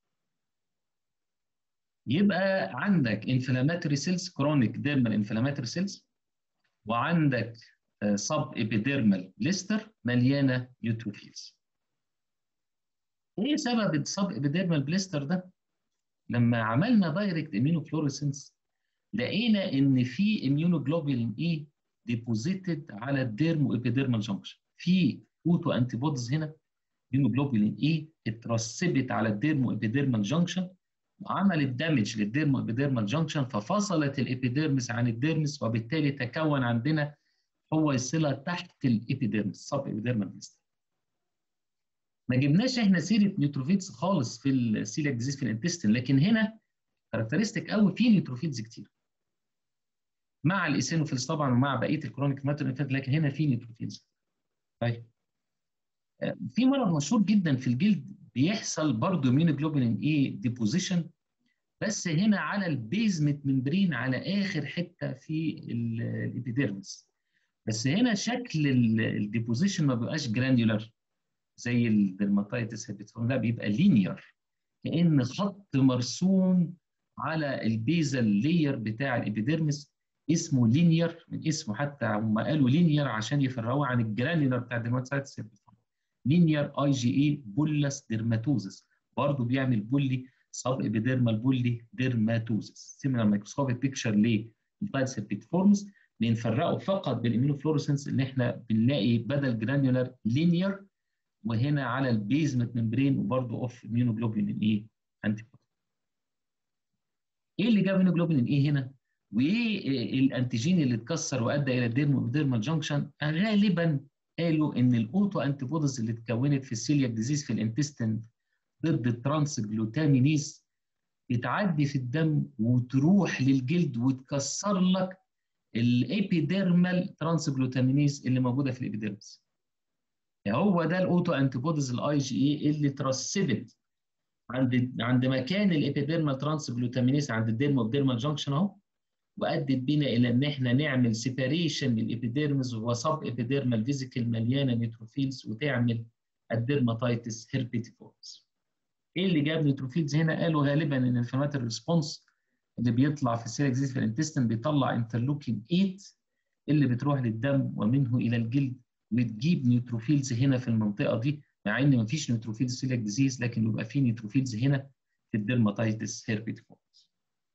يبقى عندك انفلاماتوري سيلز كرونيك ديرمال انفلاماتوري سيلز وعندك سب ابيديرمال بليستر مليانه نيوتروفيلز ايه سبب السب ابيديرمال بليستر ده لما عملنا دايركت اميونوفلوريسنس لقينا ان في اميونوجلوبولين اي ديبوزيتد على الديرمو ابيديرمال جانكشن في اوتو انتي بوديز هنا اميونوجلوبولين اي اترسبت على الديرمو ابيديرمال جانكشن وعملت دامج للديرمو ابيديرمال جانكشن ففصلت الابيديرمس عن الديرمس وبالتالي تكون عندنا هو الصله تحت الابيديرمس سب ابيديرمال بليستر ما جبناش احنا سيره نيوتروفيلز خالص في السيلياك ديزيز في الانتستين لكن هنا كاركترستيك قوي في نيوتروفيلز كتير مع الايسينوفيلز طبعا ومع بقيه الكرونيك ماتر لكن هنا في نيوتروفيلز طيب في مرض مشهور جدا في الجلد بيحصل برضه ميونوجلوبولين اي ديبوزيشن بس هنا على البيزمنت ممبرين على اخر حته في الابيديرمس بس هنا شكل الديبوزيشن ما بيبقاش جرانيولار زي الدرماتايتس هيبيتفورم لا بيبقى لينير كان خط مرسوم على البيزل لير بتاع الابيديرمس اسمه لينير من اسمه حتى هم قالوا لينير عشان يفرقوه عن الجرانيولار بتاع الدرماتايتس هيبيتفورم لينير اي جي اي بولس ديرماتوزس برضه بيعمل بولي سب ابيديرمال بولي ديرماتوزس سيميلار مايكروسكوبيك بيكتشر للفايتس هيبيتفورمز بنفرقه فقط بالاميونوفلورسنس اللي احنا بنلاقي بدل جرانيولار لينير وهنا على البيزمنت ممبرين وبرضه اوف اميونوجلوبولين ايه انتي ايه اللي جاب اميونوجلوبولين ايه هنا؟ وايه الانتيجين اللي اتكسر وادى الى الديرمال جانكشن؟ غالبا قالوا ان الاوتو انتي بوديز اللي اتكونت في السيلياك ديزيز في الانتستين ضد الترانس جلوتامينيز بتعدي في الدم وتروح للجلد وتكسر لك الابيديرمال ترانس جلوتامينيز اللي موجوده في الابيديرمس. هو ده الاوتو انتي بوديز الاي جي اي اللي ترسبت عند عند مكان الابيديرمال ترانس جلوتامينيز عند الديرمو ابيديرمال جانكشن اهو وادت بينا الى ان احنا نعمل سيباريشن للابيديرمز وسب ابيديرمال فيزيكال مليانه نيوتروفيلز وتعمل الديرماتايتس هيربيتيفورمز. ايه اللي جاب نيوتروفيلز هنا؟ قالوا غالبا ان الانفلاماتوري ريسبونس اللي بيطلع في السيليك ديزيز في الانتستين بيطلع انترلوكين 8 اللي بتروح للدم ومنه الى الجلد وتجيب نيوتروفيلز هنا في المنطقه دي مع ان ما فيش نيوتروفيلز سيليك ديزيز لكن بيبقى في نيوتروفيلز هنا في الديرماتايتس هيربيتيفورمز.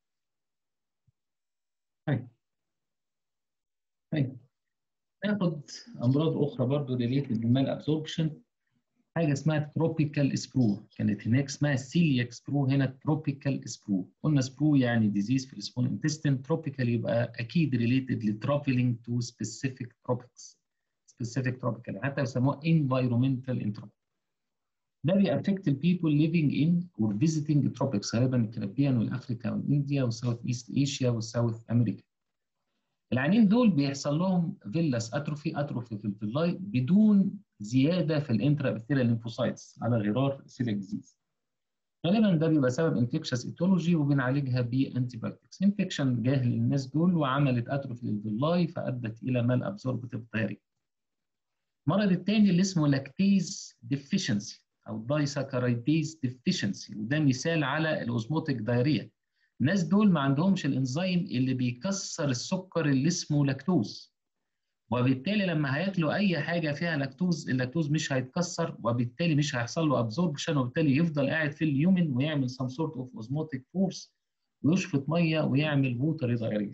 طيب طيب ناخد امراض اخرى برضه ريليتد للمال ابسوربشن حاجه اسمها تروبيكال سبرو كانت هناك اسمها سيلياك سبرو هنا تروبيكال سبرو قلنا سبرو يعني ديزيز في السمول انتستين تروبيكال يبقى اكيد ريليتد لترافلينج تو سبيسيفيك تروبكس سبيسيفيك تروبيكال حتى يسموها environmental entropy ده بيأفكت البيبل living in or visiting tropics غالبا الكاريبيان والافريكا والانديا والساوث ايست ايشيا والساوث امريكا العينين دول بيحصل لهم فيلاس اتروفي اتروفي في الفيلاي بدون زياده في الانترا ابيثيليال ليمفوسايتس على غرار سيليك ديزيز غالبا ده بيبقى سبب انفكشس ايتولوجي وبنعالجها بانتي بايوتكس انفكشن جاه للناس دول وعملت اتروفي للفيلاي فادت الى مال ابزوربتيف دايركت المرض الثاني اللي اسمه لاكتيز ديفيشنسي او دايساكرايديز ديفيشنسي وده مثال على الاوزموتيك دايريا الناس دول ما عندهمش الانزيم اللي بيكسر السكر اللي اسمه لاكتوز وبالتالي لما هياكلوا اي حاجه فيها لاكتوز اللاكتوز مش هيتكسر وبالتالي مش هيحصل له ابزوربشن وبالتالي يفضل قاعد في اليومن ويعمل سم سورت اوف اوزموتيك فورس ويشفط ميه ويعمل ووتر دايريا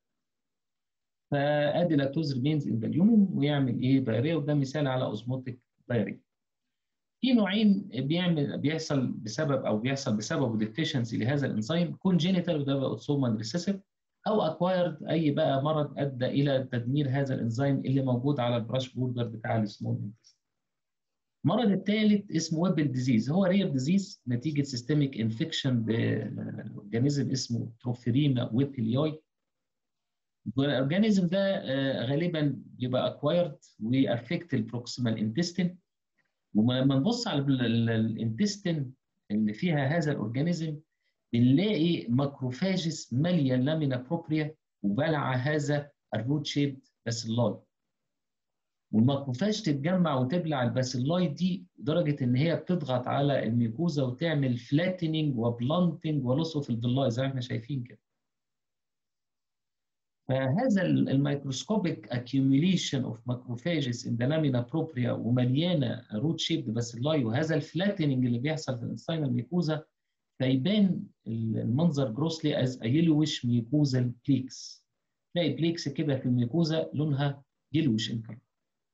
فادي لاكتوز ريمينز ان ذا اليومن ويعمل ايه دايريا وده مثال على اوزموتيك دايريا في نوعين بيعمل بيحصل بسبب او بيحصل بسببه ديفيشنسي لهذا الانزيم كونجينيتال وده بقى اوتسومال ريسيسيف او اكوايرد اي بقى مرض ادى الى تدمير هذا الانزيم اللي موجود على البراش بوردر بتاع السمول انتست. المرض الثالث اسمه ويبل ديزيز هو رير ديزيز نتيجه سيستميك انفكشن باورجانيزم اسمه تروفيريما ويبيليوي الاورجانيزم ده غالبا بيبقى اكوايرد ويأفكت البروكسيمال انتستين ولما نبص على الانتستين اللي فيها هذا الاورجانيزم بنلاقي ماكروفاجس ماليه اللامينا بروبريا وبلع هذا الروت شيب باسيلاي والماكروفاج تتجمع وتبلع الباسيلاي دي لدرجه ان هي بتضغط على الميكوزا وتعمل فلاتننج وبلانتنج ولص في الضلاء زي ما احنا شايفين كده فهذا الميكروسكوبيك accumulation of macrophages in the lamina propria ومليانه روت شيبد باسيلاي وهذا الفلاتننج اللي بيحصل في الانستاينال ميكوزا فيبان المنظر جروسلي از يلوش ميكوزال بليكس تلاقي بليكس كده في الميكوزا لونها يلوش ان كلر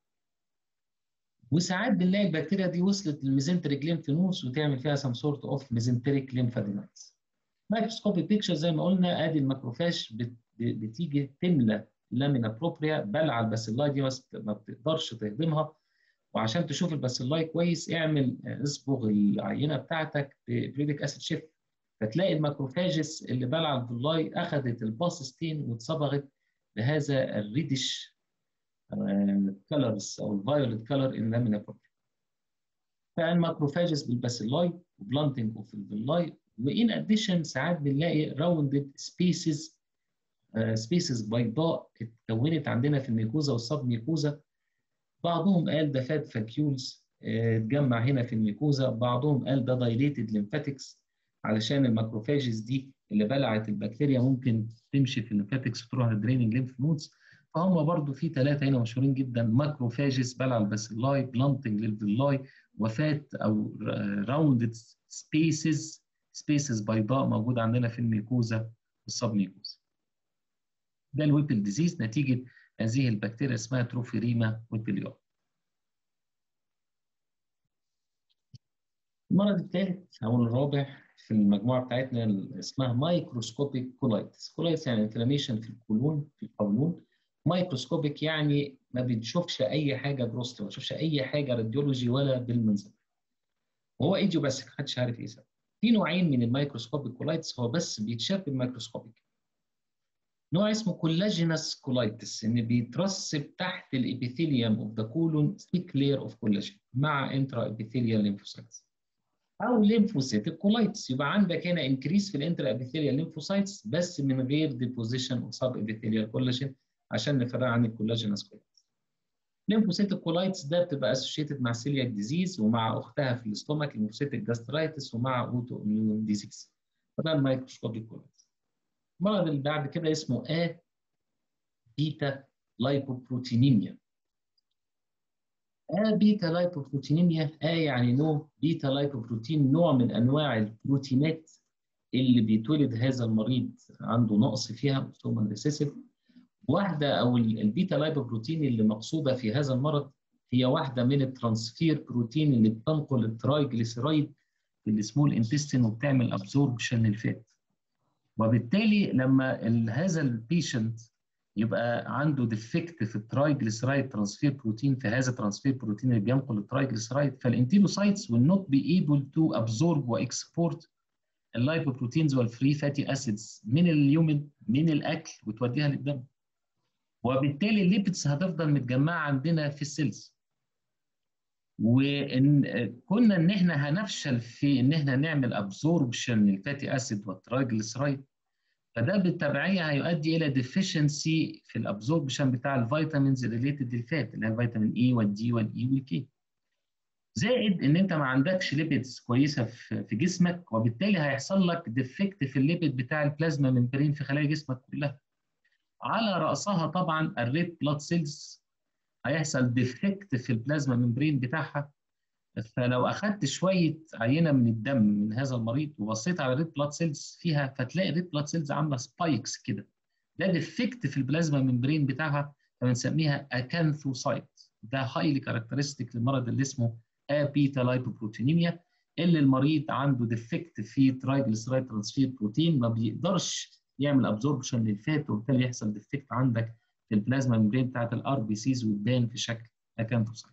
وساعات بنلاقي البكتيريا دي وصلت للميزنتريك ليمف نودز وتعمل فيها سم سورت اوف ميزنتريك ليمفادينايتس مايكروسكوبي بيكتشر زي ما قلنا ادي الماكروفاج بتيجي تملى لامينا بروبريا بلع الباسيلاي دي ما بتقدرش تهضمها وعشان تشوف الباسيلاي كويس اعمل اصبغ العينه بتاعتك ببريديك اسيد شيف فتلاقي الماكروفاجس اللي بلع البلاي اخذت الباستين واتصبغت بهذا الريدش كلرز او الفايولت كلر ان لامينا بروبريا فالماكروفاجس بالباسيلاي وبلانتنج اوف الفيلاي وان اديشن ساعات بنلاقي راوندد سبيسز سبيسز بيضاء اتكونت عندنا في الميكوزا والسب ميكوزا بعضهم قال ده فات فاكيولز اتجمع هنا في الميكوزا بعضهم قال ده دايليتد ليمفاتكس علشان الماكروفاجز دي اللي بلعت البكتيريا ممكن تمشي في الليمفاتكس وتروح للدريننج ليمف نودز فهم برضو في ثلاثه هنا مشهورين جدا ماكروفاجز بلع الباسيلاي بلانتنج للفيلاي وفات او راوندد سبيسز سبيسز بيضاء موجوده عندنا في الميكوزا والسب ميكوزا ده الويبل ديزيز نتيجه هذه البكتيريا اسمها تروفيريما ويبيليو المرض الثالث او الرابع في المجموعه بتاعتنا اسمها مايكروسكوبيك كولايتس كولايتس يعني انفلاميشن في القولون في القولون مايكروسكوبيك يعني ما بنشوفش اي حاجه جروست ما بنشوفش اي حاجه راديولوجي ولا بالمنظر وهو ايديوباسيك محدش عارف ايه سبب في نوعين من الميكروسكوبيك كولايتس هو بس بيتشاف بالميكروسكوبيك نوع اسمه كولاجينس كولايتس ان بيترسب تحت الابيثيليوم اوف ذا كولون ثيك لاير اوف كولاجين مع انترا ابيثيليال ليمفوسايتس او ليمفوسيتك كولايتس يبقى عندك هنا انكريس في الانترا ابيثيليال ليمفوسايتس بس من غير ديبوزيشن اوف سب ابيثيليال كولاجين عشان نفرق عن الكولاجينس كولايتس ليمفوسيتك كولايتس ده بتبقى اسوشيتد مع سيلياك ديزيز ومع اختها في الاستومك ليمفوسيتك جاسترايتس ومع اوتو اميون ديزيز فده الميكروسكوبيك كولايتس المرض اللي بعد كده اسمه A بيتا لايبوبروتينيميا A بيتا لايبوبروتينيميا A يعني نوع بيتا لايبوبروتين نوع من انواع البروتينات اللي بيتولد هذا المريض عنده نقص فيها ثم ريسيسيف واحده او البيتا لايبوبروتين اللي مقصوده في هذا المرض هي واحده من الترانسفير بروتين اللي بتنقل الترايجليسيرايد في السمول انتستين وبتعمل ابزوربشن للفات وبالتالي لما هذا البيشنت يبقى عنده ديفكت في الترايجليسرايد ترانسفير بروتين في هذا الترانسفير بروتين اللي بينقل الترايجليسرايد فالانتيلوسايتس will not be able to absorb واكسبورت اللايبوبروتينز والفري فاتي اسيدز من اليومن من الاكل وتوديها للدم وبالتالي الليبيدز هتفضل متجمعه عندنا في السيلز وان كنا ان احنا هنفشل في ان احنا نعمل ابزوربشن للفاتي اسيد والترايجليسرايد فده بالتبعيه هيؤدي الى ديفيشنسي في الابزوربشن بتاع الفيتامينز ريليتد للفات اللي هي الفيتامين اي والدي والاي والكي زائد ان انت ما عندكش ليبيدز كويسه في جسمك وبالتالي هيحصل لك ديفكت في الليبيد بتاع البلازما ممبرين في خلايا جسمك كلها على راسها طبعا الريد بلاد سيلز هيحصل ديفكت في البلازما ممبرين بتاعها فلو اخذت شويه عينه من الدم من هذا المريض وبصيت على الريد بلاد سيلز فيها فتلاقي الريد بلاد سيلز عامله سبايكس كده ده ديفكت في البلازما ممبرين بتاعها فبنسميها اكانثوسايت ده هايلي كاركترستيك للمرض اللي اسمه ابيتا لايبوبروتينيميا اللي المريض عنده ديفكت في ترايجليسرايد ترانسفير بروتين ما بيقدرش يعمل ابزوربشن للفات وبالتالي يحصل ديفكت عندك في البلازما ممبرين بتاعت الار بي سيز وتبان في شكل اكانثوسايت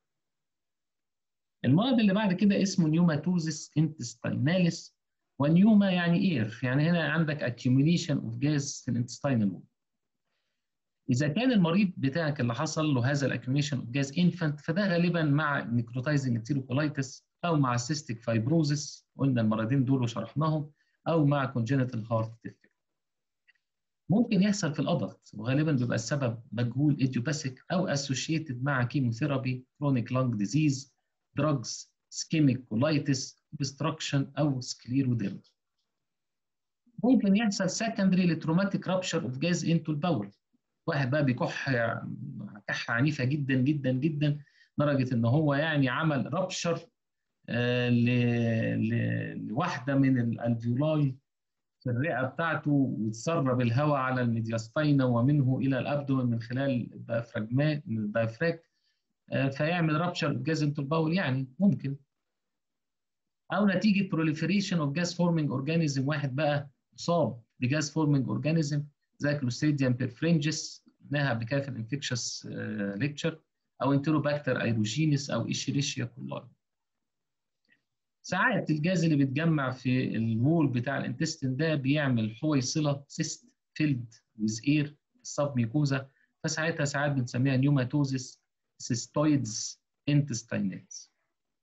المرض اللي بعد كده اسمه نيوماتوزيس انتستيناليس ونيوما يعني اير يعني هنا عندك accumulation of gas في الانتستينال وول اذا كان المريض بتاعك اللي حصل له هذا الاكيوميشن اوف جاز انفانت فده غالبا مع نيكروتايزنج انتيروكولايتس او مع سيستيك فايبروزس قلنا المرضين دول وشرحناهم او مع كونجنتال هارت ديفكت ممكن يحصل في الادلت وغالبا بيبقى السبب مجهول ايديوباثيك او اسوشيتد مع كيموثيرابي كرونيك لانج ديزيز دراجز سكيميك كولايتس obstruction او سكليروديرم ممكن يحصل سكندري لتروماتيك رابشر اوف جاز انتو البول واحد بقى بيكح كحه عنيفه جدا جدا جدا لدرجه ان هو يعني عمل رابشر آه لواحده من الالفيولاي في الرئه بتاعته وتسرب الهواء على الميدياستاينا ومنه الى الابدومن من خلال الدايفراجمات من الدايفراج آه فيعمل رابشر جاز انتو البول يعني ممكن او نتيجه proliferation of gas forming organism واحد بقى مصاب بجاز فورمينج اورجانيزم زي كلوستريديوم بيرفرنجس قلناها قبل كده في الانفكشس ليكتشر او انتروباكتر ايروجينيس او ايشيريشيا كولاي ساعات الجاز اللي بيتجمع في الوول بتاع الانتستين ده بيعمل حويصله سيست فيلد ويز اير السب ميكوزا فساعتها ساعات بنسميها نيوماتوزيس سيستويدز انتستينيتس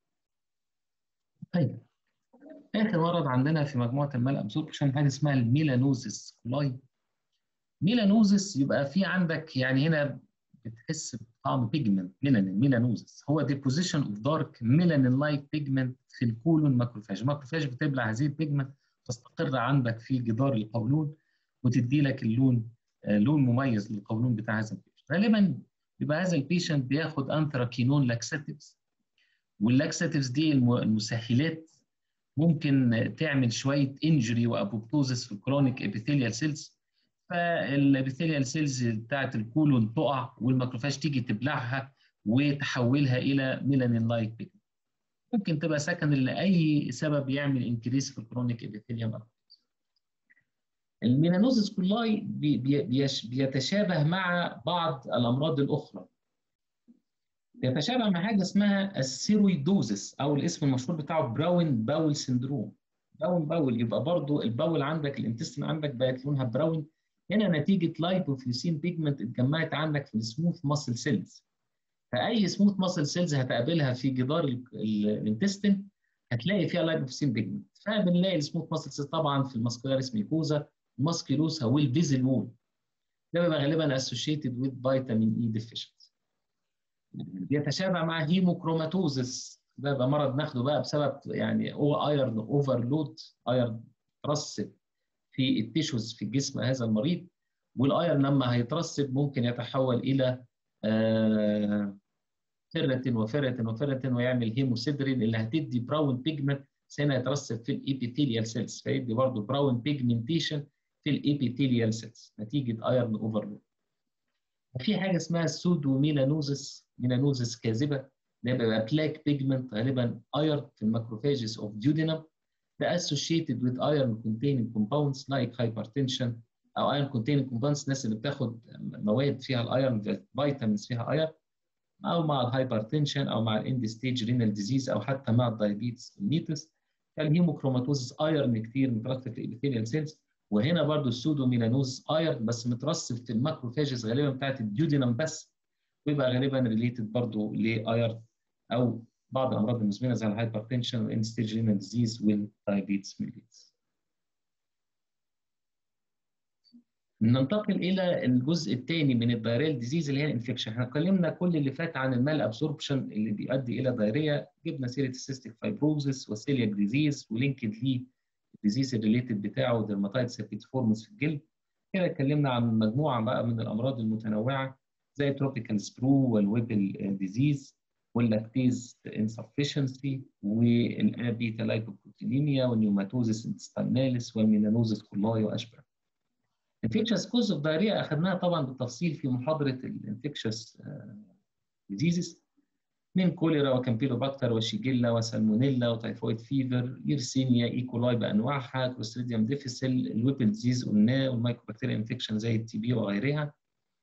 طيب اخر مرض عندنا في مجموعه المال ابزوربشن حاجه اسمها الميلانوزيس كولاي ميلانوزيس يبقى في عندك يعني هنا بتحس بطعم بيجمنت ميلانين ميلانوزيس هو ديبوزيشن اوف دارك ميلانين لايك بيجمنت في الكولون ماكروفاج الماكروفاج بتبلع هذه البيجمنت تستقر عندك في جدار القولون وتدي لك اللون آه لون مميز للقولون بتاع هذا البيشنت غالبا بيبقى هذا البيشنت بياخد انثراكينون لاكساتيفز واللاكساتيفز دي المسهلات ممكن تعمل شويه انجري وابوبتوزس في الكرونيك ابيثيليال سيلز فالابيثيليال سيلز بتاعت الكولون تقع والماكروفاج تيجي تبلعها وتحولها الى ميلانين لايك بيجمنت ممكن تبقى سكن لاي سبب يعمل انكريس في الكرونيك ابيثيليال الميلانوزيس كولاي بي بي بيتشابه مع بعض الامراض الاخرى بيتشابه مع حاجه اسمها السيرويدوزس او الاسم المشهور بتاعه براون باول سندروم براون باول يبقى برضو الباول عندك الانتستين عندك بقت لونها براون هنا نتيجه لايبوفلوسين بيجمنت اتجمعت عندك في السموث ماسل سيلز فاي سموث ماسل سيلز هتقابلها في جدار الانتستين هتلاقي فيها لايبوفلوسين بيجمنت فبنلاقي السموث ماسل سيلز طبعا في الماسكولاريس ميكوزا الماسكيلوسا والفيزل وول ده بيبقى غالبا اسوشيتد وذ فيتامين اي ديفيشنسي بيتشابه مع هيموكروماتوزس ده بقى مرض ناخده بقى بسبب يعني هو ايرن اوفرلود ايرن ترسب في التيشوز في الجسم هذا المريض والايرن لما هيترسب ممكن يتحول الى آه فيرتين وفيرتين وفيرتين ويعمل هيموسيدرين اللي هتدي براون بيجمنت هنا يترسب في الابيثيليال سيلز فيدي برضه براون بيجمنتيشن في الابيثيليال سيلز نتيجه ايرن اوفرلود في حاجه اسمها سودو ميلانوزس ميلانوزس كاذبه ده بيبقى بلاك بيجمنت غالبا ايرن في الماكروفاجز اوف ديودينم ده associated with iron containing compounds like hypertension او iron containing compounds الناس اللي بتاخد مواد فيها الايرن فيتامينز فيها ايرن او مع الهايبرتنشن او مع الاند ستيج رينال ديزيز او حتى مع الدايابيتس الميتس الهيموكروماتوزس ايرن كتير مترتب في الابيثيليال سيلز وهنا برضو السودو ميلانوز ايرن بس مترسب في الماكروفاجز غالبا بتاعت الديودينم بس ويبقى غالبا ريليتد برضو لايرن او بعض الامراض المزمنه زي الهايبرتنشن والان ستيج رينال ديزيز والدايابيتس ميليتس ننتقل الى الجزء الثاني من الدايريال ديزيز اللي هي الانفكشن احنا اتكلمنا كل اللي فات عن المال ابسوربشن اللي بيؤدي الى دايريا جبنا سيره السيستيك فايبروزس والسيلياك ديزيز ولينكد ليه الديزيز الريليتد بتاعه ديرماتايتس سيربيتفورمس في الجلد كده اتكلمنا عن مجموعه بقى من الامراض المتنوعه زي تروبيكال سبرو والويبل ديزيز واللاكتيز انسفشنسي والابيتا لايكوبروتينيميا والنيوماتوزيس انتستيناليس والميلانوزيس كولاي واشبه انفكشس كوز اوف دايريا اخذناها طبعا بالتفصيل في محاضره الانفكشس ديزيزز من كوليرا وكامبيلوباكتر وشيجيلا وسالمونيلا وتايفويد فيفر يرسينيا ايكولاي بانواعها كلوستريديوم ديفيسيل الويبل ديزيز قلناه والمايكروبكتيريا انفكشن زي التي بي وغيرها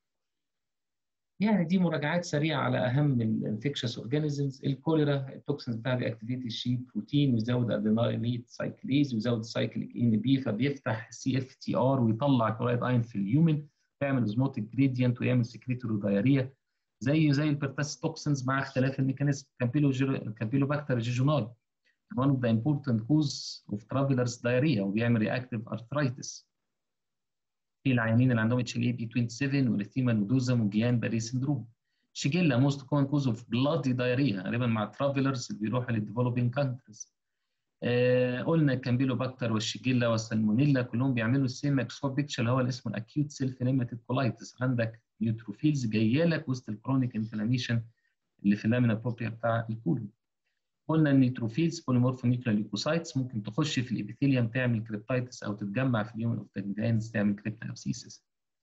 يعني دي مراجعات سريعه على اهم الانفكشس اورجانيزمز الكوليرا التوكسينز بتاعها بيأكتيفيت الشي بروتين ويزود ادينايليت سايكليز ويزود سايكليك ان بي فبيفتح سي اف تي ار ويطلع كلورايد اين في اليومن يعمل اوزموتيك جريدينت ويعمل سكريتوري دايريا زي زي البرتاس توكسينز مع اختلاف الميكانيزم كامبيلو جيرو كامبيلوباكتر جيجونال one of the important cause of travelers diarrhea وبيعمل reactive arthritis في العيانين اللي عندهم اتش ال اي بي 27 وريثيما نودوزم وجيان باري سندروم شيجيلا موست كومن كوز اوف بلادي دايريا غالبا مع الترافلرز اللي بيروحوا للديفلوبينج كانتريز آه قلنا الكامبيلوباكتر والشيجيلا والسالمونيلا كلهم بيعملوا السيم ماكسفور بيكتشر اللي هو اللي اسمه الاكيوت سيلف ليميتد كولايتس عندك نيوتروفيلز جايه لك وسط الكرونيك انفلاميشن اللي في اللامينا بروبريا بتاع الكولون قلنا النيتروفيلز بوليمورفونيكلا ليوكوسايتس ممكن تخش في الابيثيليوم تعمل كريبتايتس او تتجمع في اليوم اوف جلاندز تعمل كريبتابسيسس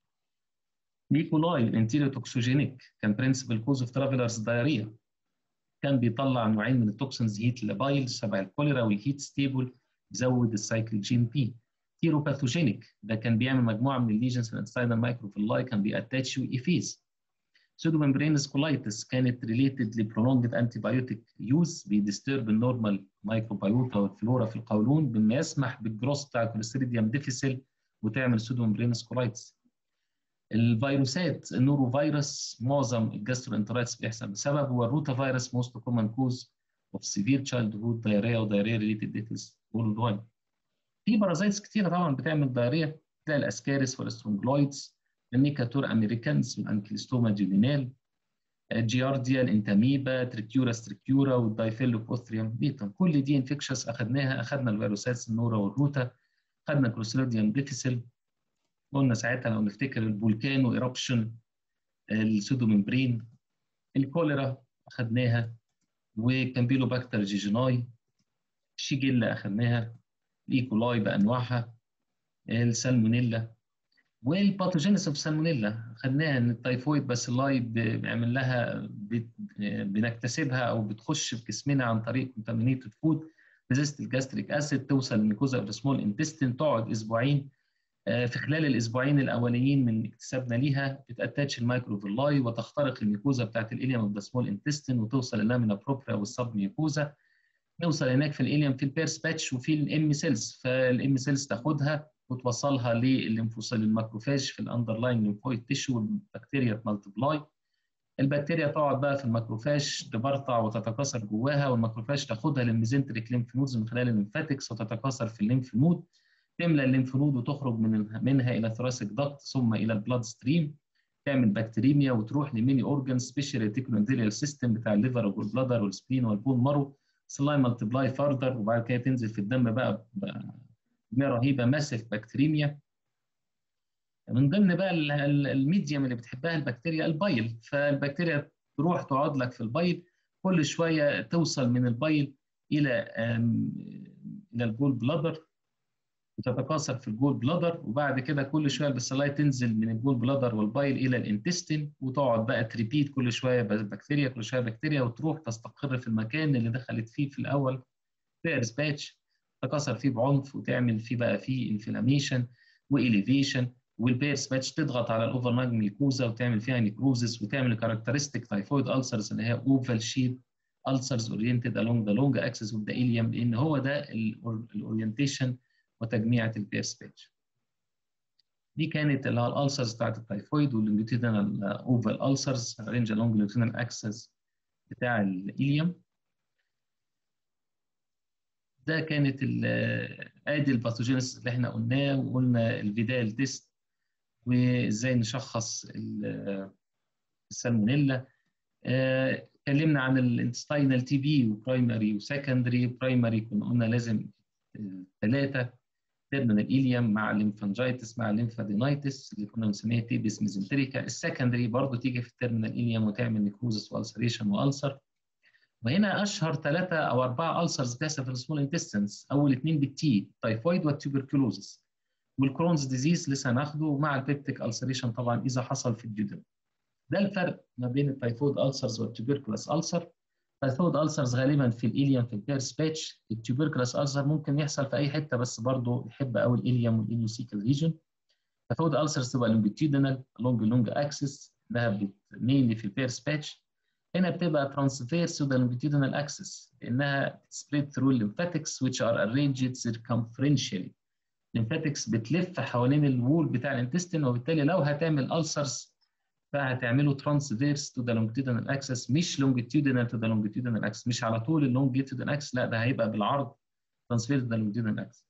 نيكولاي الانتيريو توكسوجينيك كان برنسبل كوز اوف ترافلرز دايريا كان بيطلع نوعين من التوكسنز هيت لابايل شبه الكوليرا والهيت ستيبل يزود السايكل جين بي تيروباثوجينيك ده كان بيعمل مجموعه من الليجنز في الانستاينال مايكروفيلاي كان بيأتاتش ويفيز pseudomembranous colitis كانت related لبرولونجد antibiotic use بيديسترب النورمال مايكروبيوتا والفلورا في القولون بما يسمح بالجروس بتاع الكوليستريديوم ديفيسيل وتعمل pseudomembranous colitis. الفيروسات النورو فيروس معظم الجاسترونترايتس بيحصل بسبب هو الروتا فيروس موست كومن كوز اوف سيفير تشايلد هود دايريا ودايريا ريليتد ديتس وورلد وايد. في بارازايتس كتيره طبعا بتعمل دايريا تلاقي الاسكاريس والسترونجلويدز الميكاتور امريكانس والانكليستوما جيلينال جيارديا الانتاميبا تريكيورا ستريكيورا والدايفيلوبوثريوم بيتم كل دي انفكشس اخذناها اخذنا الفيروسات النورا والروتا خدنا كلوستريديوم ديفيسيل قلنا ساعتها لو نفتكر الفولكانو ايربشن السودوممبرين الكوليرا اخذناها وكامبيلوباكتر جيجيناي شيجيلا اخذناها الايكولاي بانواعها السالمونيلا والباثوجينيس اوف سالمونيلا خدناها ان التيفويد باسيلاي بيعمل لها بنكتسبها او بتخش في جسمنا عن طريق كونتامينيتد فود ريزيست الجاستريك اسيد توصل للميكوزا اوف سمول انتستين تقعد اسبوعين في خلال الاسبوعين الاولانيين من اكتسابنا ليها بتاتاتش المايكروفيلاي وتخترق الميكوزا بتاعت الاليوم اوف ذا سمول انتستين وتوصل للامينا بروبرا والسب ميكوزا نوصل هناك في الاليوم في البيرس باتش وفي الام سيلز فالام سيلز تاخدها وتوصلها للليمفوسيل الماكروفاج في الاندرلاين ليمفويد تيشو والبكتيريا تمالتبلاي البكتيريا تقعد بقى في الماكروفاج تبرطع وتتكاثر جواها والماكروفاج تاخدها للميزنتريك ليمف نودز من خلال الليمفاتكس وتتكاثر في الليمف نود تملى الليمف نود وتخرج من منها الى ثراسيك دكت ثم الى البلاد ستريم تعمل بكتيريميا وتروح لميني اورجان سبيشال ريتيكولونديريال سيستم بتاع الليفر والبلادر والسبين والبون مارو سلاي مالتبلاي فاردر وبعد كده تنزل في الدم بقى, بقى كميه رهيبه ماسف بكتيريميا من ضمن بقى الميديم اللي بتحبها البكتيريا البايل فالبكتيريا تروح تقعد لك في البايل كل شويه توصل من البايل الى الى الجول بلادر وتتكاثر في الجول بلادر وبعد كده كل شويه البسلاي تنزل من الجول بلادر والبايل الى الانتستين وتقعد بقى تريبيت كل شويه بكتيريا كل شويه بكتيريا وتروح تستقر في المكان اللي دخلت فيه في الاول بيرس باتش تكاثر فيه بعنف وتعمل فيه بقى فيه انفلاميشن واليفيشن والبيرس باتش تضغط على الاوفر ناج ميكوزا وتعمل فيها نيكروزس وتعمل كاركترستيك تايفويد السرز اللي هي اوفال شيب ulcers oriented along the long axis of the ileum لان هو ده الاورينتيشن وتجميعة البيرس باتش. دي كانت اللي هو الالسرز بتاعت التايفويد واللونجيتودينال اوفال السرز رينج along اللونجيتودينال اكسس بتاع الإليوم. ده كانت ادي الباثوجينيس اللي احنا قلناه وقلنا الفيدال تيست وازاي نشخص السالمونيلا اتكلمنا عن الانتستينال تي بي وبرايمري وسكندري برايمري كنا قلنا لازم ثلاثه تيرمينال ايليوم مع الليمفانجايتس مع الليمفادينايتس اللي كنا بنسميها تيبس ميزنتريكا السكندري برضه تيجي في التيرمينال ايليوم وتعمل نيكروزس والسريشن والسر وهنا اشهر ثلاثه او اربعه السرز بتحصل في السمول انتستنس اول اثنين بالتي تايفويد والتوبركلوزس والكرونز ديزيز لسه هناخده مع البيبتيك السريشن طبعا اذا حصل في الجدر ده الفرق ما بين التايفويد السرز والتوبركلوس السر التايفويد السرز غالبا في الاليوم في البيرس باتش التوبركلوس السر ممكن يحصل في اي حته بس برضه يحب قوي الاليوم والاليوسيكال ريجن التايفويد السرز تبقى لونجيتيودنال لونج لونج اكسس انها مينلي في البيرس باتش هنا بتبقى ترانسفيرس to the longitudinal axis لانها spread through lymphatics which are arranged circumferentially lymphatics بتلف حوالين الوول بتاع الانتستين وبالتالي لو هتعمل ulcers فهتعمله ترانسفيرس to the longitudinal axis مش longitudinal to the longitudinal axis مش على طول اللونجيتودينال axis لا ده هيبقى بالعرض ترانسفيرس to the longitudinal axis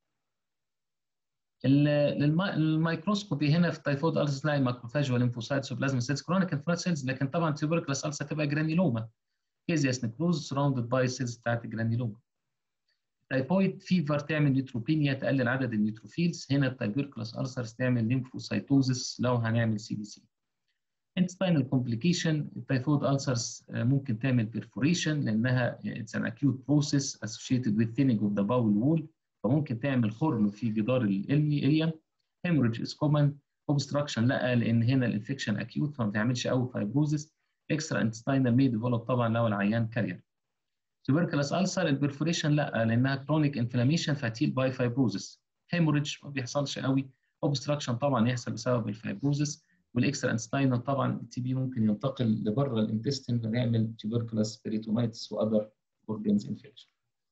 الميكروسكوبي هنا في التايفويد السر تلاقي ماكروفاج والليمفوسايتس وبلازما سيلز كرونيك انفلونات سيلز لكن طبعا تيوبركلس السر تبقى جرانيلوما كيزياس نكروز سراوندد باي سيلز بتاعت الجرانيلوما تايفويد فيفر تعمل نيوتروبينيا تقلل عدد النيوتروفيلز هنا التايبركلس السرز تعمل ليمفوسايتوزس لو هنعمل سي بي سي intestinal complication التايفويد ulcers ممكن تعمل perforation لانها it's an acute process associated with thinning of the bowel wall فممكن تعمل خرم في جدار الاليوم hemorrhage is common obstruction لا لان هنا الانفكشن acute فما بتعملش قوي fibrosis extra intestinal may develop طبعا لو العيان كارير tuberculous ulcer البرفوريشن لا لانها chronic inflammation فتيل باي fibrosis hemorrhage ما بيحصلش قوي obstruction طبعا يحصل بسبب الفايبروزس والاكسترا انستاينال طبعا التي بي ممكن ينتقل لبره الانتستين فنعمل tuberculous peritonitis واذر organs infection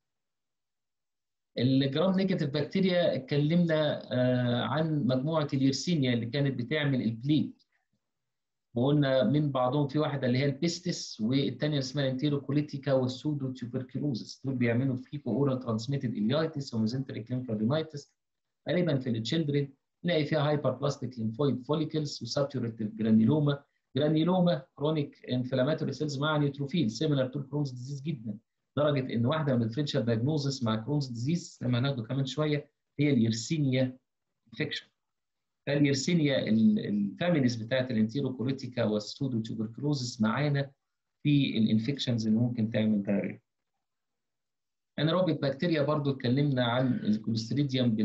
الجرام نيجاتيف بكتيريا اتكلمنا عن مجموعه اليرسينيا اللي كانت بتعمل البليد وقلنا من بعضهم في واحده اللي هي البيستس والثانيه اسمها الانتيروكوليتيكا والسودو تيوبركلوزس دول بيعملوا فيكو اورال ترانسميتد اليايتس وميزنتريك ليمفادينايتس غالبا في التشيلدرن نلاقي فيها هايبر بلاستيك ليمفويد فوليكلز وساتوريتيف جرانيلوما جرانيلوما كرونيك انفلاماتوري سيلز مع نيوتروفيل سيميلر تو كرونز ديزيز جدا لدرجه ان واحده من الديفرنشال دايجنوزس مع كرونز ديزيز لما هناخده كمان شويه هي اليرسينيا انفكشن فاليرسينيا الفاميليز بتاعت الانتيروكوليتيكا والسودو تيوبركلوزس معانا في الانفكشنز اللي ممكن تعمل دايريا انيروبيك بكتيريا برضو اتكلمنا عن الكوليستريديوم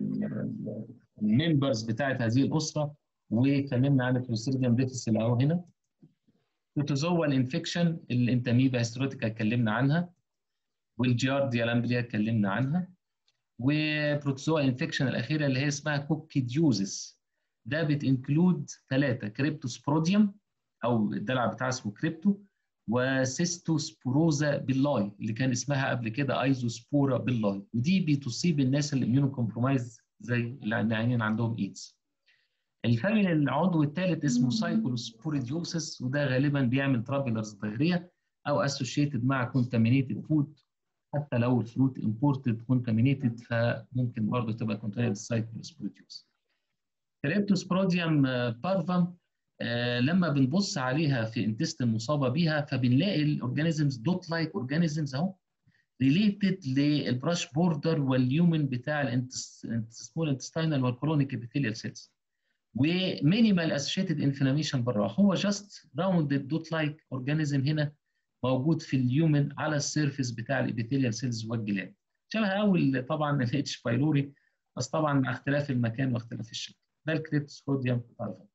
بالممبرز بتاعت هذه الاسره واتكلمنا عن الكوليستريديوم ديفيسيل اهو هنا بروتوزوال انفكشن الانتاميبا هيستروتيكا اتكلمنا عنها والجيارديا لامبليا اتكلمنا عنها وبروتوزوا انفكشن الاخيره اللي هي اسمها كوكيديوزس ده بتنكلود ثلاثه كريبتوسبروديوم او الدلع بتاعها اسمه كريبتو وسيستوسبوروزا باللاي اللي كان اسمها قبل كده ايزوسبورا باللاي ودي بتصيب الناس اللي اميونو كومبرومايز زي اللي عينين عندهم ايدز الفاميلي العضو الثالث اسمه سايكلوسبوريديوسس وده غالبا بيعمل ترابيلرز ضغريه او اسوشيتد مع كونتامينيتد فود حتى لو الفروت امبورتد كونتامينيتد فممكن برضه تبقى كونتامينيتد سايكلوسبوريديوس كريبتوسبروديوم بارفم آه لما بنبص عليها في انتستين مصابه بيها فبنلاقي الاورجانيزمز دوت لايك اورجانيزمز اهو ريليتد للبراش بوردر واليومن بتاع السمول انتستينال والكولونيك ابيثيليال سيلز ومينيمال اسوشيتد انفلاميشن بره هو جاست راوندد دوت لايك اورجانيزم هنا موجود في اليومن على السيرفيس بتاع الابيثيليال سيلز والجلاد شبه اول طبعا الاتش بايلوري بس طبعا مع اختلاف المكان واختلاف الشكل ده الكريبتوسبوديوم بارفم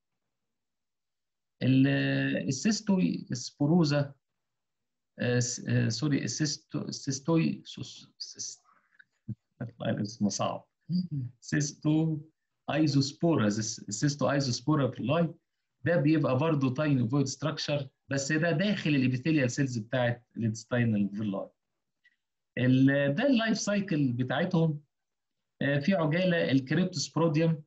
السيستوي سبوروزا سوري السيستو السيستوي اسمه صعب سيستو ايزوسبورا السيستو ايزوسبورا بلاي ده بيبقى برضه تايني فويد ستراكشر بس ده داخل الابيثيليال سيلز بتاعت الانتستينال فيلاي ده اللايف سايكل بتاعتهم في عجاله الكريبتوسبروديوم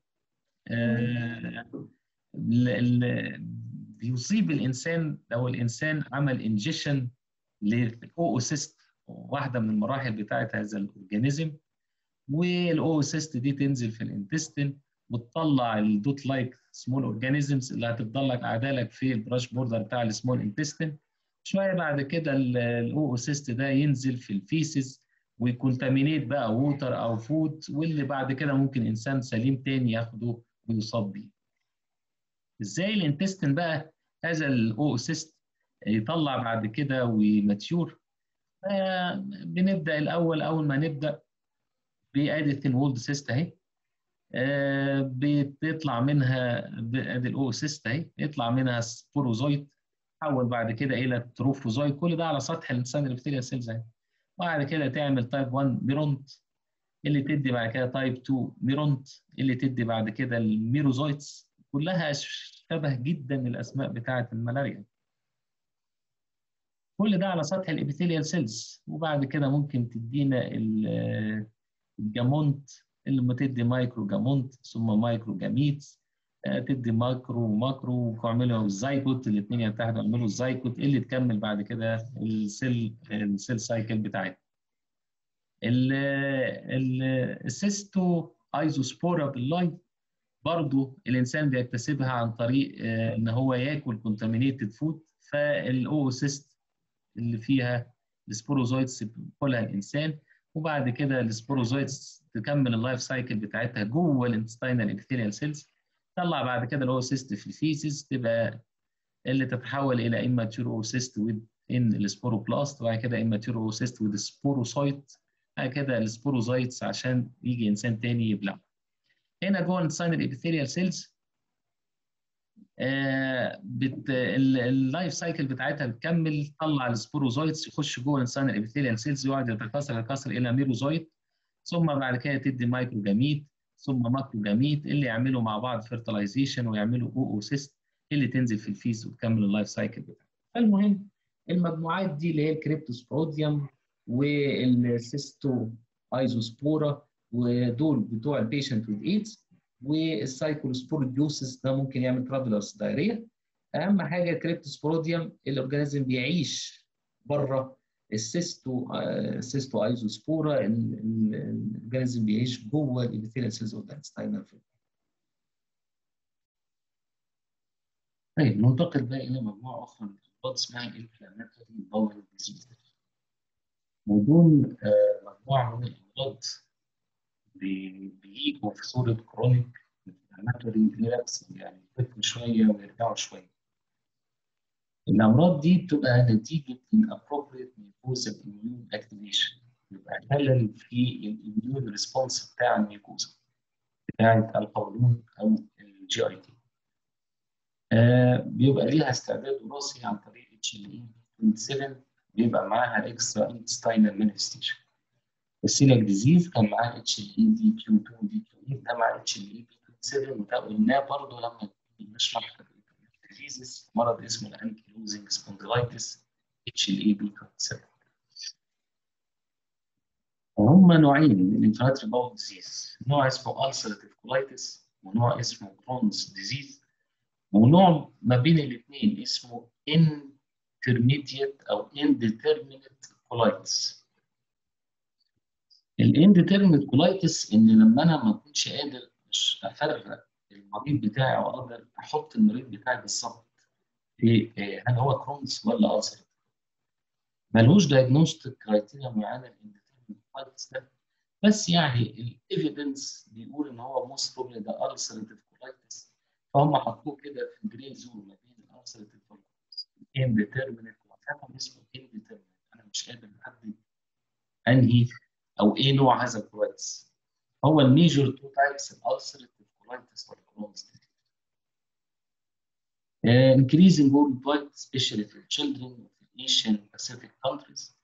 بيصيب الانسان لو الانسان عمل انجيشن للاوسيست واحده من المراحل بتاعه هذا الاورجانيزم والاوسيست دي تنزل في الانتستين وتطلع الدوت لايك سمول اورجانيزمز اللي هتفضل لك قاعده لك في البراش بوردر بتاع السمول انتستين شويه بعد كده الاوسيست ده ينزل في الفيسز ويكونتامينيت بقى ووتر او فود واللي بعد كده ممكن انسان سليم تاني ياخده ويصاب بيه. ازاي الانتستين بقى هذا الاوسيست يطلع بعد كده وماتيور بنبدا الاول اول ما نبدا بادي الثين وولد سيست اهي بتطلع منها ادي الاوسيست اهي يطلع منها سبوروزويت تحول بعد كده الى تروفوزويت كل ده على سطح الانسان الابثيليال سيلز اهي وبعد كده تعمل تايب 1 ميرونت اللي تدي بعد كده تايب 2 ميرونت اللي تدي بعد كده الميروزويتس كلها شبه جدا الاسماء بتاعه الملاريا كل ده على سطح الابيثيليال سيلز وبعد كده ممكن تدينا الجامونت اللي لما تدي مايكرو جامونت ثم مايكرو جاميتس تدي ماكرو وماكرو وتعملوا الزايكوت الاثنين يتحدوا يعملوا الزايكوت اللي تكمل بعد كده السيل السيل سايكل بتاعتها. السيستو ايزوسبورا باللاي برضو الانسان بيكتسبها عن طريق ان هو ياكل كونتامينيتد فود فالاوسيست اللي فيها السبوروزويتس بياكلها الانسان وبعد كده السبوروزويتس تكمل اللايف سايكل بتاعتها جوه الانتستينال ابيثيليال سيلز تطلع بعد كده الاوسيست في الفيسز تبقى اللي تتحول الى اماتيور اوسيست ويد ان السبوروبلاست وبعد كده اماتيور اوسيست ويد سبوروسايت بعد كده السبوروزايتس عشان يجي انسان تاني يبلعه هنا جوه الانتستينال ابيثيليال سيلز آه بت اللايف سايكل بتاعتها بتكمل تطلع السبوروزويتس يخش جوه الانسان الابيثيليال سيلز يقعد يتكاثر يتكاثر الى ميروزويت ثم بعد كده تدي مايكروجاميت ثم ماكروجاميت اللي يعملوا مع بعض فيرتلايزيشن ويعملوا اوسيست اللي تنزل في الفيس وتكمل اللايف سايكل بتاعها. فالمهم المجموعات دي اللي هي الكريبتوسبروديوم والسيستو ايزوسبورا ودول بتوع البيشنت وذ ايدز والسايكولوسبوريديوسس ده ممكن يعمل ترافلرز دايريه اهم حاجه الكريبتوسبوروديوم الاورجانيزم بيعيش بره السيستو السيستو ايزوسبورا الاورجانيزم بيعيش جوه الابيثيليال سيلز اوف ذا طيب ننتقل بقى الى مجموعه اخرى من الامراض اسمها الانفلاماتوري باول ديزيز ودول مجموعه من الامراض بيجوا في صوره كرونيك انفلاماتوري ريلابس يعني يخفوا شويه ويرجعوا شويه الامراض دي بتبقى نتيجه inappropriate mucosal immune activation يبقى خلل في الاميون ريسبونس بتاع الميوكوزا بتاعه القولون او الجي اي تي آه بيبقى ليها استعداد وراثي عن طريق اتش ال اي 27 بيبقى معاها اكسترا انتستينال مانيفستيشن السيليك ديزيز كان معاه اتش ال اي دي كيو 2 دي كيو 8 ده مع اتش ال اي بي 27 وده قلناه برضه لما بنشرح ديزيزز مرض اسمه الانكيلوزنج سبونديلايتس اتش ال اي بي 27 وهم نوعين من الانفلاتري باول ديزيز نوع اسمه ulcerative colitis ونوع اسمه كرونز ديزيز ونوع ما بين الاثنين اسمه intermediate او indeterminate colitis الانديترمينت كولايتس ان لما انا ما اكونش قادر مش افرق المريض بتاعي او اقدر احط المريض بتاعي بالظبط في هل هو كرونز ولا ألسر ملوش دايجنوستيك كرايتيريا معينه الانديترمينت كولايتس ده بس يعني الايفيدنس بيقول ان هو موست بروبلي ده ألسرتيف كولايتس فهم حطوه كده في جري زون ما بين الألسرتيف والانديترمينت كولايتس اسمه انديترمينت انا مش قادر احدد انهي او ايه نوع هذا الكولايتس هو الميجور تو تايبس الالسرتيف كولايتس والكرونز increasing worldwide especially في children في Asian Pacific countries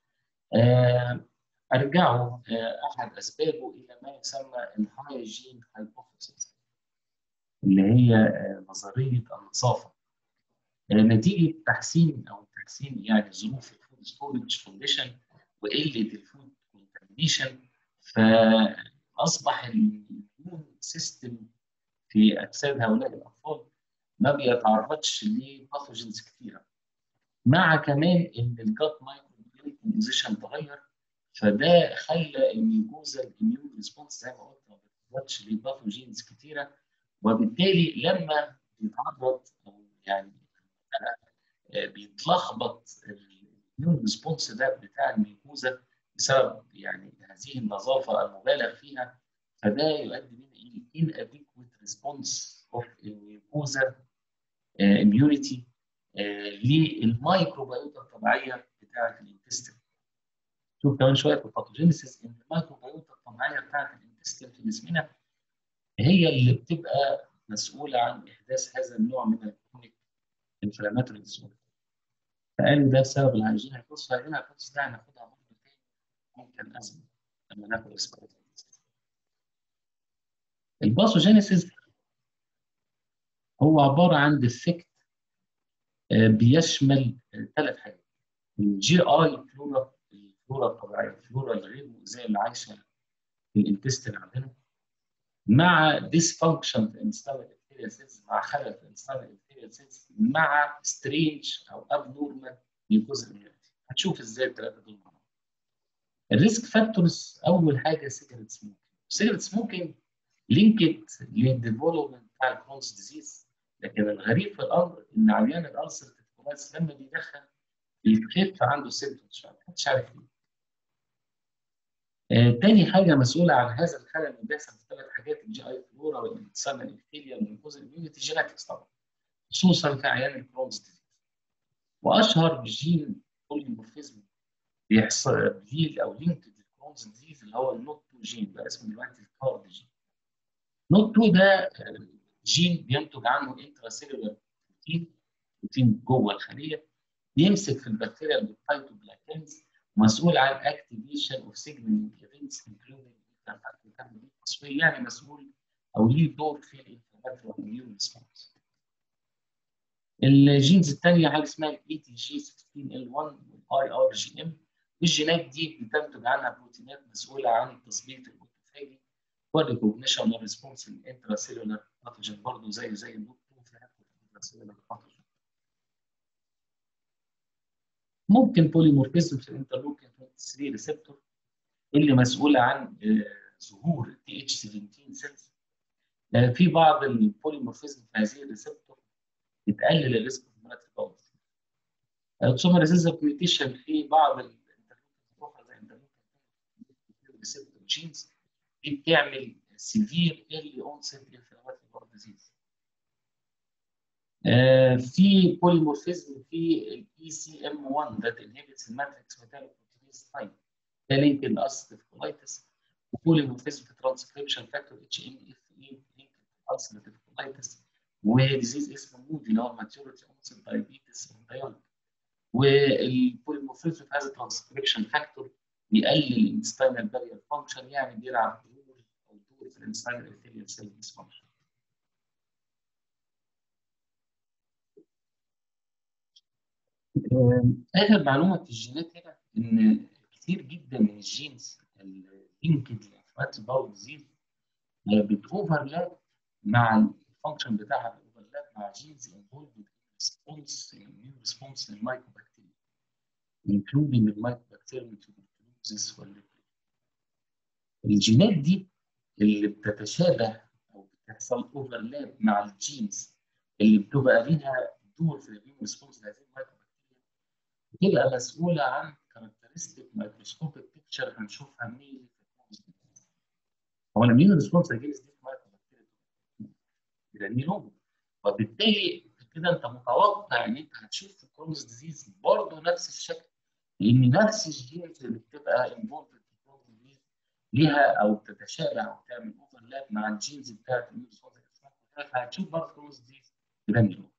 ارجعوا احد اسبابه الى ما يسمى الهايجين هايبوثيسيس اللي هي نظريه النظافه نتيجه تحسين او تحسين يعني ظروف الفود ستورج كونديشن وقله الفود كونتامينيشن فاصبح الاميون سيستم في اجساد هؤلاء الاطفال ما بيتعرضش لباثوجينز كثيره مع كمان ان الجات مايكرو كومبوزيشن اتغير فده خلى الميوكوزا الاميون ريسبونس زي ما قلت ما بيتعرضش لباثوجينز كثيره وبالتالي لما بيتعرض او يعني بيتلخبط الاميون ريسبونس ده بتاع الميكوزا بسبب يعني هذه النظافه المبالغ فيها فده يؤدي بنا الى inadequate response of الميكوزا immunity للمايكروبيوتا الطبيعيه بتاعه الانتستين. شوف كمان شويه في الباثوجينيسيس ان المايكروبيوتا الطبيعيه بتاعه الانتستين في جسمنا هي اللي بتبقى مسؤوله عن احداث هذا النوع من الكرونيك انفلاماتوري ديسوردر. فقالوا ده بسبب الهيجين هيكوس الهيجين هيكوس ده هناخدها برضه تاني ممكن ازمه لما ناخد اسبريتين. الباثوجينيسيس هو عباره عن ديفكت بيشمل ثلاث حاجات الجي اي فلورا الفلورا الطبيعيه الفلورا الغير مؤذيه اللي عايشه في الانتستين عندنا مع ديسفانكشن في الانستال ابيثيريال سيلز مع خلل في الانستال ابيثيريال سيلز مع سترينج او ابنورمال ميوكوزا اميونيتي هتشوف ازاي الثلاثه دول مع بعض الريسك فاكتورز اول حاجه سيجرت سموكينج سيجرت سموكينج لينكت للديفلوبمنت بتاع الكرونز ديزيز لكن الغريب في الامر ان عيان الالسر كولايتس لما بيدخن بيخف عنده سيمتومز محدش عارف ليه. آه تاني حاجه مسؤوله عن هذا الخلل اللي بيحصل في ثلاث حاجات الجي اي فلورا والانتسان الابثيليا والميكوز الاميونيتي جيناتكس طبعا خصوصا في عيان الكرونز ديزيز. واشهر جين بوليمورفيزم بيحصل ليه او لينك للكرونز ديزيز اللي هو النوت 2 جين بقى اسمه دلوقتي الكارد جين. نوت 2 ده جين بينتج عنه انترا سيلولار بروتين بروتين جوه الخليه بيمسك في البكتيريا البيبتايدوجلاكانز مسؤول عن اكتيفيشن اوف سيجنالينج ايفنتس انكلودنج تصفيه يعني مسؤول او ليه دور في الانفلاماتوري اميون ريسبونس. الجينز الثانيه حاجه اسمها الاي تي جي 16 ال 1 والاي ار جي ام الجينات دي بتنتج عنها بروتينات مسؤوله عن تثبيت الاوتوفاجي والريكوجنيشن والريسبونس الانترا سيلولار باثوجين برضه زي زي الدكتور في الانترا سيلولار باثوجين ممكن بوليمورفيزم في الانترلوكين 23 ريسبتور اللي مسؤوله عن ظهور تي اتش 17 سيلز في بعض البوليمورفيزم في هذه الريسبتور بتقلل الريسك في مرض البول ثم ريزيستنت ميوتيشن في بعض الانترلوكين الاخرى زي انترلوكين ريسبتور جينز دي بتعمل سيفير ايرلي اونست انفلاماتوري بارت ديزيز في بوليمورفيزم في الاي سي ام 1 that inhibits الماتريكس ميتالوبروتينيز تايب ده لينك الالسيتيف كولايتس وبوليمورفيزم في ترانسكريبشن فاكتور اتش ام اف اي لينك الالسيتيف كولايتس وديزيز اسمه مودي اللي هو ماتيوريتي اونست دايابيتس دايابيتس والبوليمورفيزم في هذا الترانسكريبشن فاكتور بيقلل الانستاينال بارير فانكشن يعني بيلعب دور او دور في الانستاينال ارثيريال سيل ديسفانكشن اخر معلومه في الجينات هنا ان كتير جدا من الجينز اللينكد لانفلاماتوري باول ديزيز بتوفرلاب مع الفانكشن بتاعها بتوفرلاب مع جينز انفولد ريسبونس اميون ريسبونس للمايكروبكتيريا including المايكروبكتيريا tuberculosis والليبري الجينات دي اللي بتتشابه او بتحصل اوفرلاب مع الجينز اللي بتبقى ليها دور في الاميون ريسبونس لهذه المايكروبكتيريا بتبقى مسؤوله عن كاركترستيك مايكروسكوبيك بيكتشر هنشوفها مين هو الاميون ريسبونس اجينست دي مايكروبكتيريا جرانيلوما وبالتالي كده انت متوقع ان انت هتشوف في الكرونز ديزيز برضه نفس الشكل لان نفس الجينز اللي بتبقى انفولد في الكرونز ديزيز ليها او تتشابه او تعمل اوفرلاب مع الجينز بتاعت الاميون ريسبونس هتشوف برضه كرونز ديزيز جرانيلوما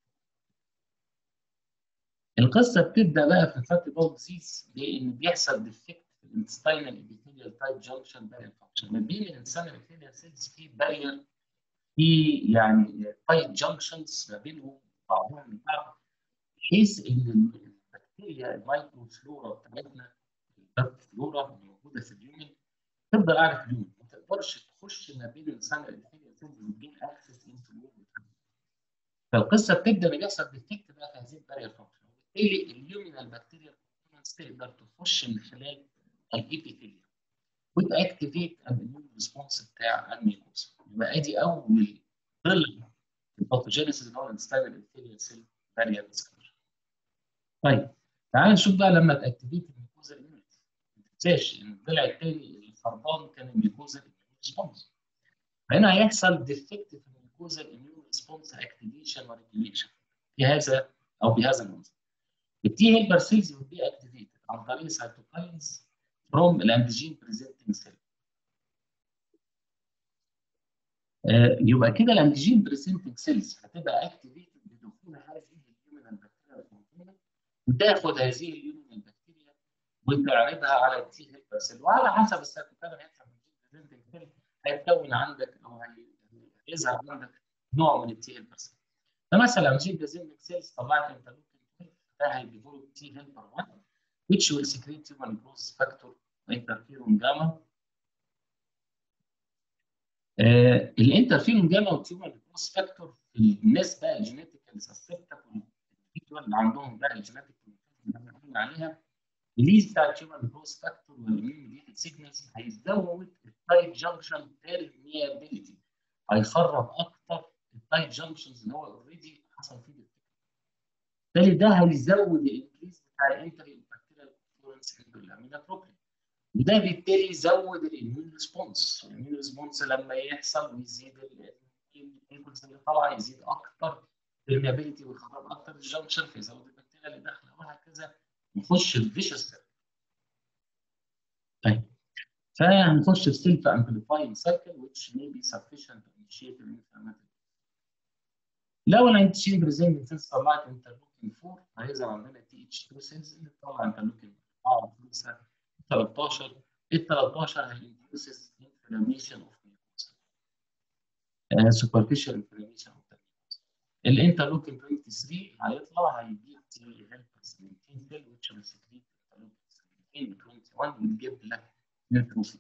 القصه بتبدا بقى في الفاتي باول ديزيز بان بيحصل ديفكت في الانتستينال ابيثيليال تايب جانكشن بارير فانكشن ما بين الانسان الابيثيليال سيلز في بارير في يعني تايب جانكشنز ما بينهم بعضهم من بعض بحيث ان البكتيريا المايكرو فلورا بتاعتنا البكت فلورا اللي موجوده في اليومن تفضل قاعده في اليومن ما تقدرش تخش ما بين الانسان الابيثيليال سيلز وتجين اكسس انتو اليومن فالقصه بتبدا بيحصل ديفكت بقى في هذه البارير فانكشن وبالتالي اليومينال بكتيريا تقدر تخش من خلال الابيثيليوم وتاكتيفيت الاميون ريسبونس بتاع الميكوزا يبقى ادي اول ظل الباثوجينيسيس اللي هو الانستايل الانفيريال سيل فاريال ديسكفر طيب تعال نشوف بقى لما تاكتيفيت الميكوزا immunity ما تنساش ان الضلع الثاني الفرضان كان الميكوزا ريسبونس هنا هيحصل ديفكت في الميكوزا اميون ريسبونس اكتيفيشن وريجوليشن في هذا او بهذا المنظر التي هيلبر سيلز will be activated عن طريق cytokines from الانتيجين بريزنتنج سيل يبقى كده الانتيجين بريزنتنج سيلز هتبقى اكتيفيتد بدخول هذه الهيومن بكتيريا وتاخد هذه الهيومن بكتيريا وتعرضها على التي هيلبر سيل وعلى حسب السيتوكاين هيحصل بريزنتنج سيل هيتكون عندك او هيظهر عندك نوع من التي هيلبر سيل فمثلا انتيجين بريزنتنج سيلز طلعت انترلوكين ده هيديفولب تي هيلبر 1 which will secrete human growth factor interferon gamma آه الانترفيرون جاما والتيومر جروث فاكتور في الناس بقى الجينيتيكال سسبتبل اللي عندهم بقى الجينيتيك اللي احنا قلنا عليها الريليز بتاع التيومر جروث فاكتور والاميون سيجنالز هيزود التايب جانكشن بيرميابيليتي هيخرب اكتر التايب جانكشنز اللي هو اوريدي حصل فيه بالتالي ده هيزود الانكريز بتاع الانتري بكتيريال انفلونس الامينوبروبلين وده بالتالي يزود الاميون ريسبونس الاميون ريسبونس لما يحصل ويزيد الانكلز اللي طالعه يزيد اكتر الريابيلتي ويخرب اكتر الجنكشن فيزود البكتيريا اللي داخله وهكذا نخش في فيشس طيب فهنخش في سيلف امبليفاينج سايكل which may be sufficient to initiate an inflammatory لو الانتيجين بريزنتنج سيلز طلعت انترلوكين 4 هيظهر عندنا تي اتش 2 سيلز اللي بتطلع انترلوكين 4 5 13 ال 13 هينديوسز انفلاميشن اوف ميوكوزا سوبرفيشال انفلاميشن اوف ميوكوزا الانترلوكين 23 هيطلع هيجيب تي هيلبرز 200 سيل which will secrete interleukin 21 ويجيب لك نيوتروفيل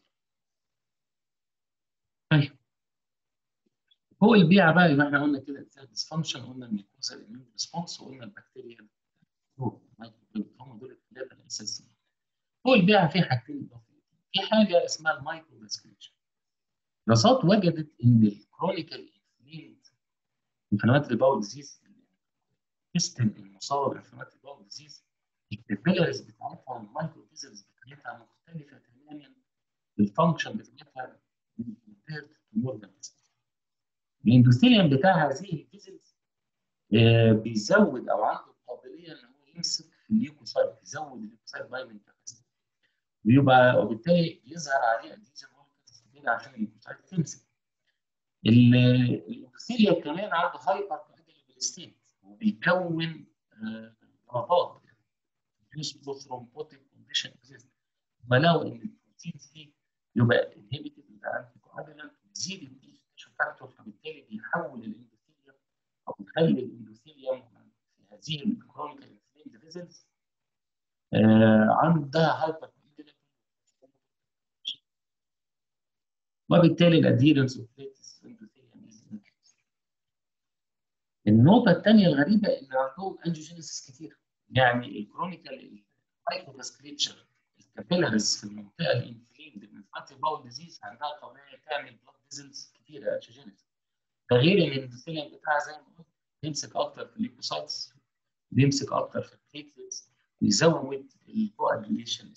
طيب فوق البيعه بقى يبقى احنا قلنا كده ديسفانكشن قلنا الميكوزا الاميون ريسبونس وقلنا البكتيريا هم دول الثلاثه الاساسيين فوق البيعه في حاجتين اضافيين في حاجه اسمها المايكرو ديسكريبشن دراسات وجدت ان الكرونيكال انفليمد انفلاماتري باول ديزيز السيستم المصاب بالانفلاماتري باول ديزيز الكابيلاريز بتاعتها والمايكرو فيزلز بتاعتها مختلفه تماما الفانكشن بتاعتها من كومبيرد تو مورجان الاندوثيليوم بتاع هذه الفيزلز آه بيزود او عنده القابليه ان هو يمسك في الليوكوسايت يزود الليوكوسايت بايمنج كاباسيتي ويبقى وبالتالي يظهر عليه اديشن كده عشان الليوكوسايت تمسك الاندوثيليوم كمان عنده هايبر كواجولابل ستيت وبيكون رباط يوز ثرومبوتيك كونديشن اكزيست فلو ان البروتينز دي يبقى انهبيتد يبقى انتي كواجولانت ويزيد التيشو فاكتور فبالتالي بيحول الاندوثيليوم او بيخلي الاندوثيليوم في هذه الكرونيكال انفليمد فيزلز آه عندها هايبر وبالتالي الاديرنس اوف النقطه الثانيه الغريبه ان عندهم انجيوجينيسيس كتير يعني الكرونيكال مايكروفاسكليتشر الكابيلاريز في المنطقه الانفليمد من فاتي باول ديزيز عندها قابليه تعمل بلاد فيزلز كتيره انجيوجينيسيس ده غير ان الاندوثيليوم بتاعها زي ما قلت بيمسك اكتر في الليكوسايتس بيمسك اكتر في البليتلتس ويزود الكواجوليشن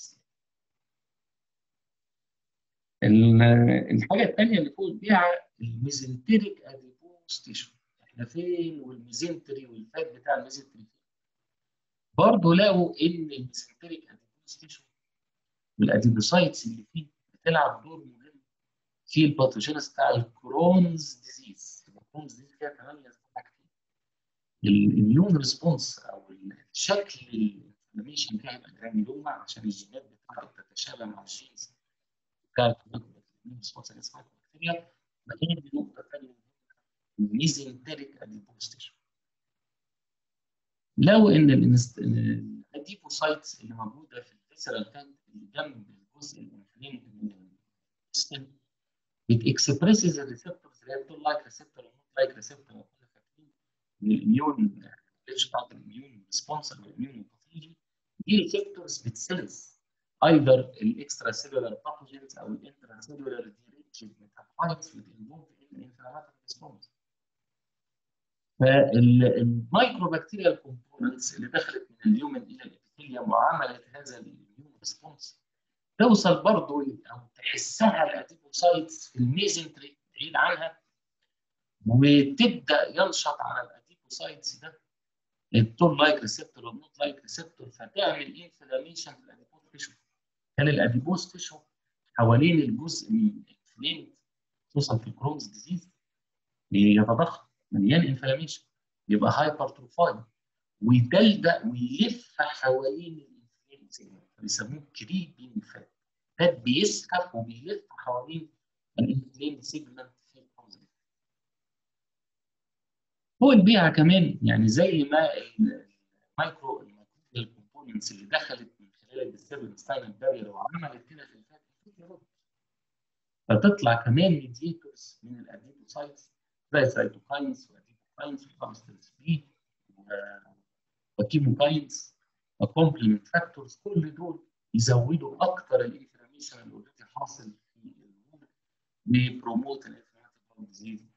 الحاجه الثانيه اللي فوق البيعه الميزنتريك اديبوز تيشو احنا فين والميزنتري والفات بتاع الميزنتري فين برضه لقوا ان الميزنتريك اديبوز تيشو والاديبوسايتس اللي فيه بتلعب دور مهم في الباثوجينس بتاع الكرونز ديزيز الكرونز ديزيز فيها كمان حاجتين الاميون ريسبونس او الشكل الانفلاميشن فيها هيبقى جرانيلوما عشان الجينات بتاعته تتشابه مع الجينز بتاعت الاميون ريسبونس اللي اسمها البكتيريا لكن دي نقطه ثانيه الميزنتريك اديبوستيشن لو ان الاديبوسايتس اللي موجوده في الفيسرال فات اللي جنب الجزء الانفليمد من السيستم بتكسبريسز الريسبتورز اللي هي بتقول لايك ريسبتور ونوت لايك ريسبتور كنا فاكرين ان الاميون الريتش بتاعت الاميون ريسبونس او الاميون باثولوجي دي ريسبتورز بتسلس ايذر الاكسترا سيلولار باثوجينز او الانترا سيلولار ديريتشد ميتابولايتس اللي انفولد ان الانفلاماتوري ريسبونس فالمايكرو بكتيريال كومبوننتس اللي دخلت من اليومن الى الابيثيليوم وعملت هذا اليوم ريسبونس توصل برضه او تحسها الاديبوسايتس في الميزنتري بعيد عنها وتبدا ينشط على الاديبوسايتس ده التول لايك ريسبتور والنوت لايك ريسبتور فتعمل انفلاميشن في الاديبوس تيشو كان الاديبوس تيشو حوالين الجزء من الانفليم خصوصا في الكرونز ديزيز يتضخم مليان انفلاميشن يبقى هايبر تروفايد ويدلدق ويلف حوالين الانفلام بيسموه كريبين فات فات بيسحب وبيلف حوالين الانفلام سيجمنت في الكرونز فوق البيعه كمان يعني زي ما المايكرو المايكرو كومبوننتس اللي دخلت من خلال الديستربنس ستاينال بارير وعملت كده في الفات فتطلع كمان ميديتورز من الاديبوسايتس زي سيتوكاينز واديبوكاينز وكونستنس بي وكيموكاينز وكومبلمنت فاكتورز كل دول يزودوا اكتر الانفلاميشن اللي اوريدي حاصل في الهرمون ويبروموت الانفلاماتيك ديزيز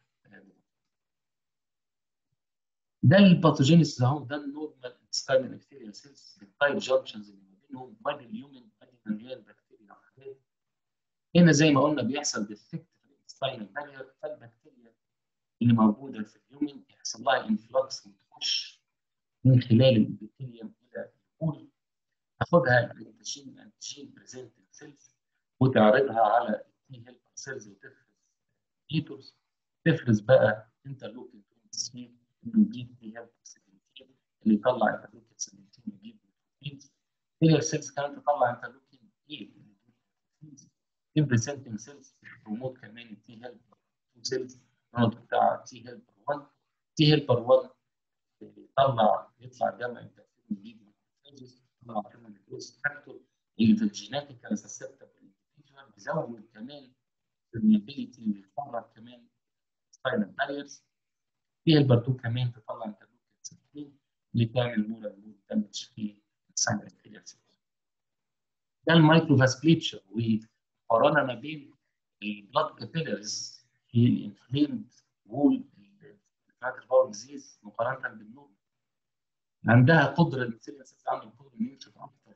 ده الباثوجينيس اهو ده النورمال انتستاينال بكتيريا سيلز التايب جانكشنز اللي ما بينهم وادي اليومن وادي مليان بكتيريا وحاجات هنا زي ما قلنا بيحصل ديفكت في الانتستاينال بارير فالبكتيريا اللي موجوده في اليومن يحصل لها انفلكس وتخش من خلال الابيثيليوم الى البول تاخدها الانتيجين الانتيجين بريزنتنج سيلز وتعرضها على التي هيلبر سيلز وتفرز ايتورز تفرز بقى انترلوكين 23 يجيب تي هيلبر 17 اللي يطلع انترلوكين 17 يجيب بروتينز تيلر سيلز كانت تطلع انترلوكين 8 البريزنتنج سيلز بروموت كمان التي هيلبر 2 سيلز النوت بتاع تي هيلبر 1 تي هيلبر 1 يطلع يطلع جمع التاثير الجديد يطلع كمان الجروس فاكتور اللي في الجيناتيكال سسبتبل انديفيدوال بيزود كمان الابيليتي ويخرج كمان سباينال باريرز تي هيلبر 2 كمان تطلع انترلوكين 16 اللي تعمل مور مور دامج في الساينال بكتيريا ده المايكرو فاسكليتشر وقارنا ما بين البلاد كابيلاريز في الانفليمد وول بتاعت الباور ديزيز مقارنه بالنور عندها قدره الانسولين عنده قدره انه ينشط اكتر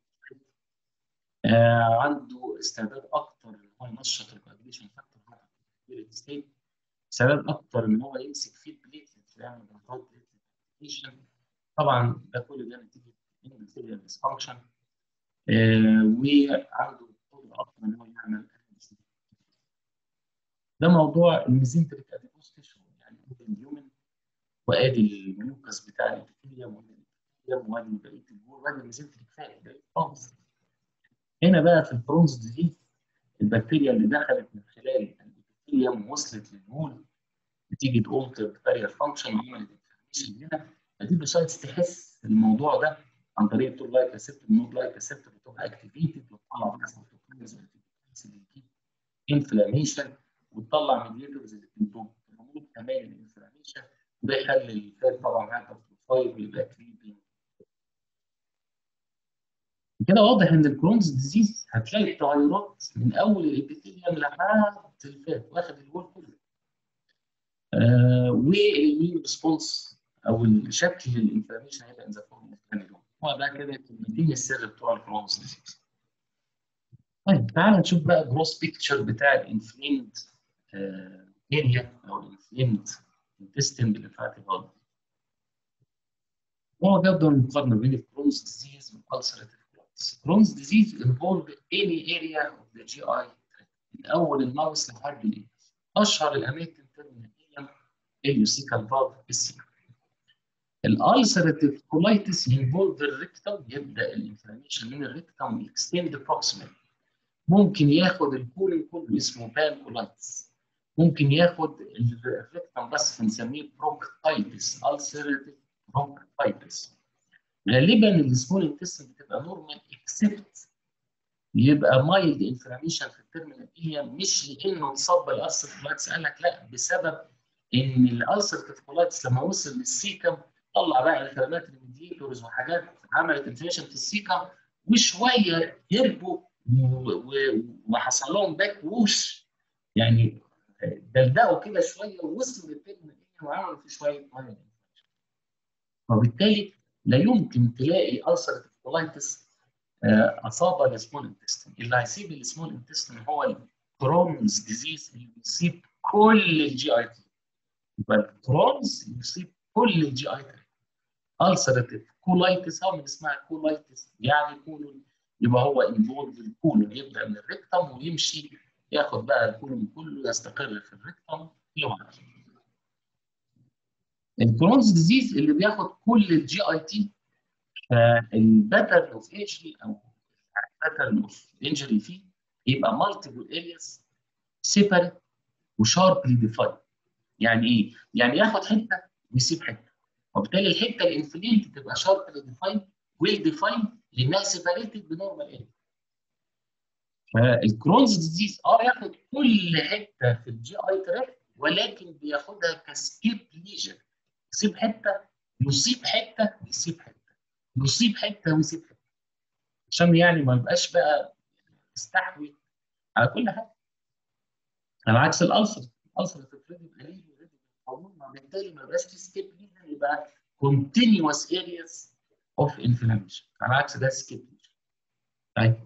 آه عنده استعداد اكتر ان هو ينشط الكواجيليشن فاكتور ستيت استعداد اكتر ان هو يمسك فيه البليتلت يعمل ضغطات بليتلت طبعا ده كل ده نتيجه اندوثيليال ديسفانكشن آه وعنده قدره اكتر ان هو يعمل ده موضوع الميزنتريك اديبوس تيشو يعني اليومن وادي الميوكس بتاع الابيثيليوم وادي الابيثيليوم وادي بقيه الجول وادي الميزنتريك فات بعيد خالص هنا بقى في البرونز ديزيز البكتيريا اللي دخلت من خلال الابيثيليوم وصلت للجول نتيجه اولتر بارير فانكشن وعملت انفلاميشن هنا الاديبوسايتس تحس الموضوع ده عن طريق التول لايك ريسبتور النود لايك ريسبتور بتبقى اكتيفيتد وتطلع بقى سيتوكاينز انفلاميشن وتطلع ميديتورز اللي بتبروموت كمان الانفلاميشن وده يخلي الفات طبعا هايبر بروفايل ويبقى كريبي كده واضح ان الكرونز ديزيز هتلاقي التغيرات من اول الابيثيليوم لحد الفات واخد الجول كله آه والمين ريسبونس او شكل الانفلاميشن هيبقى ان ذا فورم اوف هو ده كده كلمتين السر بتوع الكرونز ديزيز طيب تعال نشوف بقى جروس بيكتشر بتاع الانفليمد اريا او الانفليمد انتستين بالانفلاتيف هارد هو جاب المقارنه بين الكرونز ديزيز والالسريتيف كولابس كرونز ديزيز انفولد اني اريا اوف ذا جي اي من اول الماوس لحد الايدز اشهر الاماكن ترميناليا اليوسيكال فالف السيكا الالسريتيف كولايتس انفولد الريكتم يبدا الانفلاميشن من الريكتم اكستند بروكسيمال ممكن ياخد الكولين كله اسمه بان كولايتس ممكن ياخد الريكتم بس بنسميه برونكتايتس السيريتيف برونكتايتس غالبا السمول انتستين بتبقى نورمال اكسبت يبقى مايلد انفلاميشن في الترمينال اريا مش لانه اتصاب بالالسرتيف كولايتس قال لك لا بسبب ان الالسرتيف كولايتس لما وصل للسيكم طلع بقى انفلامات الميديتورز وحاجات عملت انفلاميشن في السيكم وشويه هربوا وحصل لهم باك ووش يعني دلدقوا كده شويه ووصلوا للترمينال معاه ولا في شويه ميه وبالتالي لا يمكن تلاقي ألسرتيف كولايتس اصاب السمول انتستين اللي هيسيب السمول انتستين هو الكرونز ديزيز اللي بيصيب كل الجي اي تي يبقى الكرونز يصيب كل الجي اي تي ألسرتيف كولايتس او من اسمها كولايتس يعني كولون يبقى هو انفولد الكولون يبدا من الريكتم ويمشي ياخد بقى الكولون كله يستقر في الريكتم لوحده الكرونز ديزيز اللي بياخد كل الجي اي تي فالباترن اوف انجري او الباترن اوف انجري فيه يبقى مالتيبل ارياز سيبريت وشاربلي ديفايند يعني ايه؟ يعني ياخد حته ويسيب حته وبالتالي الحته الانفلينت تبقى شاربلي ديفايند ويل ديفايند لانها سيبريتد بنورمال اريا فالكرونز ديزيز اه ياخد كل حته في الجي اي تراكت ولكن بياخدها كسكيب ليجن يسيب حته يصيب حته يسيب حته يصيب حته ويسيب حته عشان يعني ما يبقاش بقى يستحوي على كل حاجه على عكس الالسر الالسر تفرض قليل وريد القانون بالتالي ما يبقاش في سكيب ليجن يبقى continuous areas of inflammation على عكس ده سكيب ليجن طيب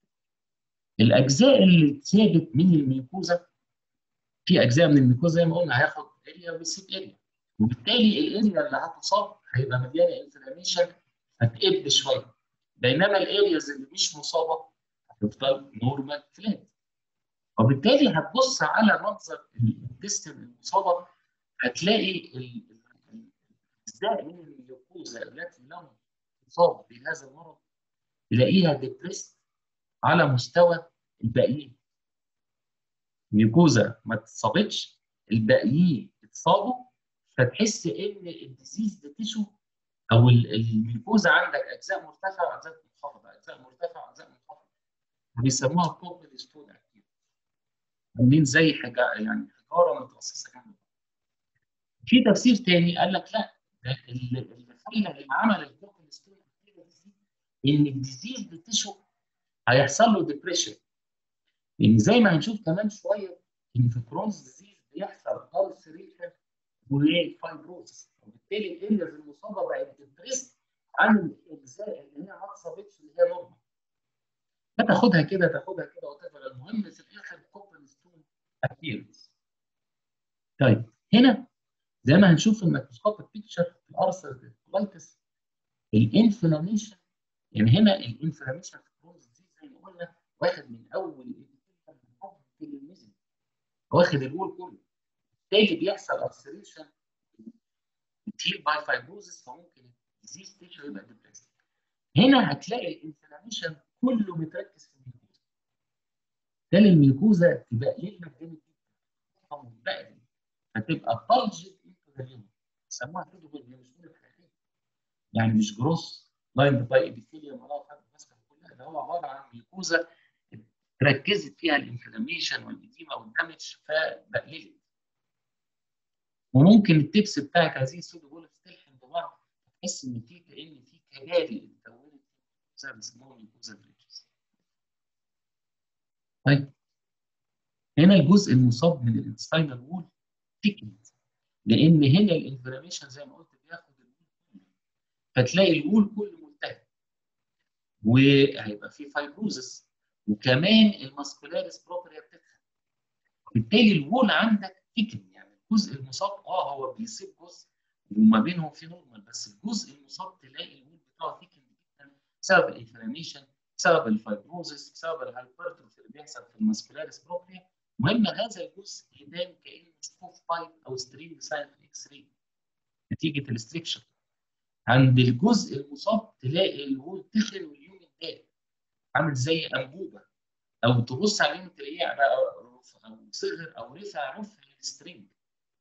الاجزاء اللي اتثابت من الميكوزا في اجزاء من الميكوزا زي ما قلنا هياخد اريا ويسيب اريا وبالتالي الاريا اللي هتصاب هيبقى مليانه انفلاميشن هتقب شويه بينما الارياز اللي مش مصابه هتفضل نورمال فلات وبالتالي هتبص على منظر الانتستين المصابه هتلاقي الاجزاء من الميوكوزا التي لم تصاب بهذا المرض تلاقيها ديبريست على مستوى الباقيين ميوكوزا ما اتصابتش الباقيين اتصابوا فتحس ان الديزيز ده تيشو او الميوكوزا عندك اجزاء مرتفعه واجزاء منخفضه اجزاء مرتفعه واجزاء منخفضه بيسموها كوبل ستون اكتيف عاملين زي حاجه يعني حجاره مترصصه جنب في تفسير تاني قال لك لا ده اللي خلى اللي عمل الكوبل ستون اكتيف ان الديزيز ده تيشو هيحصل له ديبريشن لان زي ما هنشوف كمان شويه ان في كرونز ديزيز بيحصل ألسريشن وفايبروز وبالتالي الارياز المصابه بقت ديبريس عن الاجزاء اللي هي ما اتصابتش اللي هي نورمال فتاخدها كده تاخدها كده وتفضل المهم في الاخر كوبل ستون ابيرنس طيب هنا زي ما هنشوف في الميكروسكوب بيكتشر في الارثر كولايتس الانفلاميشن يعني هنا الانفلاميشن في الكرونز دي زي ما قلنا واخد من اول لحد الميزن واخد الوول كله بالتالي بيحصل ألسريشن كتير باي فايبروزس فممكن الديزيز تيشو يبقى ديبريس هنا هتلاقي الانفلاميشن كله متركز في الميوكوزا بالتالي الميوكوزا تبقى ليلنا جامد جدا منبقل هتبقى بلجد انتو ذا ليمون يسموها كده هي مش كل حاجه يعني مش جروس لايند باي ابيثيليوم ولا حاجه ماسكه كلها ده هو عباره عن ميوكوزا ركزت فيها الانفلاميشن والاديمه والدمج فبقللت وممكن التبس بتاعك هذه السودو بولت تلحم ببعض تحس ان في كان في كباري اتكونت زي ما بيسموها ميكوزا بريدجز. طيب هنا الجزء المصاب من الانستاينال وول تكنت لان هنا الانفلاميشن زي ما قلت بياخد الوول كله فتلاقي الوول كله ملتهب وهيبقى فيه فايبروزس وكمان الماسكولاريس بروبريا بتتخن بالتالي الوول عندك تكن يعني الجزء المصاب اه هو بيسيب جزء وما بينهم في نورمال بس الجزء المصاب تلاقي الوول بتاعه ثيكن جدا بسبب الانفلاميشن بسبب الفايبروزس بسبب الهايبرتروفي اللي بيحصل في الماسكولاريس بروبريا المهم هذا الجزء يبان كانه سبوف بايب او ستريم ساين في الاكس راي نتيجه الستريكشن عند الجزء المصاب تلاقي الوول تخن واليوم دال عامل زي انبوبه او تبص عليه تلاقيه بقى او صغر او رفع رفع السترينج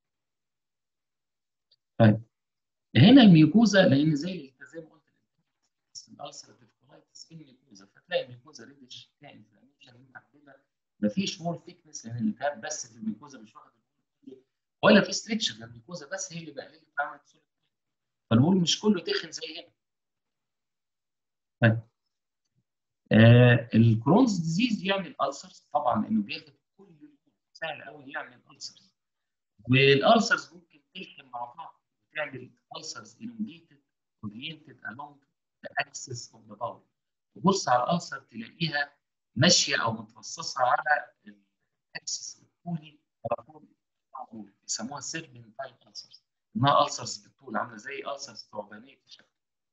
طيب هنا الميوكوزا لان زي زي ما قلت الالسرتيف كولايتس في الميوكوزا فتلاقي الميوكوزا ريدش فيها انفلاميشن متحدده مفيش مول ثيكنس لان الالتهاب بس في الميوكوزا مش واخد ولا في ستريكشن الميوكوزا بس هي اللي بقللت عملت سوليد فالوول مش كله تخن زي هنا طيب آه الكرونز ديزيز يعمل السرز طبعا لانه بياخد كل الوول سهل قوي يعمل السرز والالسرز ممكن تلحم مع بعض وتعمل ulcers elongated oriented along the axis of the bowel تبص على الالسر تلاقيها ماشيه او متفصصه على الاكسس الطولي بيسموها سيربنتاين ulcers انها ulcers بالطول عامله زي ulcers ثعبانيه الشكل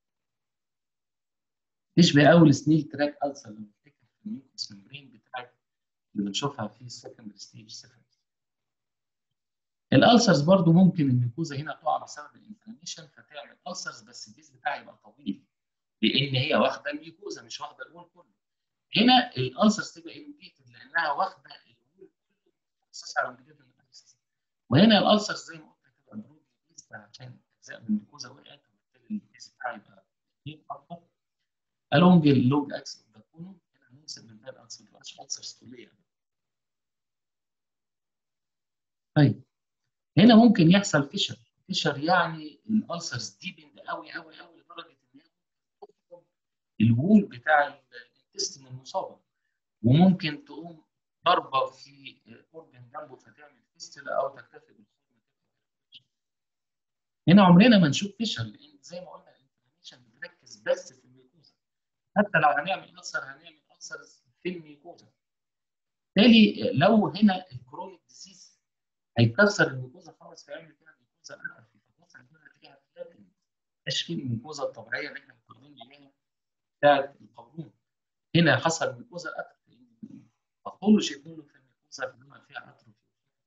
تشبه قوي السنيل تراك ulcer لما تفتكر في الميوكس ممبرين بتاعك اللي بنشوفها في السكندري ستيج سيفنس الالسرز برضو ممكن الميكوزا هنا تقع بسبب الانفلاميشن فتعمل السرز بس البيز بتاعها يبقى طويل لان هي واخده الميكوزا مش واخده الوول كله هنا الالسرز تبقى انفيتد لانها واخده الوول كله اساس على الجديد وهنا الالسرز زي ما قلت هتبقى برود بيز عشان اجزاء من الميكوزا وقعت وبالتالي البيز بتاعها يبقى كتير اكبر along اللونج اكس اوف ذا كولوم هنا نوصل من ده الالسر ما تبقاش السرز طوليه طيب هنا ممكن يحصل فيشر فيشر يعني الالسرز ديبند قوي قوي قوي لدرجه ان هي تخرج الوول بتاع الانتستين المصابه وممكن تقوم ضربه في اورجن جنبه فتعمل فيستلا او تكتفي بالخرم هنا عمرنا ما نشوف فيشر لان زي ما قلنا الانفلاميشن بتركز بس في الميكوزا حتى لو هنعمل السر هنعمل السرز في الميكوزا بالتالي لو هنا الكرونيك ديزيز هيكسر الميكوزا خالص فيعمل كده الميكوزا اتروفي فتوصل هنا تلاقيها فلاتن مش في الميكوزا الطبيعيه اللي احنا متعودين عليها بتاعت القولون هنا حصل ميكوزا اتروفي فكله شيء كله في الميكوزا بما فيها اتروفي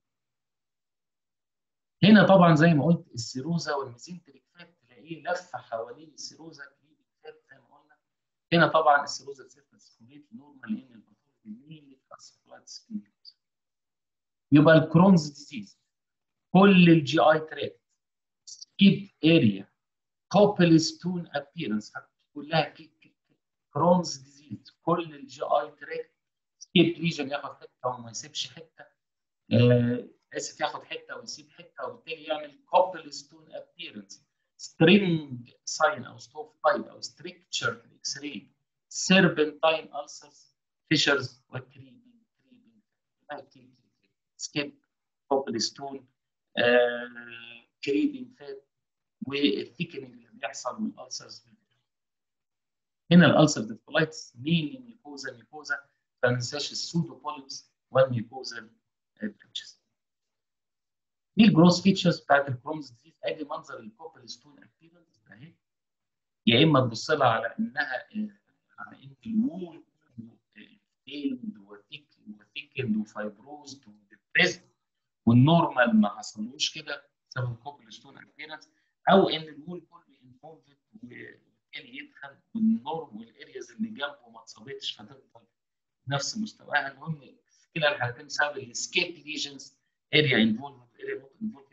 هنا طبعا زي ما قلت السيروزا والميزنتريك فات تلاقيه لفه حوالين السيروزا كلينيك فات زي ما قلنا هنا طبعا السيروزا سيرفس كومبليت نورمال لان الباثولوجي مين في سكين يبقى الكرونز ديزيز كل الجي اي تراكت سكيب اريا كوبلستون ابيرنس كلها كرونز ديزيز كل الجي اي تراكت سكيب ليجن ياخد حته وما يسيبش حته آه اسف ياخد حته ويسيب حته وبالتالي يعمل كوبلستون ابيرنس سترينج ساين او ستوف تايب او ستريكتشر في الاكس راي سيربنتاين السرز فيشرز وكريبين كريبين سكيب كوبلستون آه، كريبين فات والثيكننج اللي بيحصل من الالسرز هنا الالسر ديفولايتس مين ميكوزا ميكوزا ما ننساش السودو بوليبس والميكوزا بريتشز دي الجروس فيتشرز بتاعت الكرومز ديزيز ادي منظر الكوبلستون ابيرنس اهي يا اما تبص لها على انها على ان الوول فيلد وثيكند وفايبروزد وديبريسد والنورمال ما حصلوش كده بسبب الكوبلستون ابيرنس او ان الوول كله انفولفد وبالتالي يدخل والنورم والارياز اللي جنبه ما اتصابتش فتفضل نفس مستواها المهم في كلا الحالتين بسبب السكيب ليجنز اريا انفولفد اريا نوت انفولفد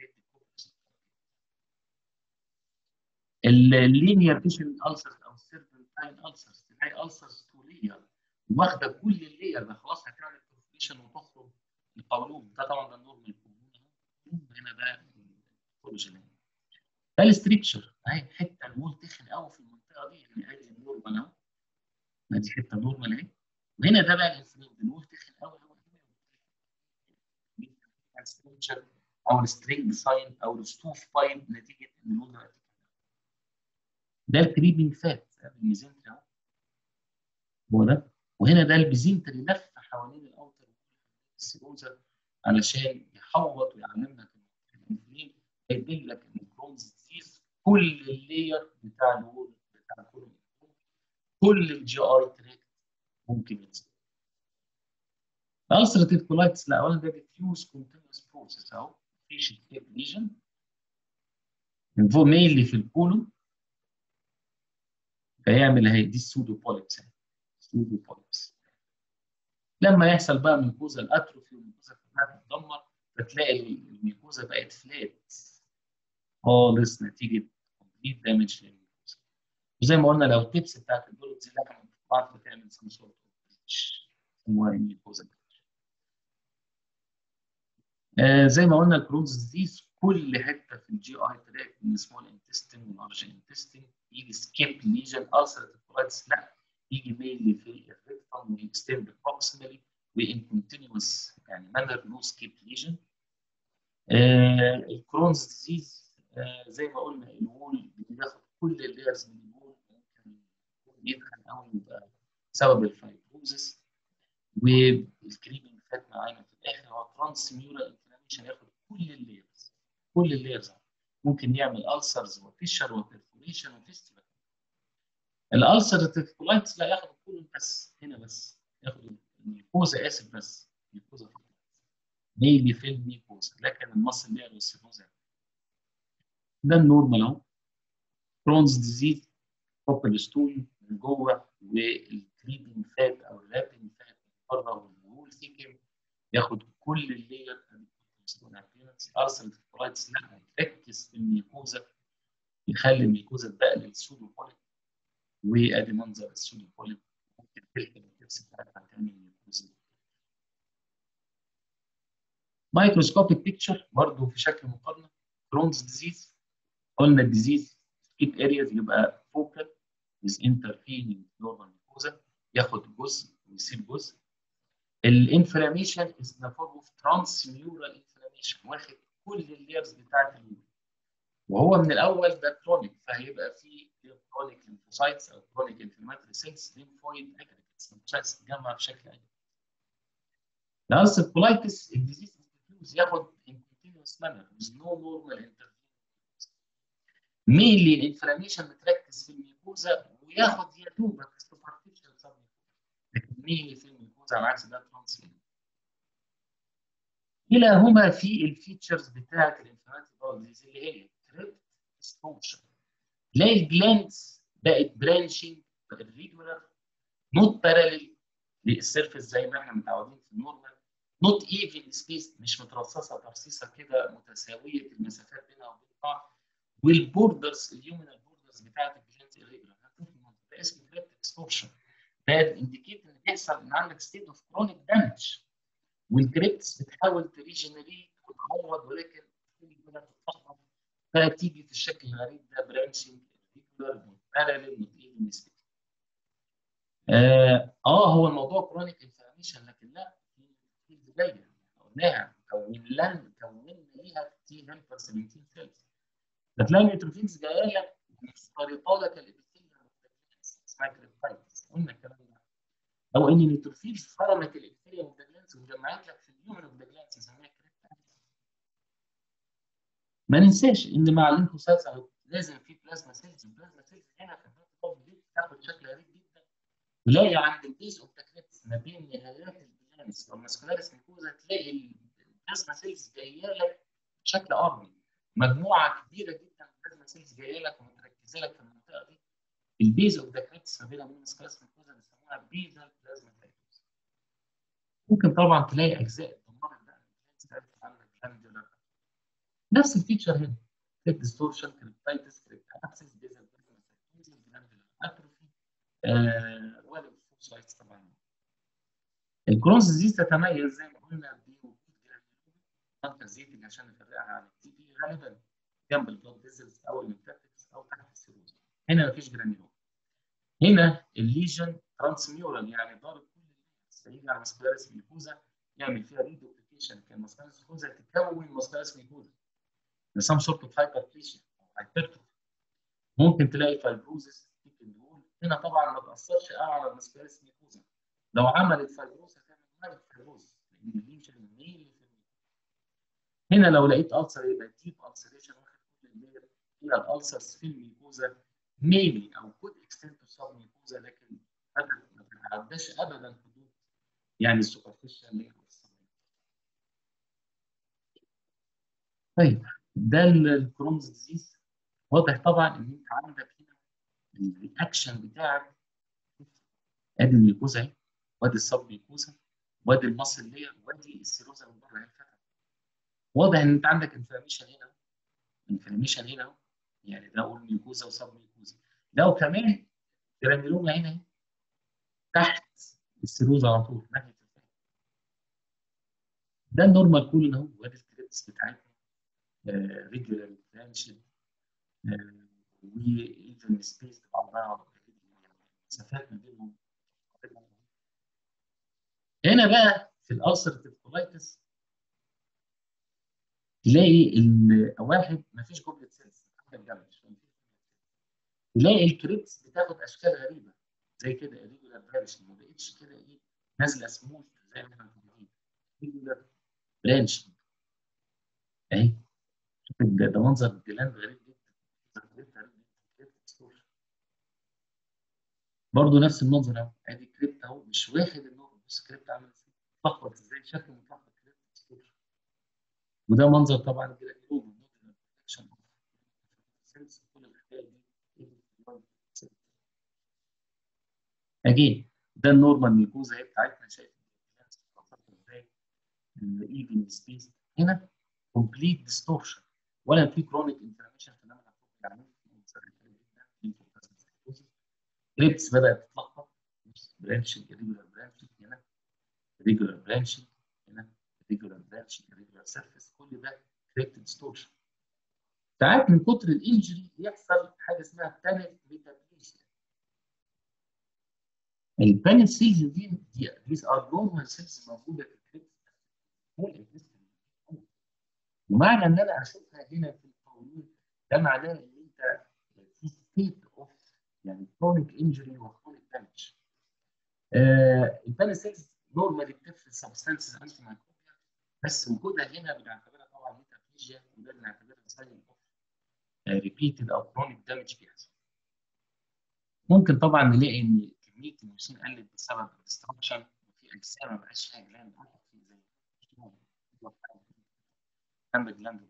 اللينير فيشن السرز او السيرفنتاين السرز تلاقي السرز طوليه واخده كل اللير ده خلاص هتعمل بروفيشن وتخرج القولون ده طبعا ده النورمال هنا ده الكولاجين ده الستريكشر اهي حته الوول تخن قوي في المنطقه دي يعني ادي النورمال اهو ادي حته نورمال اهي وهنا ده بقى الانفلود الوول تخن قوي قوي الستريكشر او السترينج ساين او الستوف بايب نتيجه ان الوول ده ده الكريبنج فات الميزنتري اهو هو ده وهنا ده البيزنتري لف حوالين الاوتر السيروزا علشان يحوط ويعلمك الانفلين هيدل لك ان الكرونز ديزيز كل اللاير بتاع الوول بتاع كل كل الجي اي تراكت ممكن ينزل الالسرتيف كولايتس لا اولا ده ديفيوز كونتينوس بروسيس اهو مفيش سكيب ليجن مينلي في الكولون فيعمل اهي دي السودو بوليبس سودو بوليبس لما يحصل بقى ميكوزا الاتروفي والميكوزا كلها تتدمر فتلاقي الميكوزا بقت فلات خالص نتيجه كومبليت دامج للميكوزا وزي ما قلنا لو التبس بتاعت البوليبس دي لكن بعض بتعمل سم سورت اسمها الميكوزا آه زي ما قلنا الكرونز ديزيز كل حته في الجي اي تراك من سمول انتستين واللارج انتستين يجي سكيب ليجن ulcerative colitis لا يجي مينلي في الريكتم ويكستند بروكسيمالي وان كونتينوس يعني مانر نو سكيب ليجن آه الكرونز ديزيز آه زي ما قلنا الوول بياخد كل اللايرز من الوول ممكن يدخل او يبقى سبب الفايبروزس والكريمنج فات معانا في الاخر هو ترانس ميورال انفلاميشن ياخد كل اللايرز كل اللايرز ممكن يعمل ألسرز وفيشر وبرفوريشن وفيستيفال الألسرتيف كولايتس لا ياخد كله بس هنا بس ياخد الميكوزا اسف بس الميكوزا ميلي في الميكوزا لكن المصل لاير والسيروزا ده النورمال اهو كرونز ديزيز بوبل ستون من جوه والكريبنج فات او الرابنج فات من بره والوول ثيكن ياخد كل اللاير ارسل كولايتس لا يركز في الميكوزا يخلي الميكوزا تبقى للسودو بوليب وادي منظر السودو بوليب ممكن تلقى التبس بتاعتها تعمل ميكوزا مايكروسكوبيك بيكتشر برضه في شكل مقارنه كرونز ديزيز قلنا الديزيز سكيب ارياز يبقى فوكال with intervening normal mucosa ياخد جزء ويسيب جزء الانفلاميشن is the form of transmural inflammation واخد كل اللايرز بتاعت اليوم وهو من الاول ده كرونيك فهيبقى في كرونيك ليمفوسايتس او كرونيك انفلاماتوري سيلز ليمفويد اجريجيتس ليمفوسايتس تتجمع بشكل اجريجيت الالسر كولايتس الديزيز ياخد in continuous manner with no normal intervention مينلي الانفلاميشن متركز في الميكوزا وياخد يا دوبك سوبرفيشال سب لكن مينلي في الميكوزا على عكس ده ترانسلين كلاهما في الفيتشرز بتاعت الانفلاماتوري ديزيز اللي هي كريبت اكسبوجر تلاقي الجلاندز بقت برانشنج بقت ريجولار نوت باراليل للسيرفيس زي ما احنا متعودين في النورمال نوت ايفن سبيس مش مترصصه ترصيصه كده متساويه المسافات بينها وبين بعض والبوردرز اليومينال بوردرز بتاعت الجلاندز irregular هنشوف ده اسمه كريبت اكسبوجر ده انديكيت ان بيحصل ان عندك ستيت اوف كرونيك دامج والكريبتس بتحاول تريجنريت وتعوض ولكن بتتلخبط فتيجي في الشكل الغريب ده برانشنج ريجولار باراليل متقيل نسبي اه اه هو الموضوع كرونيك انفلاميشن لكن لا في بدايه قلناها كون لن كوننا ليها تي هيلبر 17 سيلز هتلاقي النيوتروفيلز جايه لك مخترطه لك الابيثيليوم اسمها كريبتايتس قلنا الكلام ده او ان النيوتروفيلز خرمت الابيثيليوم اوف ذا جلانس وجمعت لك في اليومن اوف ذا جلانس نسميها كريبتايتس ما ننساش ان مع الليمفوسايتس لازم في بلازما سيلز البلازما سيلز هنا في الهارت دي بتاخد شكل غريب جدا تلاقي عند البيس اوف ذا كريبتس ما بين نهايات الجلانس والماسكولاريس ميكوزا تلاقي البلازما سيلز جايه لك بشكل ارضي مجموعه كبيره جدا من البلازما سيلز جايه لك ومتركزه لك في المنطقه دي البيز اوف ذا كريبتس ما بينها وبين الماسكولاريس ميكوزا بيسموها بيزال بلازما سيلز ممكن طبعا تلاقي اجزاء اتدمرت بقى عندك جلاندولار نفس الفيتشر هنا كريب ديستورشن كريبتايتس كريبتاكسس بيزال بلازما سيلز جلاندولار اتروفي والفوسايتس طبعا الكرونز ديزيز تتميز زي ما قلنا بوجود جرانيولوما زيتنج عشان نفرقها عن التي بي غالبا جنب البلاد فيزلز او الليمفاتكس او تحت السيروز هنا مفيش جرانيولوما هنا الليجن ترانسميورال يعني ضارب كل يجي على ماسكولاريس ميكوزا يعمل فيها ريدوبليكيشن كان ماسكولاريس ميكوزا تكون ماسكولاريس ميكوزا لسام سورت اوف هايبربليشن او هايبرتروفي ممكن تلاقي فايبروزس هنا طبعا ما تاثرش قوي على الماسكولاريس ميكوزا لو عملت فايبروز هتعمل مالك فايبروز لان الليجن ميل في هنا لو لقيت ألسر يبقى ديب ألسريشن واخد كل اللير هنا الألسرز في الميكوزا ميلي أو كود اكستنت تو سب ميكوزا لكن ما بتتعداش أبدا حدود يعني السوبرفيشال لير طيب ده الكرونز ديزيز واضح طبعا ان انت عندك هنا الرياكشن بتاعك ادي الميكوزا اهي وادي السب ميكوزا وادي المصل لير وادي السيروزا من بره الفتح واضح ان انت عندك انفلاميشن هنا انفلاميشن هنا اهو يعني ده اقول ميكوزا وسب ميكوزا ده وكمان جرانيلوما هنا تحت السيروزا على طول ناحيه الفم ده النورمال كولون اهو وادي الكريبس بتاعتنا ريجولار برانشد وايفن سبيس بعضها مسافات ما بينهم هنا بقى في الالسرتيف كولايتس تلاقي ال- واحد ما فيش جمله سيلز تلاقي الكريبس بتاخد اشكال غريبه زي كده irregular branch ما بقتش كده ايه نازله سموث زي ما احنا متعودين irregular branch اهي شوف ده, ده منظر الجلاند غريب جدا منظر غريب غريب جدا برضه نفس المنظر اهو ادي كريبت اهو مش واخد النور بص كريبت عامل ازاي متلخبط ازاي شكله متلخبط كريبت وده منظر طبعا الجلاند كل الحكايه دي اجين ده النورمال ميكوزا اهي بتاعتنا شايف ازاي الايفن سبيس هنا كومبليت ديستورشن ولا في كرونيك انفلاميشن في النمل يعني كريبس بدات تتلخبط برانش ريجولار برانش هنا ريجولار برانش هنا ريجولار برانش ريجولار سيرفيس كل ده كريبت ديستورشن ساعات من كتر الانجري يحصل حاجه اسمها بانيك ميتابليشيا البانيك سيلز دي these are normal cells موجوده في الكريبت ومعنى ان انا اشوفها هنا في القولون ده معناه ان انت في ستيت اوف يعني كرونيك انجري وكرونيك دامج البانيك سيلز نورمالي بتفرز سبستانسز انتي مايكروبيا بس وجودها هنا بنعتبرها طبعا ميتابليشيا وده بنعتبرها ساين اوف ريبيتد او كرونيك دامج بيحصل ممكن طبعا نلاقي ان كميه الميوسين قلت بسبب الدستركشن وفي اجزاء ما بقاش فيها جلاند زي عندك جلاند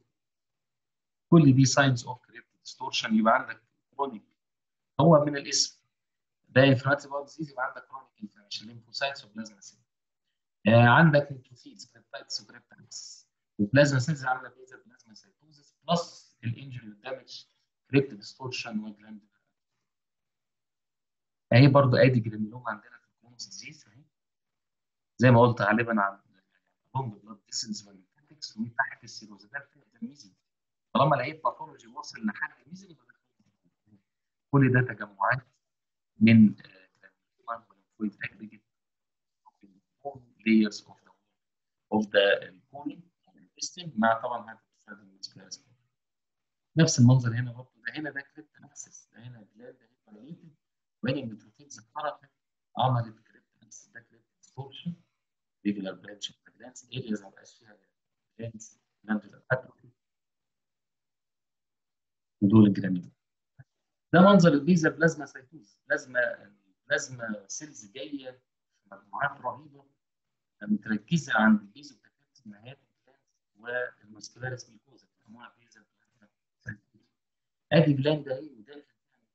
كل دي ساينز اوف كريبت ديستورشن يبقى عندك كرونيك هو من الاسم ده انفلاماتوري باور ديزيز يبقى عندك كرونيك انفلاميشن ليمفوسايتس وبلازما سيل آه عندك نيوتروفيلز كريبتايتس وكريبتايتس البلازما سيلز عامله بيزا بلازما سيتوزس بلس الانجري والدامج كريبت ديستورشن وجلاند اهي برضو ادي جرانيلوما عندنا في الكرونز ديزيز اهي زي ما قلت غالبا عن لونج بلاد فيسلز والليمفاتكس ومن تحت السيروز ده الميزي طالما لقيت باثولوجي واصل لحد الميزي كل ده تجمعات من جرانيلوما وليمفويد اجريجيت layers of the of the الكوني الانتستين مع طبعا هتستخدم السبلازما نفس المنظر هنا برضه ده هنا ده كريبت اكسس ده هنا جلاند ده دايليتد وهنا النيوتروفيلز اتحركت عملت كريبت اكسس ده كريبت ديستورشن ريجولار برانش اوف جلاندز ارياز ما بقاش فيها جلاندز جلاندولار اتروفي ودول الجرانيول ده منظر البيزا بلازما سيتوز بلازما بلازما سيلز جايه في مجموعات رهيبه متركزه عند البيزا بتاعت نهايات والماسكولاريس ميكوزا انواع بيزا ادي جلاند اهي وداخل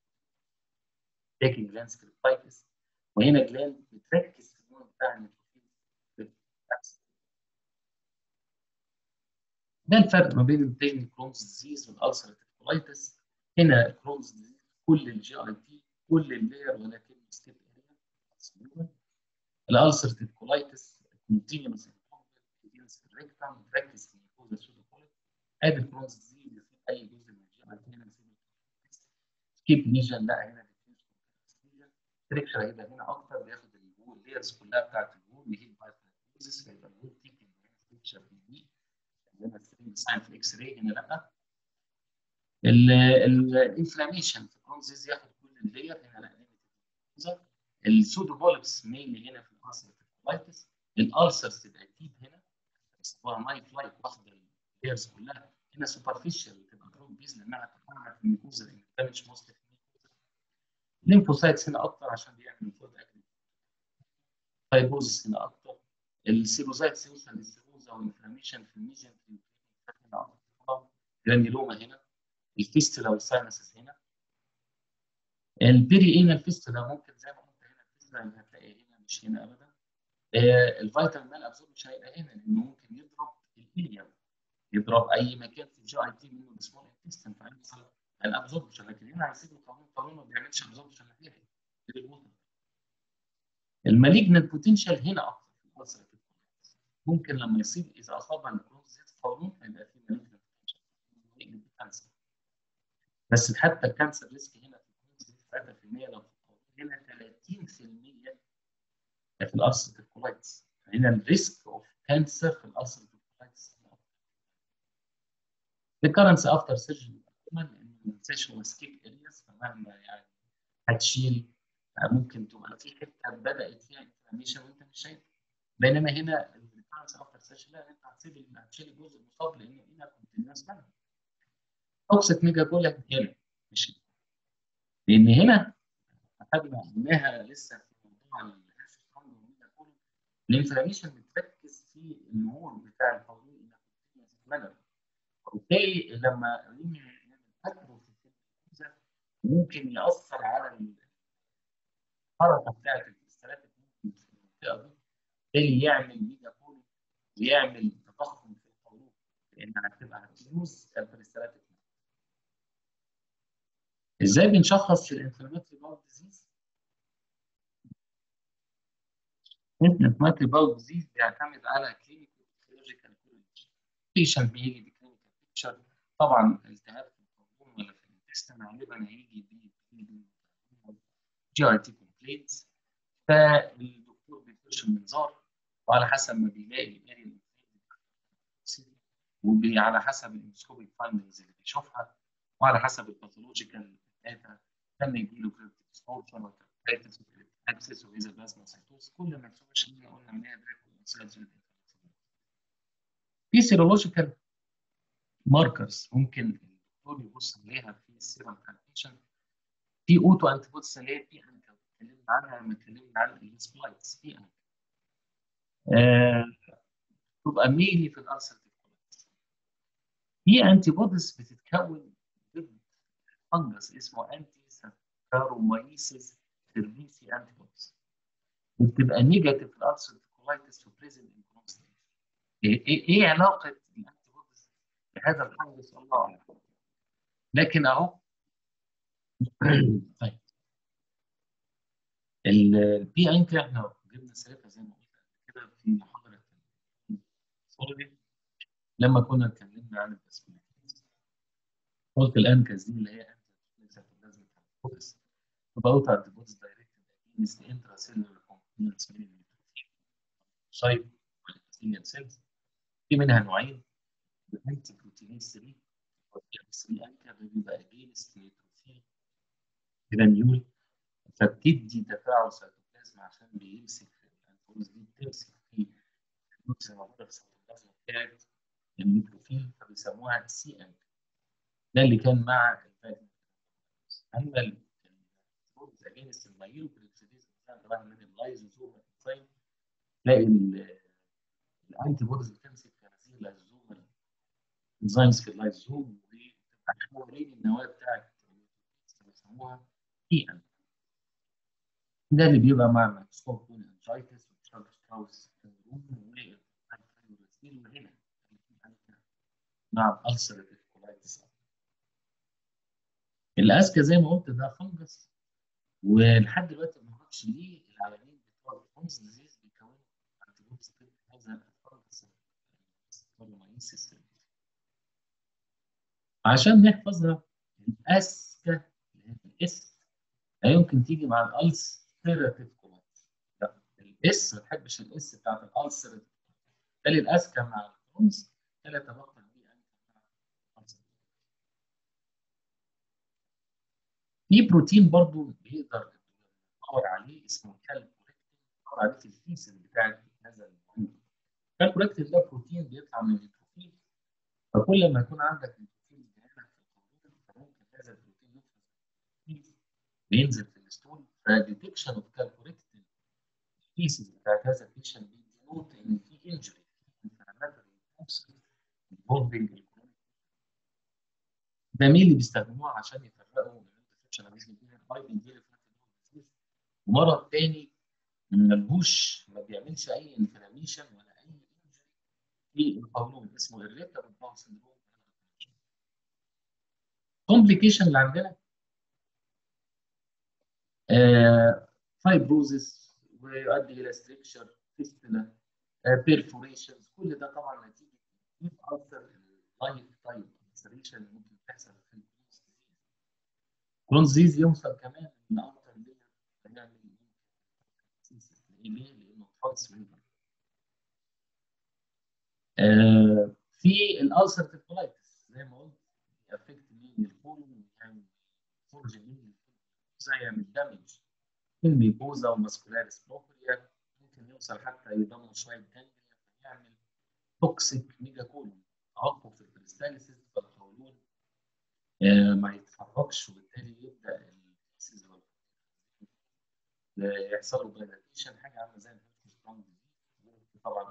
داخل جلاند سكريبتايتس وهنا جلاند بتركز في النوع بتاع النيتروفيل ده الفرق ما بين البين كرونز ديزيز والالسرتيف كولايتس هنا كرونز ديزيز كل الجي اي تي كل اللاير ولكن ستيب اريا الالسرتيف كولايتس كونتينوس في الريكتم بتركز في الميكوزا سودوكوليت ادي الكرونز ديزيز في اي جزء من الجي اي تي هنا سكيب ليجن لا هنا ستريكشر هيبقى هنا اكتر بياخد الجول اللايرز كلها بتاعت الجول وهي بايثنوزيس هيبقى الجول تيكن ستريكشر في دي عندنا ساين في الاكس راي هنا لا الانفلاميشن في الكرونزيز ياخد كل اللاير هنا لا السودو بولبس مينلي هنا في الالسر كولايتس الالسرز تبقى ديب هنا بيسموها نايف لايك واخده اللايرز كلها هنا سوبرفيشال تبقى جروب بيز لانها تتحرك في الميكوزا لان الدمج موست في الميكوزا الليمفوسايتس هنا اكتر عشان بيعمل فود اكل فايبروزس هنا اكتر السيروزايتس يوصل للسيروزا والانفلاميشن في الميزن في هنا اكتر جرانيلوما هنا الفيستولا والساينسز هنا البيري انال فيستولا ممكن زي ما قلت هنا الفيستولا هتلاقيها هنا مش هنا ابدا آه الفيتامين مال ابزورب مش هيبقى هنا لانه ممكن يضرب الهيليوم يضرب اي مكان في الجي اي تي منه السمول انتستين فهيحصل الابزوربشن لكن هنا هيسيب القانون القانون ما بيعملش ابزوربشن ناحيه الوتر المالجنت بوتنشال هنا اكتر في الالسر ممكن لما يصيب اذا اصاب الكروز قانون هيبقى في مالجنت بوتنشال كانسر بس حتى الكانسر ريسك هنا في الكروز 3% لو في القانون هنا 30% في الالسر كولايتس هنا الريسك اوف كانسر في الالسر كولايتس recurrence after surgery ما ننساش هو سكيب ارياس فمهما يعني هتشيل ممكن تبقى في حته بدات فيها انفلاميشن وانت مش شايف بينما هنا الريكارنس افتر سيشن لا انت هتسيب هتشيل الجزء المصاب لانه هنا كونتينوس مانر توكسيك ميجا كولا هنا مش هنا لان هنا اخذنا قلناها لسه في موضوع الهيرش والميجا كولا الانفلاميشن بتركز في النمو بتاع الفوضوي الى كونتينوس مانر وبالتالي لما يعمل اتروفي في الجزء ممكن ياثر على الحركه بتاعت الكريستالات ممكن في المنطقه دي بالتالي يعمل ميجا كولي ويعمل تضخم في القولون لانها هتبقى هتفيوز الكريستالات ازاي بنشخص الانفلاماتري باول ديزيز؟ الانفلاماتري باول ديزيز بيعتمد على كلينيكال فيزيولوجيكال كوريليشن بيشنت بيجي بكلينيكال بيكتشر طبعا التهاب في القولون ولا في الانتستين غالبا هيجي جي اي تي كومبلينتس فالدكتور بيفرش المنظار وعلى حسب ما بيلاقي الاريا وعلى حسب الاندوسكوبيك فايندنجز اللي بيشوفها وعلى حسب الباثولوجيكال داتا لما يجي له كريبتيك سبورشن وكريبتيك اكسس وفيزا بلازما سيتوس كل ما الفرش اللي قلنا عليها ده في سيرولوجيكال ماركرز ممكن الدكتور يبص عليها في السيرم كالكيشن في اوتو انتي بوديز اللي هي في انكا اتكلمنا عنها لما اتكلمنا عن السبلايتس في انكا تبقى ميلي في الالسرتيف كولايتس في انتي بوديز بتتكون ضد فنجس اسمه انتي سكارومايسيس سيرفيسي انتي بوديز وبتبقى نيجاتيف في الالسرتيف كولايتس وبريزنت ان ايه ايه علاقه الانتي بوديز بهذا الفنجس الله اعلم لكن اهو طيب البي انك احنا جبنا سيرتها زي ما قلت كده في محاضره السولوجي لما كنا اتكلمنا عن البسكوليتيز قلت الانكز دي اللي هي لازم تفوكس about antibodies directed against the intracellular components من النيوتروفيل سايب والابيثيليال سيلز في منها نوعين الانتي بروتينيز 3 والبي 3 انكا ده بيبقى against نيوتروفيل جرانيول فبتدي تفاعل سيتوبلازم عشان بيمسك الانتيبوديز دي بتمسك في النوتس الموجوده في السيتوبلازم بتاعت النيوتروفيل فبيسموها سي انكا ده اللي كان مع الفاجن اما الانتيبوديز اجينست المايلو بريكسيديز طبعا من اللايزوزوم انزيم تلاقي الانتي بوديز بتمسك في هذه اللايزوزوم انزيمز في اللايزوزوم وبتبقى حوالين النواه بتاعت بيسموها اي ان ده اللي بيبقى مع ماكسكوب كون انجايتس وتشارلز ستراوس سندروم وهنا مع الالسرتيف كولايتس الاسكا زي ما قلت ده فنجس ولحد دلوقتي ما نعرفش ليه العيانين بتوع الفونس ديزيز بيكونوا انتيبوديز ضد هذا الفنجس الكولومايسيس عشان نحفظها الاسكا الاس لا يمكن تيجي مع الالسرتيف كولايتس لا الاس ما تحبش الاس بتاعت الالسرتيف بالتالي الاسكا مع الكرونز لا يتبقى بيه في بروتين برضو بيقدر ندور عليه اسمه كالكوليكتين ندور عليه في الفيسز بتاعت هذا المهم كالكوليكتين ده بروتين بيطلع من النيوتروفيل فكل ما يكون عندك نيوتروفيل هنا في القولون فممكن هذا البروتين يفرز بينزل في الستول فديتكشن اوف كالكوليكتين الفيسز بتاعت هذا البيشنت بيدينوت ان في انجري انفلاماتوري انفولفنج ده مين اللي بيستخدموه عشان يفرقوا ومرض تاني ملهوش ما بيعملش اي انفلاميشن ولا اي انجري في القولون اسمه الريتابل باول سندروم كومبليكيشن اللي عندنا آه فايبروزس ويؤدي الى ستريكشر فيستولا آه بيرفوريشنز كل ده طبعا نتيجه ديب اثر اللايف تايب اللي ممكن تحصل في كرونز ديزيز يوصل كمان ان اكتر لير هيعمل ليه؟ لانه فالس ريفر آه في الالسرتيف كولايتس زي زي ما قلت افكت مين الكولون يعني فرج مين يعمل دامج الميكوزا والماسكولاريس بروبريا ممكن يوصل حتى يدمر شويه جانجليا فيعمل توكسيك ميجا كولون تعقب في الكريستاليسيس فالقولون آه ما يتحركش وبالتالي يبدا الكيسز يحصل له دايلاتيشن حاجه عامله زي الهيرشوسترونج ديزيز طبعا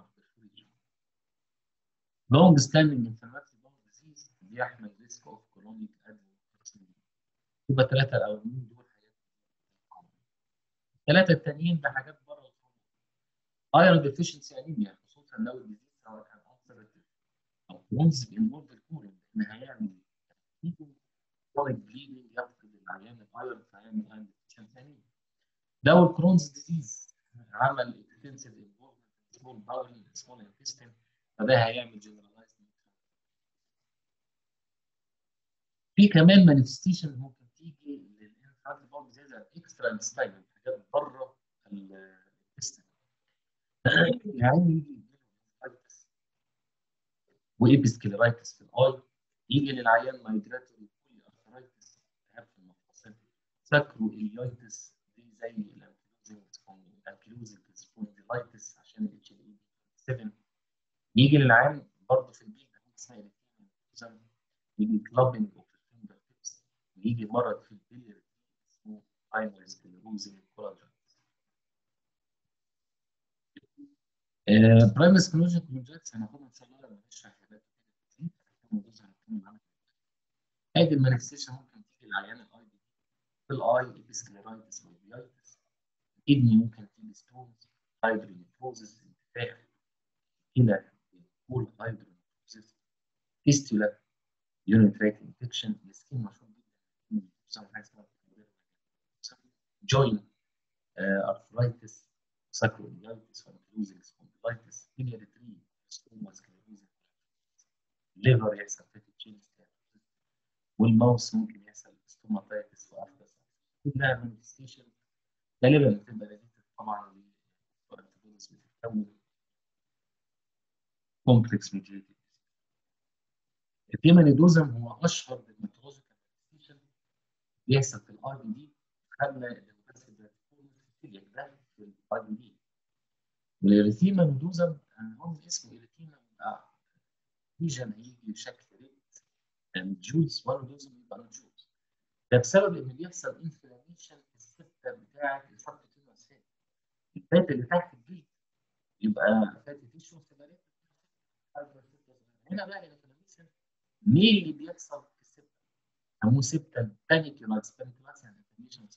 لونج ستاندنج انفلاماتوري بون ديزيز بيحمل ريسك اوف كرونيك ادوية يبقى ثلاثه الاولين دول حاجات الثلاثه التانيين ده حاجات بره القانون ايرون ديفيشنسي انيميا خصوصا لو الديزيز سواء كان اوبسرتيف او كرونز بينولد الكولون لان هيعمل كرونيك بليدنج يفقد العيان الايرون فهيعمل ايرون ديفيشنسي انيميا لو الكرونز ديزيز عمل اكستنسيف انفولفمنت سمول باول سمول انتستين فده هيعمل جنرالايز في كمان مانيفستيشن ممكن تيجي للانفانت باول زي الاكسترا انتستين حاجات بره الانتستين يعني يجي وإبسكليرايتس في الاي يجي للعيان مايجراتوري كولي ارثرايتس التهاب في المفاصل ساكرو اليوتس دي زي الانكيلوزنج سبونديلايتس عشان الاتش ال اي 7 يجي للعيان برضه في البيت حاجه اسمها الكتيم يجي كلابنج اوف الفينجر تيبس ويجي مرض في البيلر اسمه برايمري سكليروزنج كولاجين برايمري سكليروزنج كولاجين هناخدها ان شاء الله لما نشرح حاجات كده هنتكلم عنها ادي المانيفستيشن ممكن تيجي للعيان الاي دي في الاي ابسكليرايتس والبيايتس الكدني ممكن تيجي ستونز هايدرونيفروزس انتفاخ كلى كول هايدرونيفروزس فيستولا يورين تراك انفكشن السكين مشهور جدا بيسموها حاجه اسمها جوين ارثرايتس ساكرويلايتس فانكلوزنج سبونديلايتس كيليا تري ستوما سكليروزنج ليفر يحصل فاتي تشينج والماوس ممكن يحصل ستوماتايتس وارثرايتس كلها مانيفستيشن غالبا بتبقى نتيجه طبعا الانتيبوديز بتتكون كومبلكس ميديتد التيمانيدوزم هو اشهر ديرماتولوجيكال مانيفستيشن بيحصل في الاي بي دي خلى البس ده ده في الاي بي دي والاريثيما نودوزم هو من اسمه اريثيما ليجن هيجي بشكل ريت جولز ونودوزم يبقى جولز ده بسبب ان بيحصل انفلاميشن في السته بتاعه السبكوتينوس فات الفات اللي تحت الجلد يبقى فاتي تيشو سيباريت هنا بقى الانفلاميشن مين اللي بيحصل في السبته؟ سموه سبتا بانيكولاس بانيكولاس يعني انفلاميشن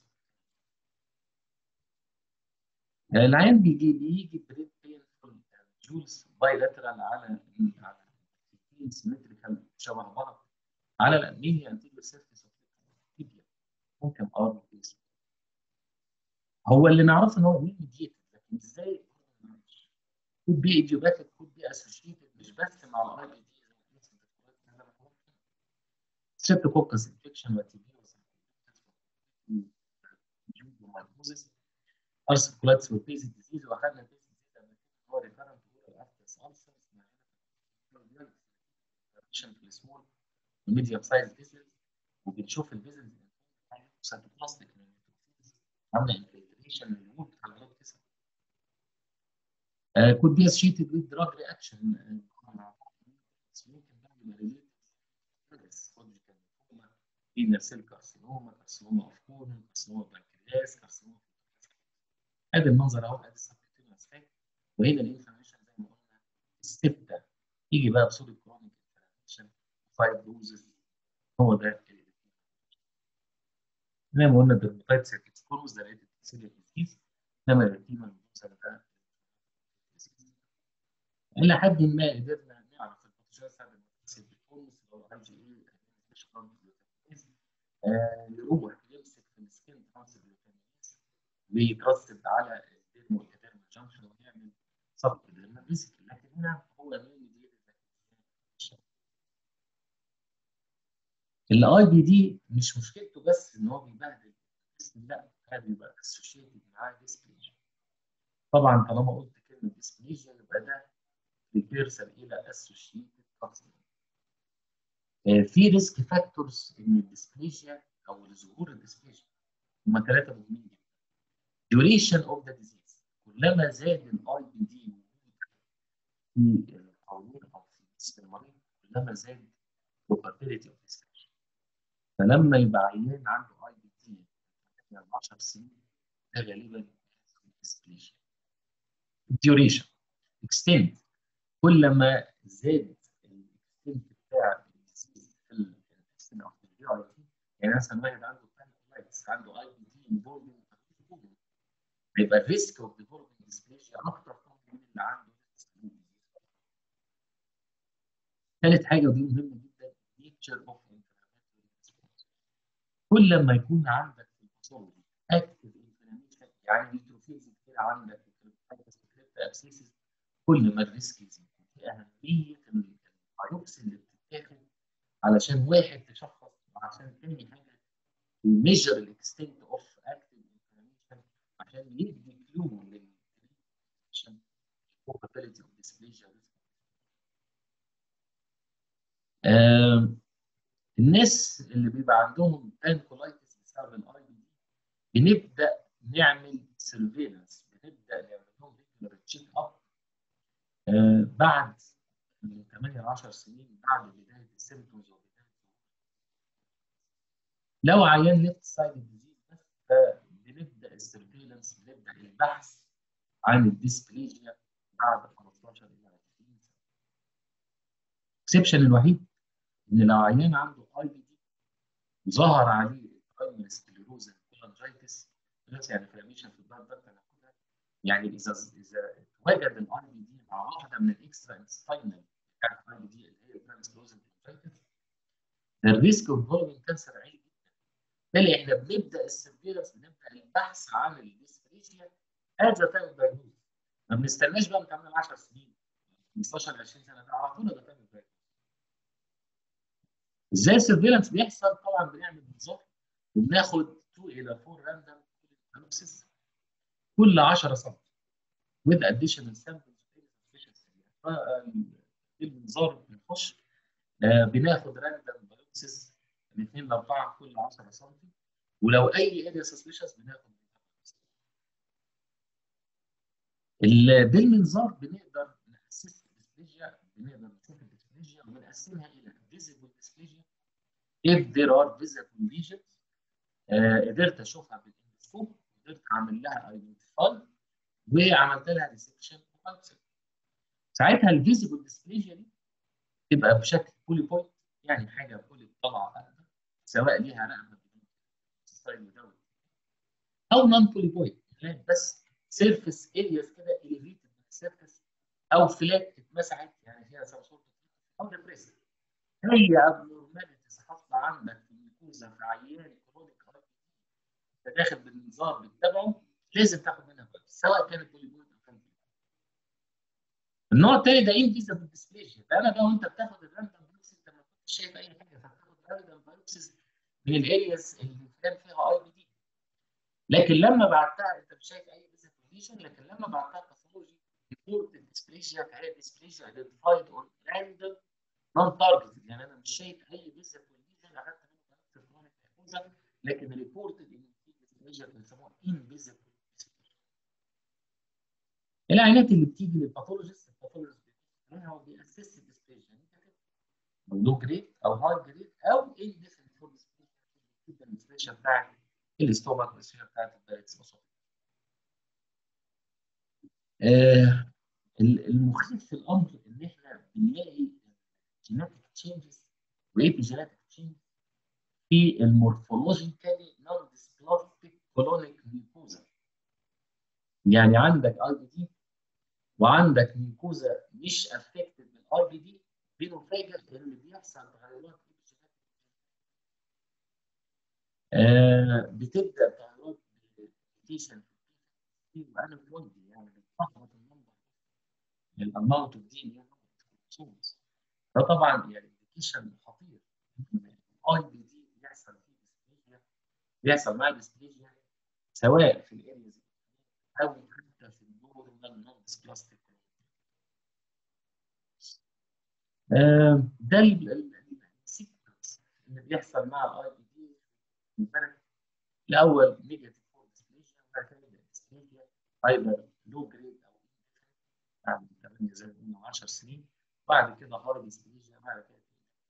العين بيجي بيجي بريد بينفول جولز بايلاترال على سيمتريكال شبه بعض على الامينيا انتيريور سيرفيس تيبيا ممكن ار بيس هو اللي نعرفه ان هو مين ميديتد لكن ازاي كود بي ايديوباثيك كود بي اسوشيتد مش بس مع الاي بي دي ستريبتوكوكس انفكشن وتي بي ومايكوزيس ارسكولايتس والبيزي ديزيز واخدنا البيزي ديزيز لما هو ريكارنت افتس السرز في السمول وميديوم سايز فيزلز وبنشوف الفيزلز سايتوبلاستيك عامله انفلتريشن للوول بتاع البلاد كيسل كود بي اسوشيتد ويز دراج رياكشن ممكن بقى يبقى ريليتد فينا سيل كارسينوما كارسينوما اوف كولون كارسينوما بانكرياس كارسينوما ادي المنظر اهو ادي السبكتينوس فات وهنا الانفلاميشن زي ما قلنا السبته يجي بقى بصوره كرونيك انفلاميشن فايبروزز هو ده زي ما قلنا الدرماتايتس هيتكسكوروز ده ريتد سيليا ديزيز انما الريتيما الموزل ده الى حد ما قدرنا نعرف الباثوجين سبب المتصل بالكونس اللي هو اي جي اي يروح يمسك في السكين ترانسبيوتامينيز ويترسب على الديرمو والديرمو جانكشن ويعمل سب ديرمال فيسيكل لكن هنا هو مين الاي بي دي مش مشكلته بس ان هو بيبهدل الجسم لا ده بيبقى اسوشيتد معاه ديسبليجيا طبعا طالما قلت كلمه ديسبليجيا يبقى ده ريفيرسال الى اسوشيتد كارسينوما في ريسك فاكتورز ان الديسبليجيا او لظهور الديسبليجيا هم ثلاثه مهمين جدا duration of the disease كلما زاد الاي بي دي في القولون او في جسم المريض كلما زاد probability of dysplegia فلما يبقى عيان عنده اي بي دي 10 سنين ده غالبا dysplegia duration extent كل ما زاد الاكستنت بتاع الديزيز في الانتستين او في الجي اي تي يعني مثلا واحد عنده بانكولايتس عنده اي بي دي انفولفنج يبقى الريسك اوف ديفلوبينج ديسبليجيا اكتر من اللي عنده ثالث حاجه ودي مهمه جدا نيتشر اوف كل ما يكون عندك في الباثولوجي اكتف انفلاميشن يعني نيتروفيلز كتير عندك ابسيسز كل ما الريسك يزيد دي اهميه البايوبسي اللي بتتاخد علشان واحد تشخص وعشان تاني حاجه يميجر الاكستنت اوف اكتف انفلاميشن عشان يدي كلو لل عشان probability of dysplasia آه الناس اللي بيبقى عندهم بانكولايتس بسبب الاي بي دي بنبدا نعمل سيرفيلانس بنبدا نعمل لهم ريجولار تشيك اب آه بعد من 8 ل 10 سنين بعد بدايه السيمتومز وبدايه لو عيان ليفت سايد ديزيز بس فبنبدا السيرفيلانس بنبدا البحث عن الديسبليجيا بعد 15 الى 20 سنه. الاكسبشن الوحيد ان لو عيان عنده اي بي دي ظهر عليه البرايمري سكليروزا كولانجايتس يعني انفلاميشن في البلد ده يعني اذا اذا وجد الاي بي دي مع واحده من الاكسترا انستاينال بتاعت الاي بي دي اللي هي البرايمري سكليروزا كولانجايتس الريسك اوف ديفلوبينج كانسر عالي جدا بالتالي احنا بنبدا السيرفيلانس بنبدا البحث عن الديسبليجيا از تايم دايجنوز ما بنستناش بقى من 8 ل 10 سنين 15 ل 20 سنه ده على طول ده تايم دايجنوز ازاي السيرفيلانس بيحصل طبعا بنعمل نظام وبناخد 2 الى 4 راندوم اناليسيس كل 10 سم with additional samples المنظار بنخش آه بناخد راندوم بايوبسيس من 2 ل 4 كل 10 سم ولو اي اريا سسبيشس بناخد بالمنظار بنقدر ناسس الديسبليجيا بنقدر نشوف الديسبليجيا وبنقسمها الى visible dysplasia if there are visible lesions آه قدرت اشوفها بالاندوسكوب قدرت اعمل لها ايدنتيفاي وعملت لها ريسكشن ساعتها الفيزيبل ديسبليجيا دي تبقى بشكل بولي بوينت يعني حاجه بولي طالعه قاعده سواء ليها رقبه ستايل مدون او نون بولي بوينت يعني بس سيرفيس ارياز كده اليفيتد من السيرفيس او فلات اتمسحت يعني فيها سم سورت او ديبريسد هي ابنورماليتيز حاصله عندك في الميكوزا في عيان كرونيك انت داخل بالنظام بتتابعه لازم تاخد منها بالك سواء كانت بوليبويد او كانت النوع الثاني ده انفيزبل ديسبليجيا ده انا بقى وانت بتاخد الراندوم بايوبسي انت ما كنتش شايف اي حاجه فبتاخد راندوم بايوبسيز من الارياز اللي كان فيها اي بي دي لكن لما بعتها انت مش شايف اي فيزيبل ليجن لكن لما بعتها باثولوجي ريبورت الديسبليجيا فهي ديسبليجيا ايدنتيفايد اون راندوم نون تارجتد يعني انا مش شايف اي فيزيبل ليجن اخدت منه كرونيك اكوزا لكن ريبورتد ان في ديسبليجيا بنسموها انفيزبل العينات اللي بتيجي للباثولوجيست الباثولوجيست هو بيأسس الديسبليجيا او لو جريد او هاي جريد او انديفينيت فور ديسبليجيا بتاعت الاستومك والديسبليجيا بتاعت الباريتس آه المخيف في الامر ان احنا بنلاقي جيناتيك تشينجز وايبيجيناتيك تشينج في المورفولوجيكالي نون ديسبلاستيك كولونيك ميكوزا يعني عندك اي بي دي وعندك ميكوزا مش افكتد بالاي بي دي بنفاجئ ان بيحصل تغيرات آه بتبدا تغيرات بالريتيشن وانا بودي يعني بتلخبط النمبر الاماونت اوف دي ان ده طبعا يعني انديكيشن خطير الاي بي دي بيحصل فيه ديسبليجيا بيحصل معاه ديسبليجيا سواء في الارياز او حتى في النورمال نون ديسبلاستيك ده بيحصل مع الاي بي دي الاول نيجاتيف فور ديسبليجيا وبعد كده يبدا ديسبليجيا ايضا لو جريد او بعد 8 زي ما قلنا 10 سنين بعد كده هاي ديسبليجيا بعد كده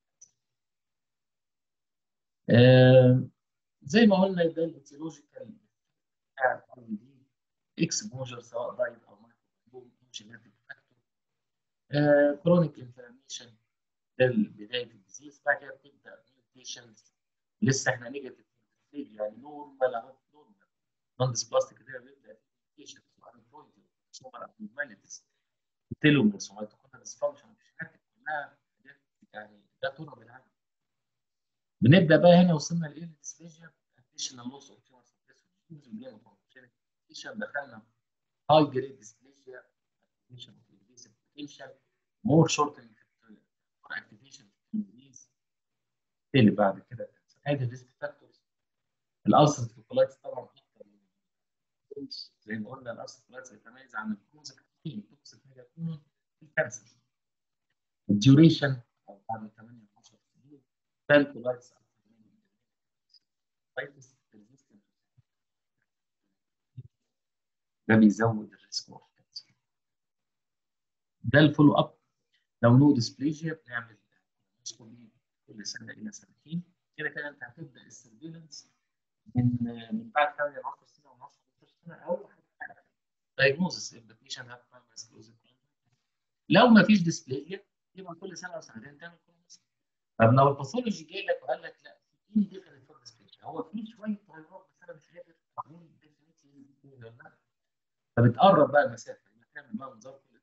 آه زي ما قلنا ده الايتيولوجيكال بتاع الاي دي اكسبوجر سواء دايت او مايكرو جينيتك فاكتور كرونيك انفلاميشن ده بدايه الديزيز بعد كده بتبدا ميوتيشنز لسه احنا نيجاتيف يعني نورمال اهو نورمال نون ديسبلاستيك كده بيبدا ميوتيشنز وانبرويد سوبر ابنورماليتيز تيلوميرز وميتوكوندريال ديسفانكشن مش حاجات كلها يعني ده طرق بالعالم بنبدا بقى هنا وصلنا لايه الديسبيجيا اديشنال لوس اوف تيومر سبريسور دخلنا هاي جريد ديسبليجيا activation of invasive potential more shortening for activation of disease اللي بعد كده ادي الريسك فاكتورز الالسر كولايتس طبعا اكتر من زي ما قلنا الالسر كولايتس يتميز عن الكروز كتير توكسيك ميجاتون الكانسر الديوريشن بعد 8 10 سنين فالكولايتس ده بيزود الريسك اوف كانسر ده الفولو اب لو نو ديسبليجيا بنعمل كل سنه الى سنتين كده كده انت هتبدا السيرفيلنس من من بعد 8 ل 10 سنه ونص 15 سنه او دايجنوزس if the patient have primary sclerosis لو ما فيش ديسبليجيا يبقى كل سنه او سنتين تعمل كولونوسكوبي طب لو الباثولوجي جاي لك وقال لك لا في ديفينيت فور ديسبليجيا هو في شويه تغيرات بس انا مش قادر اقول ديفينيتلي ولا لا فبتقرب بقى المسافه يبقى تعمل بقى منظار كل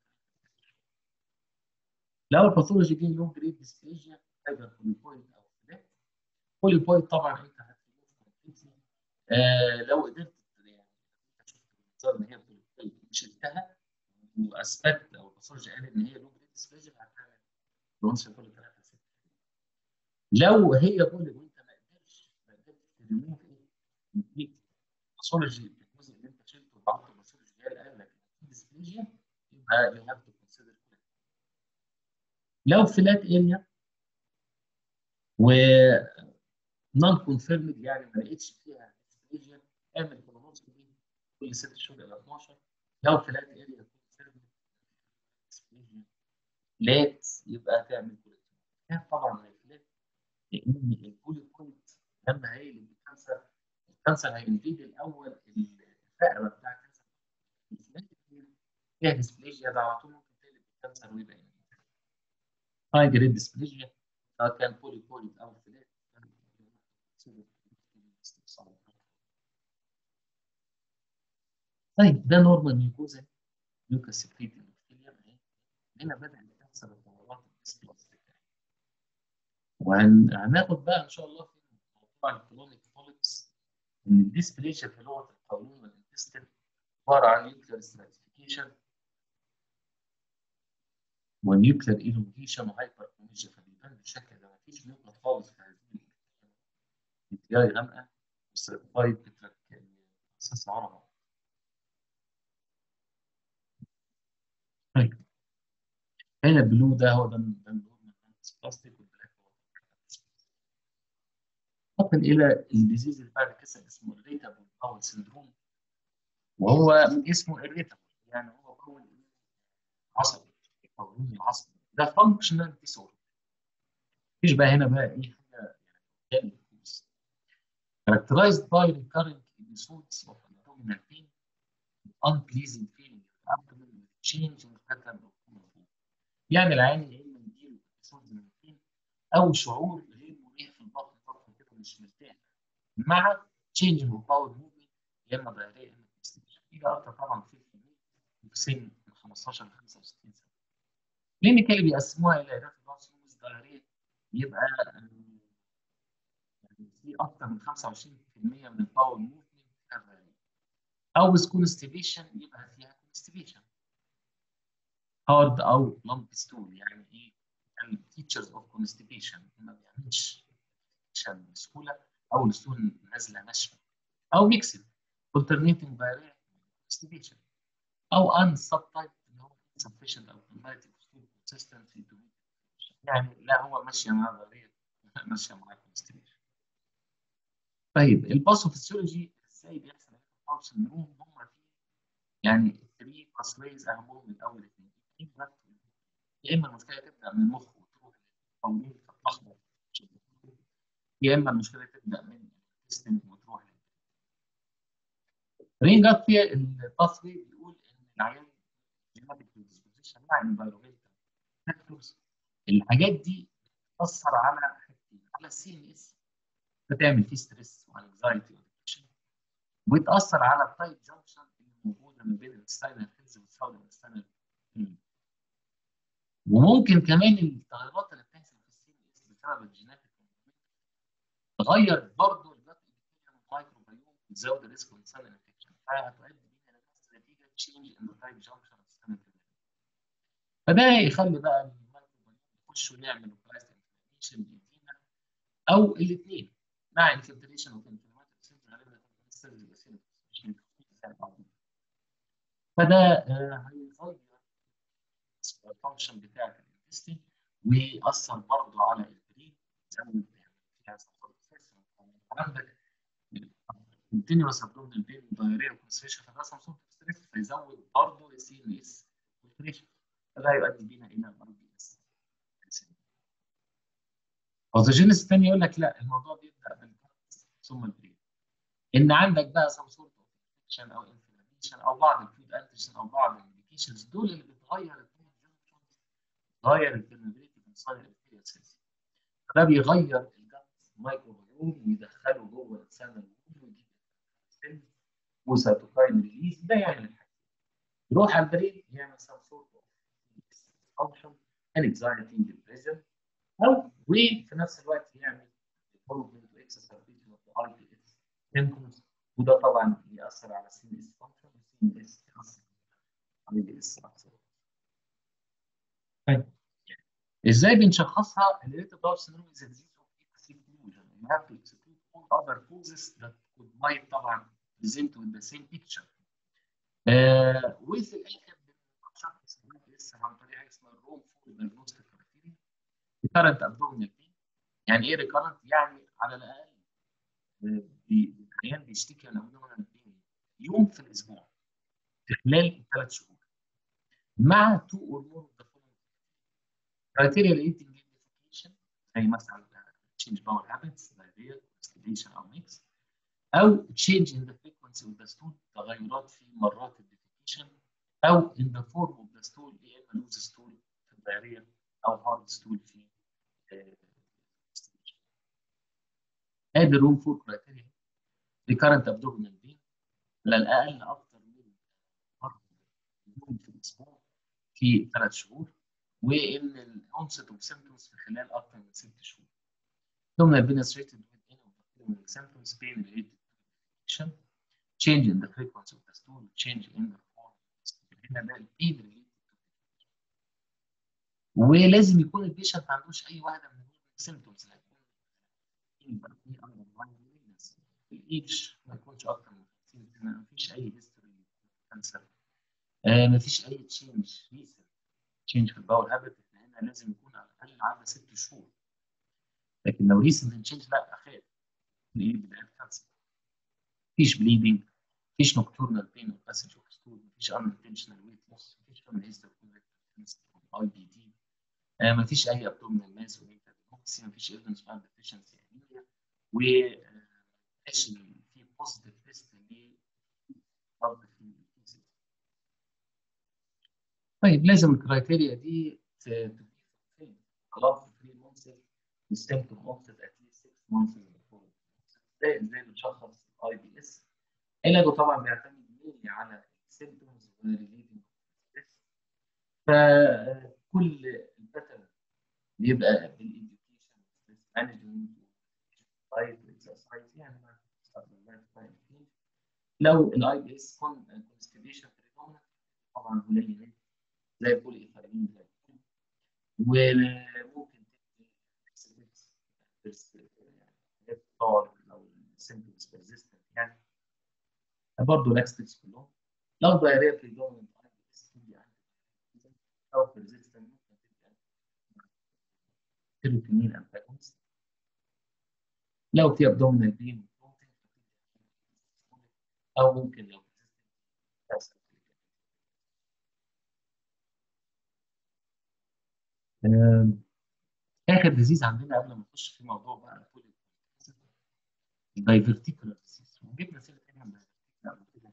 لو الباثولوجي جه لو جريد ديسبليجيا ايضا بوليبويد او فلات بوليبويد طبعا انت هتشوف كومبليتلي آه لو قدرت يعني شفت المنظار ان هي بوليبويد وشلتها واثبت او الباثولوجي قال ان هي لو جريد ديسبليجيا هتعمل برونس كل 3 6 لو هي بولي وانت ما قدرتش ما قدرتش تريموف ايه الباثولوجي الجزء اللي انت شلته وبعته الباثولوجي قال لك ديسبليجيا يبقى يو هاف تو كونسيدر لو فلات اريا و نون كونفيرمد يعني ما لقيتش فيها ديسبليجيا اعمل كولونوسكوبي كل 6 شهور الى 12 لو فلات اريا كونفيرمد ديسبليجيا لات يبقى تعمل كولونوسكوبي طبعا الفلات لان البولي بوينت لما هيقلب الكانسر الكانسر هينفيد الاول الفقره بتاع الكانسر الفلات فيها ديسبليجيا ده على طول ممكن تقلب الكانسر ويبقى هاي جريد ديسبليجيا سواء كان بولي بوينت او فلات طيب ده نورمال ميوكوزا ميوكا سكريتنج اهي هنا بدأت تحصل التغيرات الديسبلاستيك وهناخد بقى ان شاء الله في موضوع الكلونيك بوليبس ان الديسبليجيا في لغه القولون والانتستين عباره عن نيوكلير ستراتيفيكيشن ونيوكلير ايلونجيشن وهايبركونيجيا فبيبان بالشكل ده مفيش نيوكلير خالص في هذه النيوكلياي غامقه وستراتيفايد بترك اساس على بعض طيب هنا البلو ده هو ده ده النورمال بلاستيك والبلاك هو ننتقل الى الديزيز اللي بعد كده اسمه الريتابل باول سندروم وهو من اسمه الريتابل يعني هو باول عصبي قولون العصبي ده فانكشنال ديسوردر مفيش بقى هنا بقى ايه حاجه يعني characterized by recurrent episodes of abdominal pain unpleasing feeling in the abdomen with changing pattern of movement يعني العين يا اما يجيله episodes من البين او شعور غير مريح في البطن بطن كده مش مرتاح مع changing of bowel movement يا اما ضياريه يا اما constipation دي اكتر طبعا في الفيميل في سن من 15 ل 65 سنه كلينيكالي بيقسموها الى ريفلوكس ضياريه يبقى يعني في اكتر من 25% من الباور موفمنت فيها ضياريه او with constipation يبقى فيها constipation هارد او لامب ستول يعني ايه الفيتشرز اوف constipation ما بيعملش بسهوله او الستول نازله ناشفه او ميكسد alternating diarrhea constipation او ان سب تايب اللي هو insufficient او cumulative stool consistency to يعني لا هو ماشيه مع ضرير ماشيه مع constipation طيب الباثوفيسيولوجي ازاي بيحصل الباور سندروم هم في يعني 3 باثويز اهمهم من اول اثنين يا اما المشكله تبدا من المخ وتروح للتنظيم فتلخبط يا اما المشكله تبدا من السيستم وتروح رين جت في الباثوي بيقول ان العيان جينيتك بريدisposition مع environmental factors الحاجات دي بتاثر على حاجتين على السي ان اس بتعمل فيه ستريس وانكزايتي وديبريشن وتاثر على التايب جانكشن اللي موجوده ما بين الستاينال هيلز والساوث ستاينال وممكن كمان التغيرات اللي بتحصل في السي ان اس بسبب الجيناتيك تغير برضه البلاد مايكروبيوم وتزود الريسك من سنه انفكشن فهتؤدي بينا لنفس النتيجه تشينج ان ذا تايب جانكشن فده يخلي بقى الميكروبيوم يخش ويعمل لوكالايزد انفلاميشن بايدينا او الاثنين مع انفلتريشن اوف انفلاماتوري سيلز غالبا فده هيغير الفانكشن بتاعت الانتستين ويأثر برضه على البرين يزود فيها عندك continuous abdominal pain diarrhea وكونستريشن فده سمسوم ستريس فيزود برضه السي ان اس كونستريشن فده يؤدي بينا الى الار بي اس باثوجينيس الثاني يقول لك لا الموضوع بيبدا بالجلد ثم البرين ان عندك بقى سم سورت اوف انفكشن او انفلاميشن او بعض الفود انتيجن او بعض الميديكيشنز دول اللي بتغير بتغير البرميبيليتي من صالح البكتيريا سيلز فده بيغير الجلد مايكروبيوم ويدخله جوه السنه ويجيب وسيتوكاين ريليز ده يعمل الحاجه يروح على البرين يعمل سم سورت اوف function anxiety depression او وفي نفس الوقت يعمل development exacerbation of the IBS symptoms وده طبعا ياثر على سي اس function والسي اس ياثر على الاي اس اكثر. طيب ازاي بنشخصها؟ الريتد باور syndrome is a disease of exclusion. You have to exclude all other causes that could might طبعا present with the same picture. آه وفي الاخر بنشخص الاس عن طريق حاجه اسمها الروم فول دايجنوستيك كرايتيريا ريكارنت ابدومينال بين يعني ايه ريكارنت؟ يعني على الاقل العيان بيشتكي من ابدومينال بين يوم في الاسبوع في خلال ثلاث شهور مع تو اور مور اوف ذا كرايتيريا الايتنج ايديفيكيشن زي مثلا تشينج باور هابتس دايريا كونستيبيشن او ميكس او تشينج ان ذا فريكونسي اوف ذا ستول تغيرات في مرات الديفيكيشن او in the form of the stool يا اما لوز ستول في الدايريه او هارد ستول في ادي الروم فور كرايتيريا ريكارنت ابدومينال بين على الاقل اكثر من مره يوم في الاسبوع في ثلاث شهور وان الاونست اوف سيمبتومز في خلال اكثر من ست شهور. abdominal بين associated with any of the following symptoms pain related to infection, change in the frequency of the stool, change in the هنا ده البين ريليتد ولازم يكون البيشنت ما عندوش اي واحده من السيمتومز يبقى في اندرلاين الايدج ما يكونش اكتر من 50 سنه ما فيش اي هيستوري كانسر آه ما فيش اي تشينج ريسنت تشينج في الباور هابت احنا هنا لازم يكون على الاقل عدى ست شهور لكن لو ريسنت تشينج لا اخاف ايه بدايه كانسر مفيش بليدنج مفيش نوكتورنال بين اوف باسج اوف ستول مفيش unintentional ويت لوس مفيش فاميلي هيستوري اي بي دي مفيش اي ابدومينال ماس وميتادينوكسي مفيش ايفيدنس فاند ديفيشنسي انيميا ومفيش في بوزيتيف تيست برضه في الكيسز طيب لازم الكرايتيريا دي تبقى خلاص 3 مانثs السيمتوم اوفست ات ليست 6 مانثs ازاي ازاي بنشخص الاي بي اس علاجه طبعا بيعتمد mainly على السيمتومز والريليتنج فكل الباترن بيبقى بالإديوكيشن مانجمنت دايت اكسرسايز يعني لو الاي بي اس كونستيبيشن بريدومينانت طبعا قليل زي البولي ايثايلين زي وممكن تدي لو السيمتومز بيرزيستنت يعني برضه لاكستكس كلهم لو دايريا بريدومينانت اي بي اس تدي او بيرزيستنت ممكن تدي سيروتونين انتاجونست لو في ابدومينال بين ممكن او ممكن لو تحصل اخر ديزيز عندنا قبل ما نخش في موضوع بقى الدايفرتيكولار ديزيز وجبنا سيره هنا قبل كده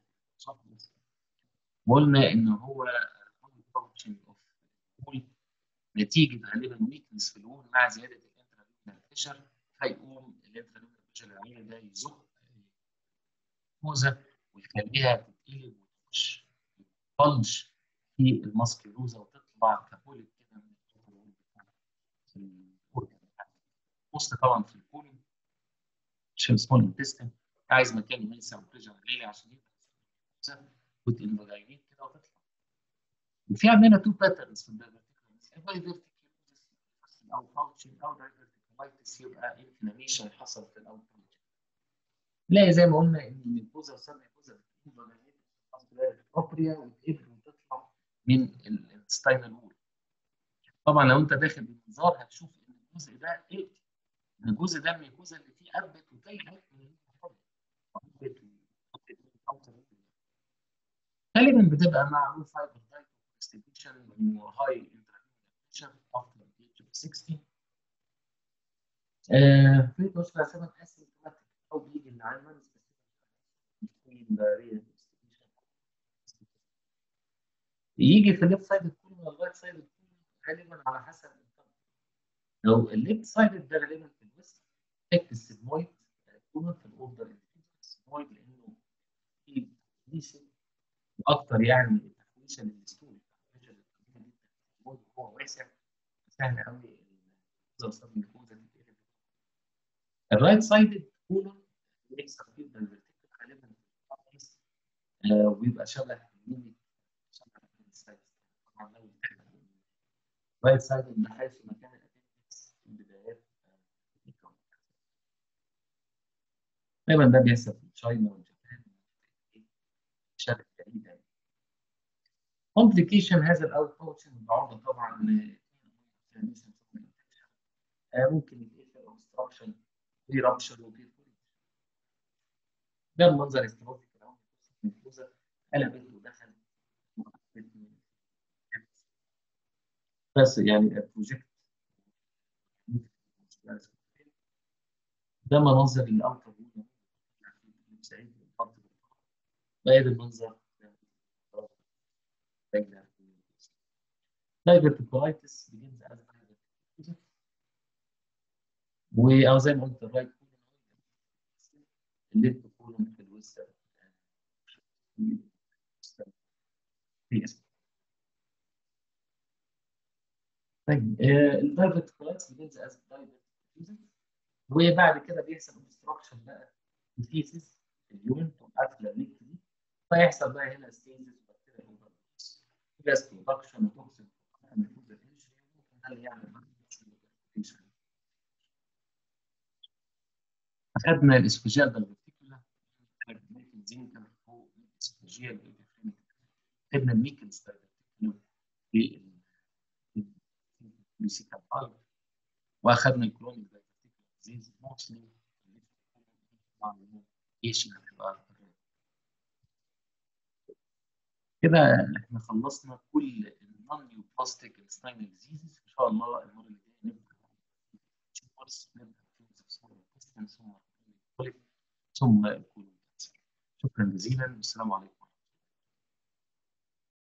وقلنا ان هو فانكشن اوف الوول نتيجه غالبا ويكنس في الوول مع زياده الانتراليومينال بريشر فيقوم الانتراليومينال بريشر العالي ده يزق الموزه ويخليها تتقلب وتخش بلج في الماسكيلوزا وتطلع كبوليت كده من الوول بتاع الاورجن وسط طبعا في الكولون عشان سمول انتستين عايز مكان ينسى وبريشر عالي عشان يبقى وتنفجاينيت كده وتطلع وفي عندنا تو باترنز في الدايفرتيكال او فاوتشن او دايفرتيكالايتس يبقى انفلاميشن حصل في الاول نلاقي زي ما قلنا ان الميكوزا وصلنا الميكوزا بروبريا وتقدر وتطلع من الستاينال وول طبعا لو انت داخل بالمنظار هتشوف ان الجزء ده ايه الجزء ده من الميكوزا اللي فيه قبت وتيهت من غالبا بتبقى مع لو فايبر دايت كونستيبيشن وهاي انترنيشن افتر ايج اوف 16 في توصل سبب اسيمتوماتيك او بيجي العيان نون يجي في الليفت سايد الكولون ولا الرايت سايد الكولون غالبا على حسب لو الليفت سايد ده غالبا في الويست افكت السيجمويد كولون في الاوردر السيجمويد لانه في تحويشه واكتر يعني التحويشه للستول هو واسع سهل قوي توصل الجلوكوزا دي تقلب الرايت سايد كولون بيحصل فيه الدايفرتيكال غالبا وبيبقى شبه الميمي شبه السايد طبعا لو الرايت سايد من حيث مكان الابيكس في بدايات غالبا ده بيحصل في تشاينا والجابان شبه بعيدة كومبليكيشن هذا الاوت بوتشن بعرضه طبعا ممكن يتقفل اوبستراكشن في رابشر وفي ده المنظر الاستروفيك اهو الفلوزه قلبت ودخل بس يعني بروجكت ده مناظر الاوتر سعيد بقى المنظر دايفرتيكولايتس begins as diverticulitis و او زي ما قلت الرايت كولون الليفت كولون في الوسط طيب الدايفرتيكولايتس begins as diverticulitis وبعد كده بيحصل obstruction بقى الفيسز اليومن تقوم قافله الليك دي فيحصل بقى هنا ستينز بكتيريا جاز برودكشن وتوكسين ممكن ده اللي يعمل اخذنا الاسفاجيال دايفرتيكولا ممكن زين فوق الاسفاجيال خدنا الميكنز دايفرتيكولا في الميسيكال فالف واخذنا الكرونيك دايفرتيكولا ديزيز موستلي ايش هتبقى كده احنا خلصنا كل النون نيو بلاستيك الستاينال ديزيزز ان شاء الله المره اللي جايه نبدا تيومرز نبدا ثم ثم شكرا جزيلا والسلام عليكم